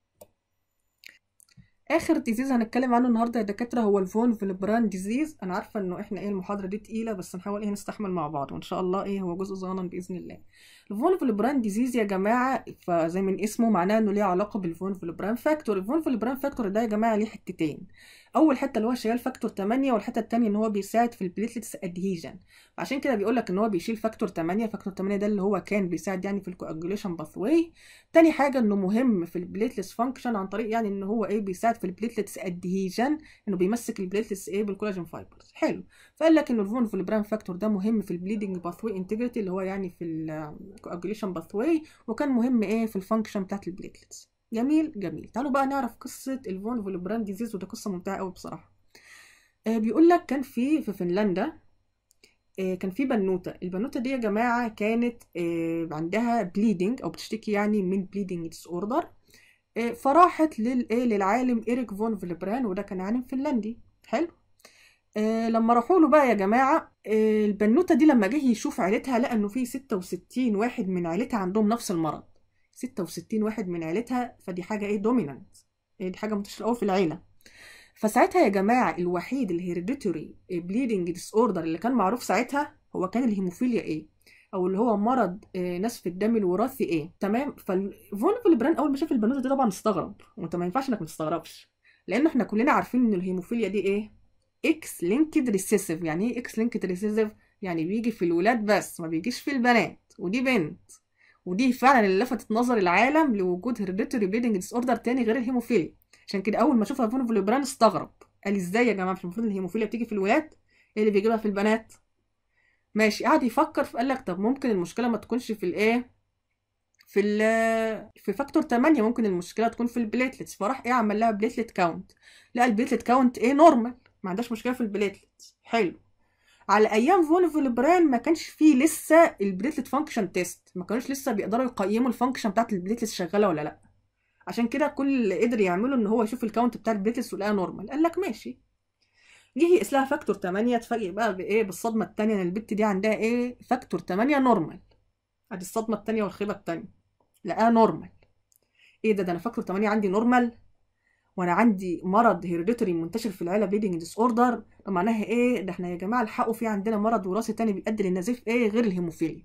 اخر ديزيز هنتكلم عنه النهارده يا دكاتره هو الفون فيلبران ديزيز انا عارفه انه احنا ايه المحاضره دي تقيله بس نحاول ايه نستحمل مع بعض وان شاء الله ايه هو جزء صغنن باذن الله الفون فيلبران ديزيز يا جماعه فزي من اسمه معناه انه ليه علاقه بالفون فيلبران فاكتور الفون فيلبران فاكتور ده يا جماعه ليه حتتين اول حته اللي هو شغال فاكتور 8 والحته الثانيه ان هو بيساعد في البليتلتس ادهيجن عشان كده بيقول لك ان هو بيشيل فاكتور 8 فاكتور 8 ده اللي هو كان بيساعد يعني في الكواجوليشن باثواي تاني حاجه انه مهم في البليتلتس فانكشن عن طريق يعني ان هو ايه بيساعد في البليتلتس ادهيجن انه بيمسك البليتلتس ايه بالكولاجين فايبرز حلو فقال لك ان الفون فيلبران فاكتور ده مهم في البليدنج باثواي انتجريتي اللي هو يعني في الكواجوليشن باثواي وكان مهم ايه في الفانكشن بتاعت البليتلتس جميل جميل تعالوا بقى نعرف قصه الفون فيلبران ديزيز وده قصه ممتعه قوي بصراحه آه بيقول لك كان في في فنلندا آه كان في بنوته البنوته دي يا جماعه كانت آه عندها بليدنج او بتشتكي يعني من بليدنج ديس اوردر فراحت للايه للعالم ايريك فون فيلبران وده كان عالم فنلندي حلو آه لما راحوا له بقى يا جماعه آه البنوته دي لما جه يشوف عيلتها لقى انه في 66 واحد من عيلتها عندهم نفس المرض 66 واحد من عيلتها فدي حاجه ايه دومينانت دي حاجه منتشره قوي في العيله فساعتها يا جماعه الوحيد الهيريديتوري بليدنج ديس اوردر اللي كان معروف ساعتها هو كان الهيموفيليا ايه او اللي هو مرض نسف الدم الوراثي ايه تمام ففون فيلبران اول ما شاف البنوته دي طبعا استغرب وانت ما ينفعش انك ما تستغربش لان احنا كلنا عارفين ان الهيموفيليا دي ايه اكس لينكد ريسيسيف يعني ايه اكس لينكد ريسيسيف يعني بيجي في الولاد بس ما بيجيش في البنات ودي بنت ودي فعلا اللي لفتت نظر العالم لوجود هيريديتوري بليدنج ديس اوردر تاني غير الهيموفيليا عشان كده اول ما شافها فون فيلبران استغرب قال ازاي يا جماعه مش المفروض الهيموفيليا بتيجي في الولاد ايه اللي بيجيبها في البنات ماشي قعد يفكر فقال لك طب ممكن المشكله ما تكونش في الايه في ال في فاكتور 8 ممكن المشكله تكون في البليتلتس فراح ايه عمل لها بليتلت كاونت لقى البليتلت كاونت ايه نورمال ما عندهاش مشكله في البليتلتس حلو على ايام فون فيلبران ما كانش فيه لسه البليتلت فانكشن تيست ما كانوش لسه بيقدروا يقيموا الفانكشن بتاعت البليتلتس شغاله ولا لا عشان كده كل اللي قدر يعمله ان هو يشوف الكاونت بتاع البليتلتس ولقاها نورمال قال لك ماشي جه يقيس لها فاكتور 8 اتفاجئ بقى بايه بالصدمه الثانيه ان البت دي عندها ايه فاكتور 8 نورمال ادي الصدمه الثانيه والخيبه الثانيه لقاها نورمال ايه ده ده انا فاكتور 8 عندي نورمال وانا عندي مرض هيريديتوري منتشر في العيله بليدنج ديس اوردر طب معناها ايه ده احنا يا جماعه الحقوا في عندنا مرض وراثي تاني بيؤدي للنزيف ايه غير الهيموفيليا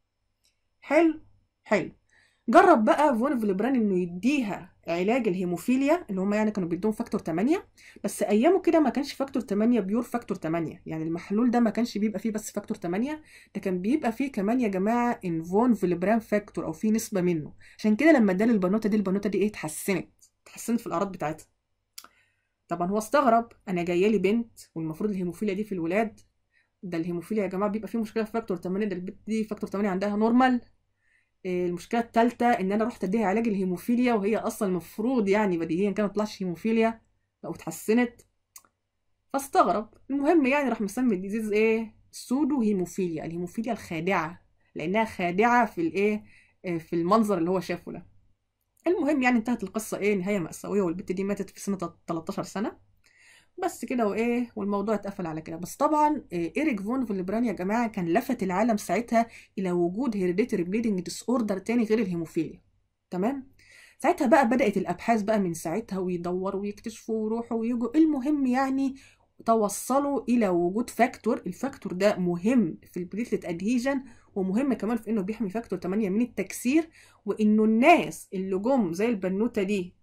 حلو حلو جرب بقى فون فيلبران انه يديها علاج الهيموفيليا اللي هم يعني كانوا بيدوهم فاكتور 8 بس ايامه كده ما كانش فاكتور 8 بيور فاكتور 8 يعني المحلول ده ما كانش بيبقى فيه بس فاكتور 8 ده كان بيبقى فيه كمان يا جماعه انفون فيلبران فاكتور او فيه نسبه منه عشان كده لما اداله البنوته دي البنوته دي ايه اتحسنت اتحسنت في الاعراض بتاعتها طبعا هو استغرب انا جايه لي بنت والمفروض الهيموفيليا دي في الولاد ده الهيموفيليا يا جماعه بيبقى فيه مشكله في فاكتور 8 ده البنت دي فاكتور 8 عندها نورمال المشكله الثالثه ان انا رحت اديها علاج الهيموفيليا وهي اصلا المفروض يعني بديهيا كانت طلعش هيموفيليا لو اتحسنت فاستغرب المهم يعني راح مسمي الديزيز ايه سودو هيموفيليا الهيموفيليا الخادعه لانها خادعه في الايه في المنظر اللي هو شافه ده المهم يعني انتهت القصه ايه نهايه مأساويه والبت دي ماتت في سنه 13 سنه بس كده وايه والموضوع اتقفل على كده بس طبعا ايريك فون فيلبران يا جماعه كان لفت العالم ساعتها الى وجود هيريديتري بليدنج ديس اوردر تاني غير الهيموفيليا تمام ساعتها بقى بدات الابحاث بقى من ساعتها ويدوروا ويكتشفوا ويروحوا ويجوا المهم يعني توصلوا الى وجود فاكتور الفاكتور ده مهم في البليتلت ادهيجن ومهم كمان في انه بيحمي فاكتور 8 من التكسير وانه الناس اللي جم زي البنوته دي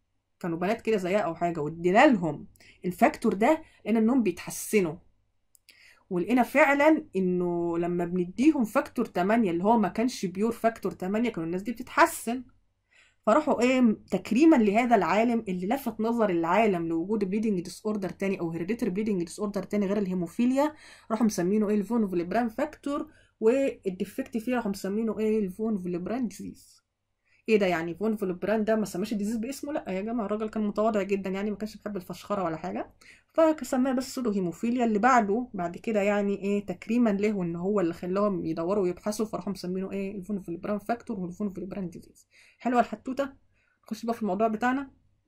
كانوا بنات كده زيها او حاجه وادينا لهم الفاكتور ده لقينا انهم بيتحسنوا ولقينا فعلا انه لما بنديهم فاكتور 8 اللي هو ما كانش بيور فاكتور 8 كانوا الناس دي بتتحسن فراحوا ايه تكريما لهذا العالم اللي لفت نظر العالم لوجود بليدنج ديس اوردر تاني او هيريديتري بليدنج ديس اوردر تاني غير الهيموفيليا راحوا مسمينه ايه الفون فيلبران فاكتور والديفكت فيه راحوا مسمينه ايه الفون فيلبران ديزيز ايه ده يعني فون فيلبران ده ما سماش الديزيز باسمه لا يا جماعه الراجل كان متواضع جدا يعني ما كانش بيحب الفشخره ولا حاجه فسماه بس سودو هيموفيليا اللي بعده بعد كده يعني ايه تكريما له وان هو اللي خلاهم يدوروا ويبحثوا فراحوا مسمينه ايه الفون فيلبران فاكتور والفون فيلبران ديزيز حلوه الحتوته نخش بقى في الموضوع بتاعنا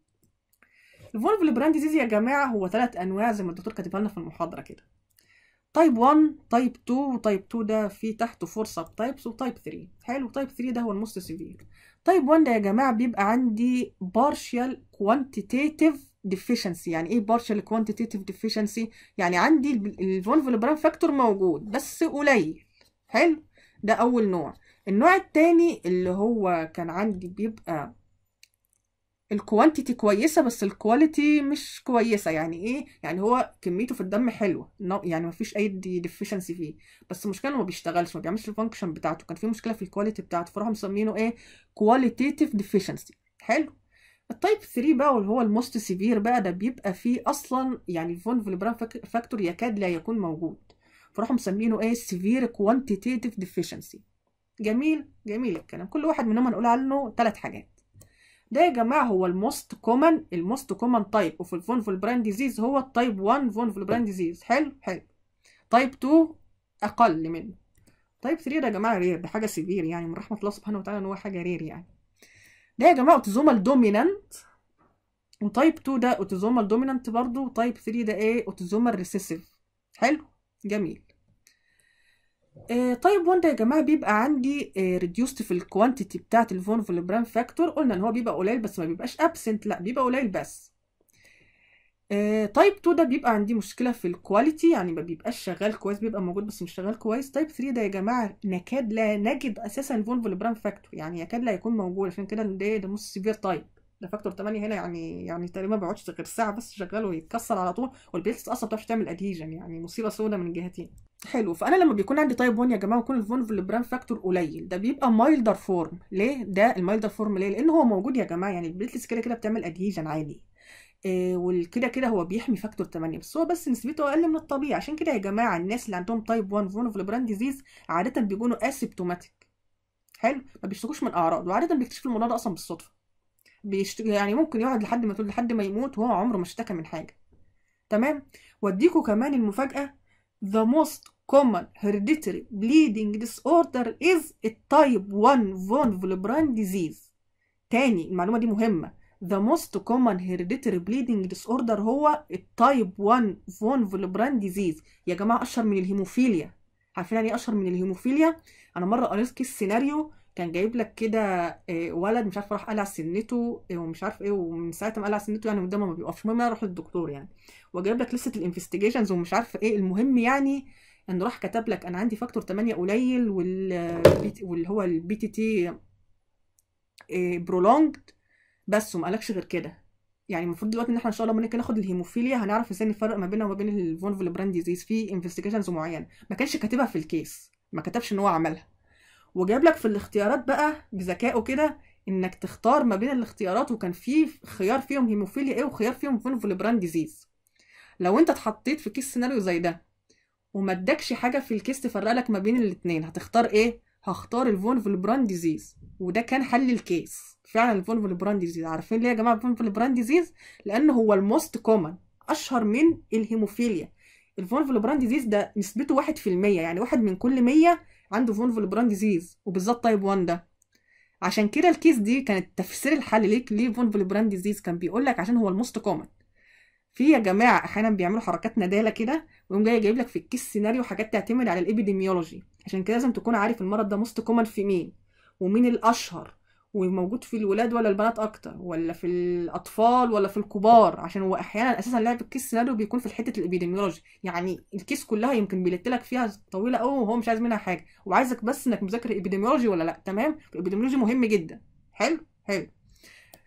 الفون فيلبران ديزيز يا جماعه هو ثلاث انواع زي ما الدكتور كاتبها لنا في المحاضره كده تايب 1 تايب 2 وتايب 2 ده في تحته فور سب تايبس وتايب 3 حلو تايب 3 ده هو الموست سيفير تايب 1 ده يا جماعه بيبقى عندي partial quantitative deficiency يعني ايه partial quantitative deficiency يعني عندي الفون فيلبران فاكتور موجود بس قليل حلو ده اول نوع النوع التاني اللي هو كان عندي بيبقى الكوانتيتي كويسه بس الكواليتي مش كويسه يعني ايه يعني هو كميته في الدم حلوه يعني مفيش اي ديفيشنسي فيه بس المشكله انه ما بيشتغلش ما بيعملش الفانكشن بتاعته كان في مشكله في الكواليتي بتاعته فراحوا مسمينه ايه كواليتيتيف ديفيشنسي حلو التايب 3 بقى واللي هو الموست سيفير بقى ده بيبقى فيه اصلا يعني الفون فيلبران فاكتور يكاد لا يكون موجود فراحوا مسمينه ايه سيفير كوانتيتيف ديفيشنسي جميل جميل الكلام كل واحد منهم هنقول عنه ثلاث حاجات ده يا جماعه هو الموست كومن الموست كومن تايب اوف الفون فيلبران ديزيز هو التايب 1 فون فيلبران ديزيز حلو حلو تايب 2 اقل منه تايب 3 ده يا جماعه رير ده حاجه سيفير يعني من رحمه الله سبحانه وتعالى ان هو حاجه رير يعني ده يا جماعه اوتوزومال دومينانت وتايب 2 ده اوتوزومال دومينانت برضه وتايب 3 ده ايه اوتوزومال ريسيسيف حلو جميل آه طيب 1 ده يا جماعه بيبقى عندي آه ريديوست في الكوانتيتي بتاعه الفون فيلبران فاكتور قلنا ان هو بيبقى قليل بس ما بيبقاش ابسنت لا بيبقى قليل بس آه تايب 2 ده بيبقى عندي مشكله في الكواليتي يعني ما بيبقاش شغال كويس بيبقى موجود بس مش شغال كويس تايب 3 ده يا جماعه نكاد لا نجد اساسا الفون فيلبران فاكتور يعني يكاد لا يكون موجود عشان كده ده ده موست سيفير تايب ده فاكتور 8 هنا يعني يعني تقريبا ما بيقعدش غير ساعه بس شغال ويتكسر على طول والبيلز اصلا ما بتعرفش تعمل ادهيجن يعني مصيبه سودة من جهتين حلو فانا لما بيكون عندي تايب 1 يا جماعه ويكون الفون فيلبران فاكتور قليل ده بيبقى مايلدر فورم ليه ده المايلدر فورم ليه لان هو موجود يا جماعه يعني البليتلز كده كده بتعمل ادهيجن عادي إيه وكده كده هو بيحمي فاكتور 8 بس هو بس نسبته اقل من الطبيعي عشان كده يا جماعه الناس اللي عندهم تايب 1 فون فيلبران ديزيز عاده بيكونوا اسيبتوماتيك حلو ما بيشتكوش من اعراض وعاده بيكتشفوا الموضوع ده اصلا بالصدفه بيشت... يعني ممكن يقعد لحد ما تقول لحد ما يموت وهو عمره ما اشتكى من حاجه تمام واديكوا كمان المفاجاه the most common hereditary bleeding disorder is type 1 von Willebrand disease تاني المعلومة دي مهمة the most common hereditary bleeding disorder هو التايب 1 von Willebrand disease يا جماعة أشهر من الهيموفيليا عارفين يعني ايه أشهر من الهيموفيليا أنا مرة قريت كيس سيناريو كان جايب لك كده ولد مش عارف راح قلع سنته ومش عارف ايه ومن ساعه ما قلع سنته يعني قدامه ما بيقفش المهم اروح للدكتور يعني وجايب لك لسه الانفستيجيشنز ومش عارف ايه المهم يعني انه راح كتب لك انا عندي فاكتور 8 قليل واللي هو البي تي تي برولونجد بس وما قالكش غير كده يعني المفروض دلوقتي ان احنا ان شاء الله ممكن ناخد الهيموفيليا هنعرف ازاي نفرق ما بينها وما بين الفون فيلبران ديزيز في انفستيجيشنز معينه ما كانش كاتبها في الكيس ما كتبش ان هو عملها وجاب لك في الاختيارات بقى بذكائه كده انك تختار ما بين الاختيارات وكان في خيار فيهم هيموفيليا ايه وخيار فيهم فون فيلبران ديزيز لو انت اتحطيت في كيس سيناريو زي ده وما ادكش حاجه في الكيس تفرق لك ما بين الاثنين هتختار ايه هختار الفون فيلبران ديزيز وده كان حل الكيس فعلا الفون فيلبران ديزيز عارفين ليه يا جماعه الفون فيلبران ديزيز لان هو الموست كومن اشهر من الهيموفيليا الفون فيلبران ديزيز ده نسبته واحد في المية يعني واحد من كل مية عنده فون فيلبران ديزيز وبالذات تايب 1 ده عشان كده الكيس دي كانت تفسير الحل ليك ليه فون فيلبران ديزيز كان بيقول لك عشان هو الموست كومن في يا جماعه احيانا بيعملوا حركات نداله كده ويقوم جاي جايب لك في الكيس سيناريو حاجات تعتمد على الابيديميولوجي عشان كده لازم تكون عارف المرض ده موست كومن في مين ومين الاشهر وموجود في الولاد ولا البنات اكتر ولا في الاطفال ولا في الكبار عشان هو احيانا اساسا لعب الكيس سيناريو بيكون في حته الابيديميولوجي يعني الكيس كلها يمكن بيلت لك فيها طويله قوي وهو مش عايز منها حاجه وعايزك بس انك مذاكر ابيديميولوجي ولا لا تمام الابيديميولوجي مهم جدا حلو حلو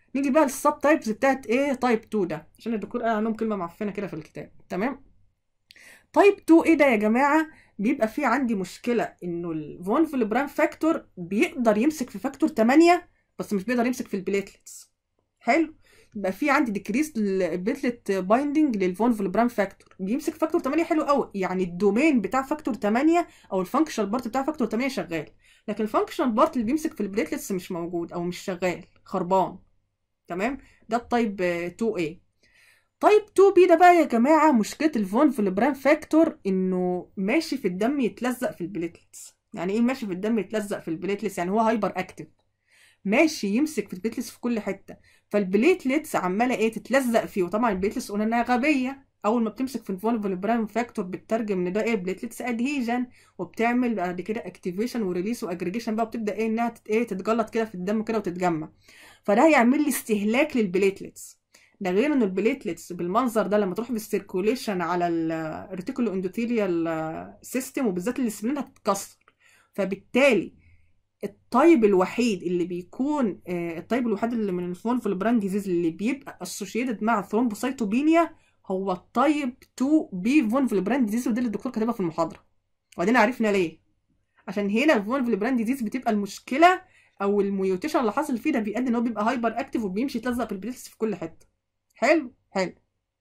نيجي بقى للسب تايبس بتاعت ايه تايب 2 ده عشان الدكتور قال عنهم كلمه معفنه كده في الكتاب تمام تايب 2 ايه ده يا جماعه بيبقى في عندي مشكله انه الفون فيلبران فاكتور بيقدر يمسك في فاكتور 8 بس مش بيقدر يمسك في البليتلتس حلو يبقى في عندي ديكريس البليتلت بايندنج للفون فيلبران فاكتور بيمسك فاكتور 8 حلو قوي يعني الدومين بتاع فاكتور 8 او الفانكشنال بارت بتاع فاكتور 8 شغال لكن الفانكشنال بارت اللي بيمسك في البليتلتس مش موجود او مش شغال خربان تمام ده التايب 2A تايب 2B ده بقى يا جماعه مشكله الفون فيلبران فاكتور انه ماشي في الدم يتلزق في البليتلتس يعني ايه ماشي في الدم يتلزق في البليتلتس يعني هو هايبر اكتف ماشي يمسك في البليتلتس في كل حته فالبليتلتس عماله ايه تتلزق فيه وطبعا البليتلتس قلنا انها غبيه اول ما بتمسك في الفون فيلبران فاكتور بتترجم ان ده ايه بليتلتس ادهيجن وبتعمل بعد كده اكتيفيشن وريليس واجريجيشن بقى وبتبدا ايه انها تت ايه تتجلط كده في الدم كده وتتجمع فده هيعمل لي استهلاك للبليتلتس ده غير ان البليتلتس بالمنظر ده لما تروح بالسيركوليشن على الريتيكولو اندوثيليال سيستم وبالذات الاسبلين هتتكسر فبالتالي الطيب الوحيد اللي بيكون الطيب الوحيد اللي من الفون فيلبران ديزيز اللي بيبقى اسوشيتد مع ثرومبوسايتوبينيا هو الطيب 2 بي فون فيلبران ديزيز وده اللي الدكتور كاتبها في المحاضره وبعدين عرفنا ليه عشان هنا الفون فيلبران ديزيز بتبقى المشكله او الميوتيشن اللي حاصل فيه ده بيؤدي ان هو بيبقى هايبر اكتف وبيمشي يتلزق في البليتس في كل حته حلو حلو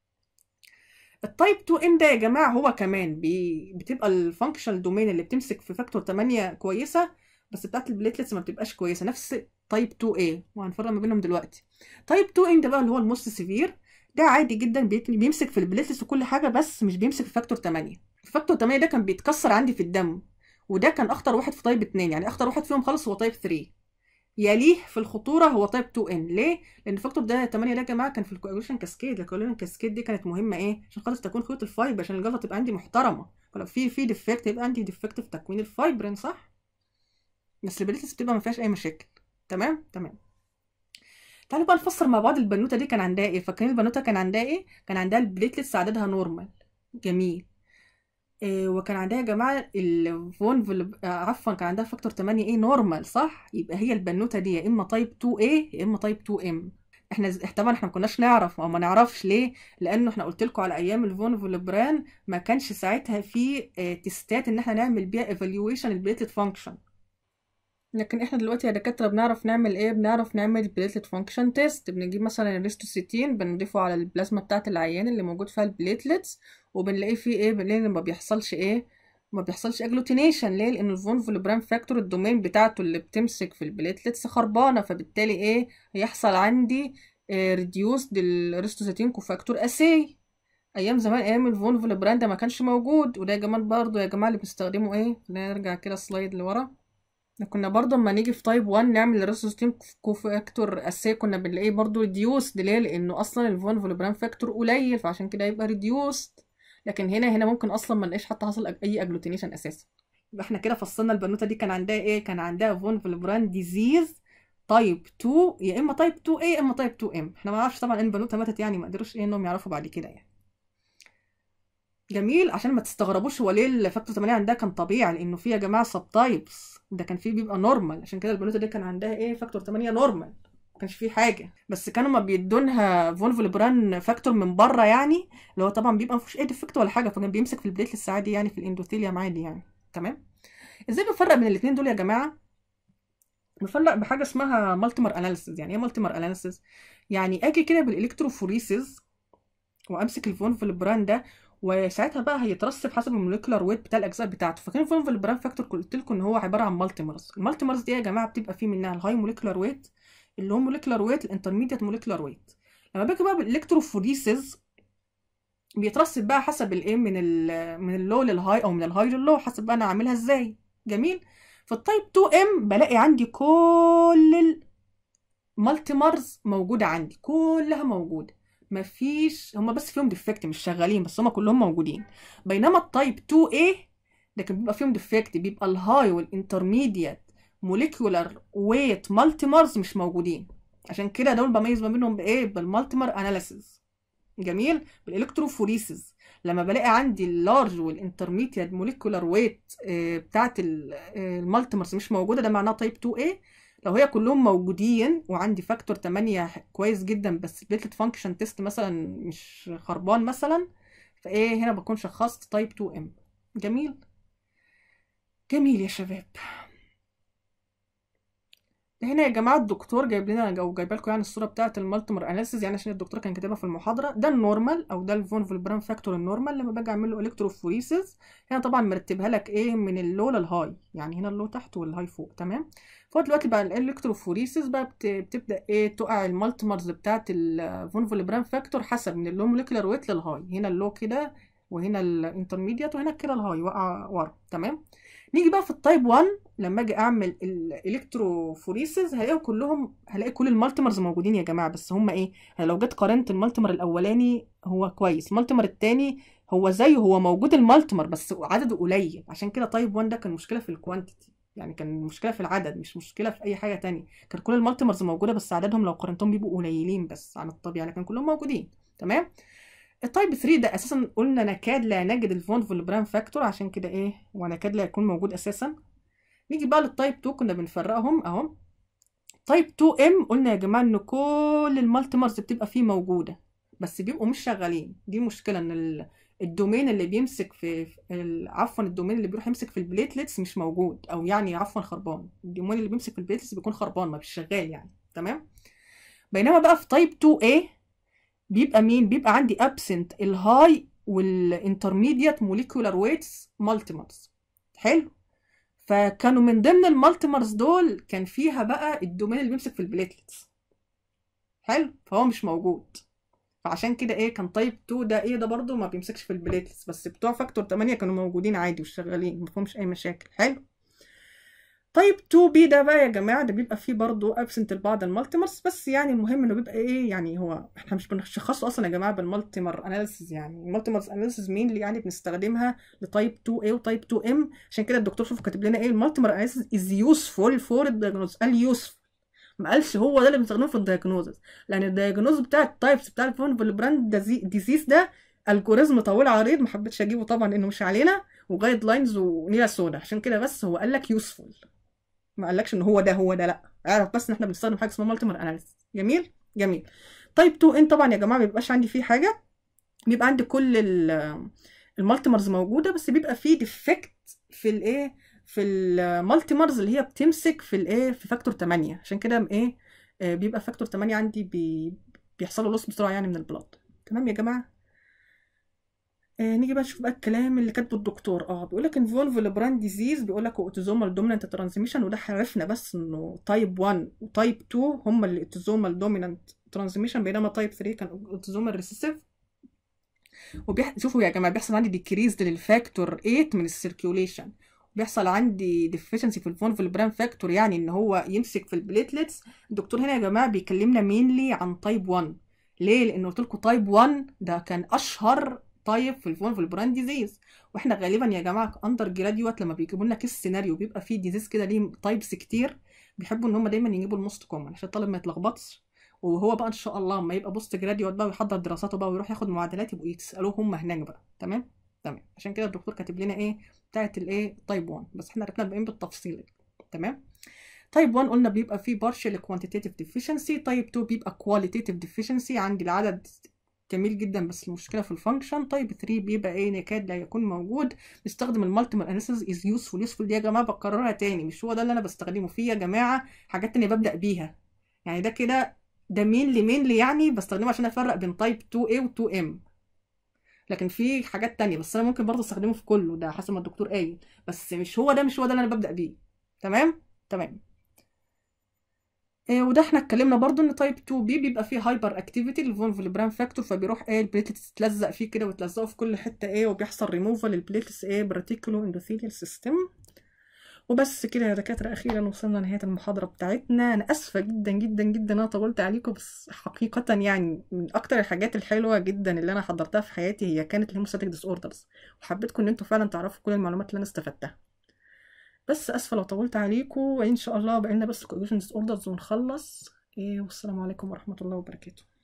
التايب 2 ام ده يا جماعه هو كمان بي... بتبقى الفانكشنال دومين اللي بتمسك في فاكتور 8 كويسه بس بتاعت البليتلتس ما بتبقاش كويسه نفس تايب 2 a وهنفرق ما بينهم دلوقتي تايب 2 ام ده بقى اللي هو الموست سيفير ده عادي جدا بيمسك في البليتلتس وكل حاجه بس مش بيمسك في فاكتور 8 فاكتور 8 ده كان بيتكسر عندي في الدم وده كان اخطر واحد في تايب 2 يعني اخطر واحد فيهم خالص هو تايب 3 يليه في الخطوره هو تايب 2 ان ليه لان الفاكتور ده 8 ده يا جماعه كان في الكواجوليشن كاسكيد الكواجوليشن كاسكيد دي كانت مهمه ايه عشان خاطر تكون خيوط الفايبر عشان الجلطه تبقى عندي محترمه فلو في في ديفكت يبقى عندي ديفكت في تكوين الفايبرين صح بس البليتلتس بتبقى ما فيهاش اي مشاكل تمام تمام تعالوا بقى نفسر مع بعض البنوته دي كان عندها ايه فاكرين البنوته كان عندها ايه كان عندها البليتلتس عددها نورمال جميل إيه وكان عندها يا جماعه الفون فيل... آه عفوا كان عندها فاكتور 8 ايه نورمال صح يبقى هي البنوته دي يا اما تايب 2 a يا اما تايب 2 ام احنا طبعا احنا ما كناش نعرف او ما نعرفش ليه لانه احنا قلت لكم على ايام الفون فيلبران ما كانش ساعتها في اه تستات ان احنا نعمل بيها ايفالويشن البليتلت فانكشن لكن احنا دلوقتي يا دكاتره بنعرف نعمل ايه بنعرف نعمل بليتلت فانكشن تيست بنجيب مثلا الريستوسيتين بنضيفه على البلازما بتاعه العيان اللي موجود فيها البليتلتس وبنلاقي فيه ايه بنلاقي ما بيحصلش ايه ما بيحصلش اجلوتينيشن ليه لان الفون فيلبران فاكتور الدومين بتاعته اللي بتمسك في البليتلتس خربانه فبالتالي ايه هيحصل عندي ريديوسد الريستوسيتين كوفاكتور اسي ايام زمان ايام الفون فيلبران ده ما كانش موجود وده يا جماعه برضه يا جماعه اللي بيستخدموا ايه خلينا نرجع كده سلايد لورا كنا برضه اما نيجي في تايب 1 نعمل الريسوستيم كوفاكتور اساسي كنا بنلاقيه برضه ريديوسد ليه لانه اصلا الفون فولبران فاكتور قليل فعشان كده يبقى ريديوسد لكن هنا هنا ممكن اصلا ما نلاقيش حتى حصل اي اجلوتينيشن اساسا يبقى احنا كده فصلنا البنوته دي كان عندها ايه كان عندها فون فولبران ديزيز تايب 2 يا اما تايب 2 a يا اما تايب 2 ام احنا ما نعرفش طبعا ان البنوته ماتت يعني ما قدروش ايه انهم يعرفوا بعد كده يعني جميل عشان ما تستغربوش هو ليه الفاكتور 8 عندها كان طبيعي لانه في يا جماعه سب تايبس ده كان فيه بيبقى نورمال عشان كده البنوته دي كان عندها ايه فاكتور 8 نورمال ما كانش فيه حاجه بس كانوا ما بيدونها فون فولبران فاكتور من بره يعني اللي هو طبعا بيبقى ما فيهوش اي ديفكت ولا حاجه فكان بيمسك في البليتلس عادي يعني في الاندوثيليوم عادي يعني تمام ازاي بنفرق بين الاثنين دول يا جماعه بنفرق بحاجه اسمها مالتيمر اناليسيز يعني ايه مالتيمر اناليسيز يعني اجي كده بالالكتروفوريسيس وامسك الفون فولبران ده وساعتها بقى هيترسب حسب الموليكولار ويت بتاع الاجزاء بتاعته فكان فون فولبران فاكتور قلت لكم ان هو عباره عن مالتيمرز المالتيمرز دي يا جماعه بتبقى فيه منها الهاي موليكولار ويت اللي هو موليكولار ويت الانترميديت موليكولار ويت لما باجي بقى بالالكتروفوريسيس بيترسب بقى حسب الايه من ال من اللو للهاي او من الهاي لللو حسب بقى انا عاملها ازاي جميل في التايب 2 ام بلاقي عندي كل المالتيمرز موجوده عندي كلها موجوده مفيش هما بس فيهم ديفكت مش شغالين بس هما كلهم موجودين بينما التايب 2A ده كان بيبقى فيهم ديفكت بيبقى الهاي والانترميديت موليكولار ويت مالتيمرز مش موجودين عشان كده دول بميز ما بينهم بايه بالمالتيمر اناليسيز جميل بالالكتروفوريسيس لما بلاقي عندي اللارج والانترميديت موليكولار ويت بتاعت المالتيمرز مش موجوده ده معناه تايب 2A لو هي كلهم موجودين وعندي فاكتور 8 كويس جدا بس البليتلت فانكشن تيست مثلا مش خربان مثلا فايه هنا بكون شخصت تايب 2 ام جميل جميل يا شباب هنا يا جماعه الدكتور جايب لنا او جايب لكم يعني الصوره بتاعه المالتيمر اناليسيز يعني عشان الدكتور كان كاتبها في المحاضره ده النورمال او ده الفون فولبران فاكتور النورمال لما باجي اعمل له الكتروفوريسيس هنا طبعا مرتبها لك ايه من اللو للهاي يعني هنا اللو تحت والهاي فوق تمام فهو دلوقتي بقى الالكتروفوريسيس بقى بت- بتبدا ايه تقع المالتيمرز بتاعه الفون فولبران فاكتور حسب من اللو موليكولار ويت للهاي هنا اللو كده وهنا الانترميديات وهنا كده الهاي وقع ورا تمام نيجي بقى في التايب 1 لما اجي اعمل الالكتروفوريسز هلاقيهم كلهم هلاقي كل المالتيمرز موجودين يا جماعه بس هم ايه أنا لو جيت قارنت المالتيمر الاولاني هو كويس المالتيمر التاني هو زيه هو موجود المالتيمر بس عدده قليل عشان كده تايب 1 ده كان مشكله في الكوانتيتي يعني كان مشكله في العدد مش مشكله في اي حاجه تانية كان كل المالتيمرز موجوده بس عددهم لو قارنتهم بيبقوا قليلين بس عن الطبيعي لكن كلهم موجودين تمام التايب 3 ده اساسا قلنا نكاد لا نجد الفون فولبران فاكتور عشان كده ايه ونكاد لا يكون موجود اساسا نيجي بقى للتايب 2 كنا بنفرقهم اهو تايب 2 ام قلنا يا جماعه ان كل المالتيمرز بتبقى فيه موجوده بس بيبقوا مش شغالين دي مشكله ان ال- الدومين اللي بيمسك في في ال- عفوا الدومين اللي بيروح يمسك في البليتلتس مش موجود او يعني عفوا خربان الدومين اللي بيمسك في البليتلتس بيكون خربان ما مش شغال يعني تمام بينما بقى في تايب 2 a بيبقى مين بيبقى عندي absent الهاي والانترميديت موليكولار ويتس مالتيمرز حلو فكانوا من ضمن المالتيمرز دول كان فيها بقى الدومين اللي بيمسك في البليتلتس حلو فهو مش موجود فعشان كده ايه كان تايب 2 ده ايه ده برضو ما بيمسكش في البليتلتس بس بتوع فاكتور 8 كانوا موجودين عادي وشغالين مفهومش اي مشاكل حلو طيب 2 بي ده بقى يا جماعه ده بيبقى فيه برضه ابسنت لبعض المالتيمرز بس يعني المهم انه بيبقى ايه يعني هو احنا مش بنشخصه اصلا يا جماعه بالمالتيمر اناليسيز يعني المالتيمر اناليسيز مين اللي يعني بنستخدمها لتايب 2 a وتايب 2 ام عشان كده الدكتور شوف كاتب لنا ايه المالتيمر اناليسيز از يوسفول فور الدايجنوز قال يوسفول ما قالش هو ده اللي بنستخدمه في الدايجنوزز لان الدايجنوز بتاع التايبس بتاع الفون بالبراند ديزيز ده الجوريزم طويل عريض ما حبيتش اجيبه طبعا لانه مش علينا وجايد لاينز ونيله سودا عشان كده بس هو قال لك يوسفول ما قالكش ان هو ده هو ده لا اعرف بس ان احنا بنستخدم حاجه اسمها مالتيمر اناليسيس جميل جميل طيب 2 ان طبعا يا جماعه ما بيبقاش عندي فيه حاجه بيبقى عندي كل المالتيمرز موجوده بس بيبقى فيه ديفكت في الايه في المالتيمرز اللي هي بتمسك في الايه في فاكتور 8 عشان كده ايه آه، بيبقى فاكتور 8 عندي بي بيحصل له لوس بسرعه يعني من البلاد تمام يا جماعه آه نيجي بقى نشوف بقى الكلام اللي كاتبه الدكتور اه بيقول لك انفولف البراند ديزيز بيقول لك اوتوزومال دومينانت ترانسميشن وده عرفنا بس انه تايب 1 وتايب 2 هم اللي اوتوزومال دومينانت ترانسميشن بينما تايب 3 كان اوتوزومال ريسيسيف وبيح... شوفوا يا جماعه بيحصل عندي ديكريز للفاكتور 8 من السيركيوليشن بيحصل عندي ديفيشنسي في الفون في البران فاكتور يعني ان هو يمسك في البليتلتس الدكتور هنا يا جماعه بيكلمنا مينلي عن تايب 1 ليه لان قلت لكم تايب 1 ده كان اشهر طيب في الفون في البراند ديزيز واحنا غالبا يا جماعه اندر جراديوت لما بيجيبوا لنا كيس سيناريو بيبقى فيه ديزيز كده ليه تايبس كتير بيحبوا ان هم دايما يجيبوا الموست كومن عشان الطالب ما يتلخبطش وهو بقى ان شاء الله لما يبقى بوست جراديوت بقى ويحضر دراساته بقى ويروح ياخد معادلات يبقوا يسالوه هم هناك بقى تمام تمام عشان كده الدكتور كاتب لنا ايه بتاعت الايه تايب 1 بس احنا عرفنا الباقيين بالتفصيل تمام تايب 1 قلنا بيبقى فيه partial quantitative deficiency تايب 2 بيبقى qualitative deficiency عندي العدد جميل جدا بس المشكله في الفانكشن تايب 3 بيبقى ايه يكاد لا يكون موجود نستخدم المالتيمر اناليسيس از يوسفول يوسفول دي يا جماعه بكررها تاني مش هو ده اللي انا بستخدمه فيه يا جماعه حاجات تانية ببدا بيها يعني ده كده ده مين لمين لي يعني بستخدمه عشان افرق بين تايب 2A و 2M لكن في حاجات تانية بس انا ممكن برضه استخدمه في كله ده حسب ما الدكتور قايل بس مش هو ده مش هو ده اللي انا ببدا بيه تمام تمام إيه وده احنا اتكلمنا برضو ان تايب 2 بي بيبقى فيه هايبر اكتيفيتي للفون فيلبران فاكتور فبيروح ايه البليتلتس تتلزق فيه كده وتلزقه في كل حته ايه وبيحصل ريموفال للبليتلتس ايه براتيكولو اندوثيليال سيستم وبس كده يا دكاتره اخيرا وصلنا لنهايه المحاضره بتاعتنا انا اسفه جدا جدا جدا انا طولت عليكم بس حقيقه يعني من اكتر الحاجات الحلوه جدا اللي انا حضرتها في حياتي هي كانت الهيموستاتيك ديس اوردرز وحبيتكم ان انتوا فعلا تعرفوا كل المعلومات اللي انا استفدتها بس اسفه لو طولت عليكم وان شاء الله بقينا بس كوجيشن ديس اوردرز ونخلص إيه والسلام عليكم ورحمه الله وبركاته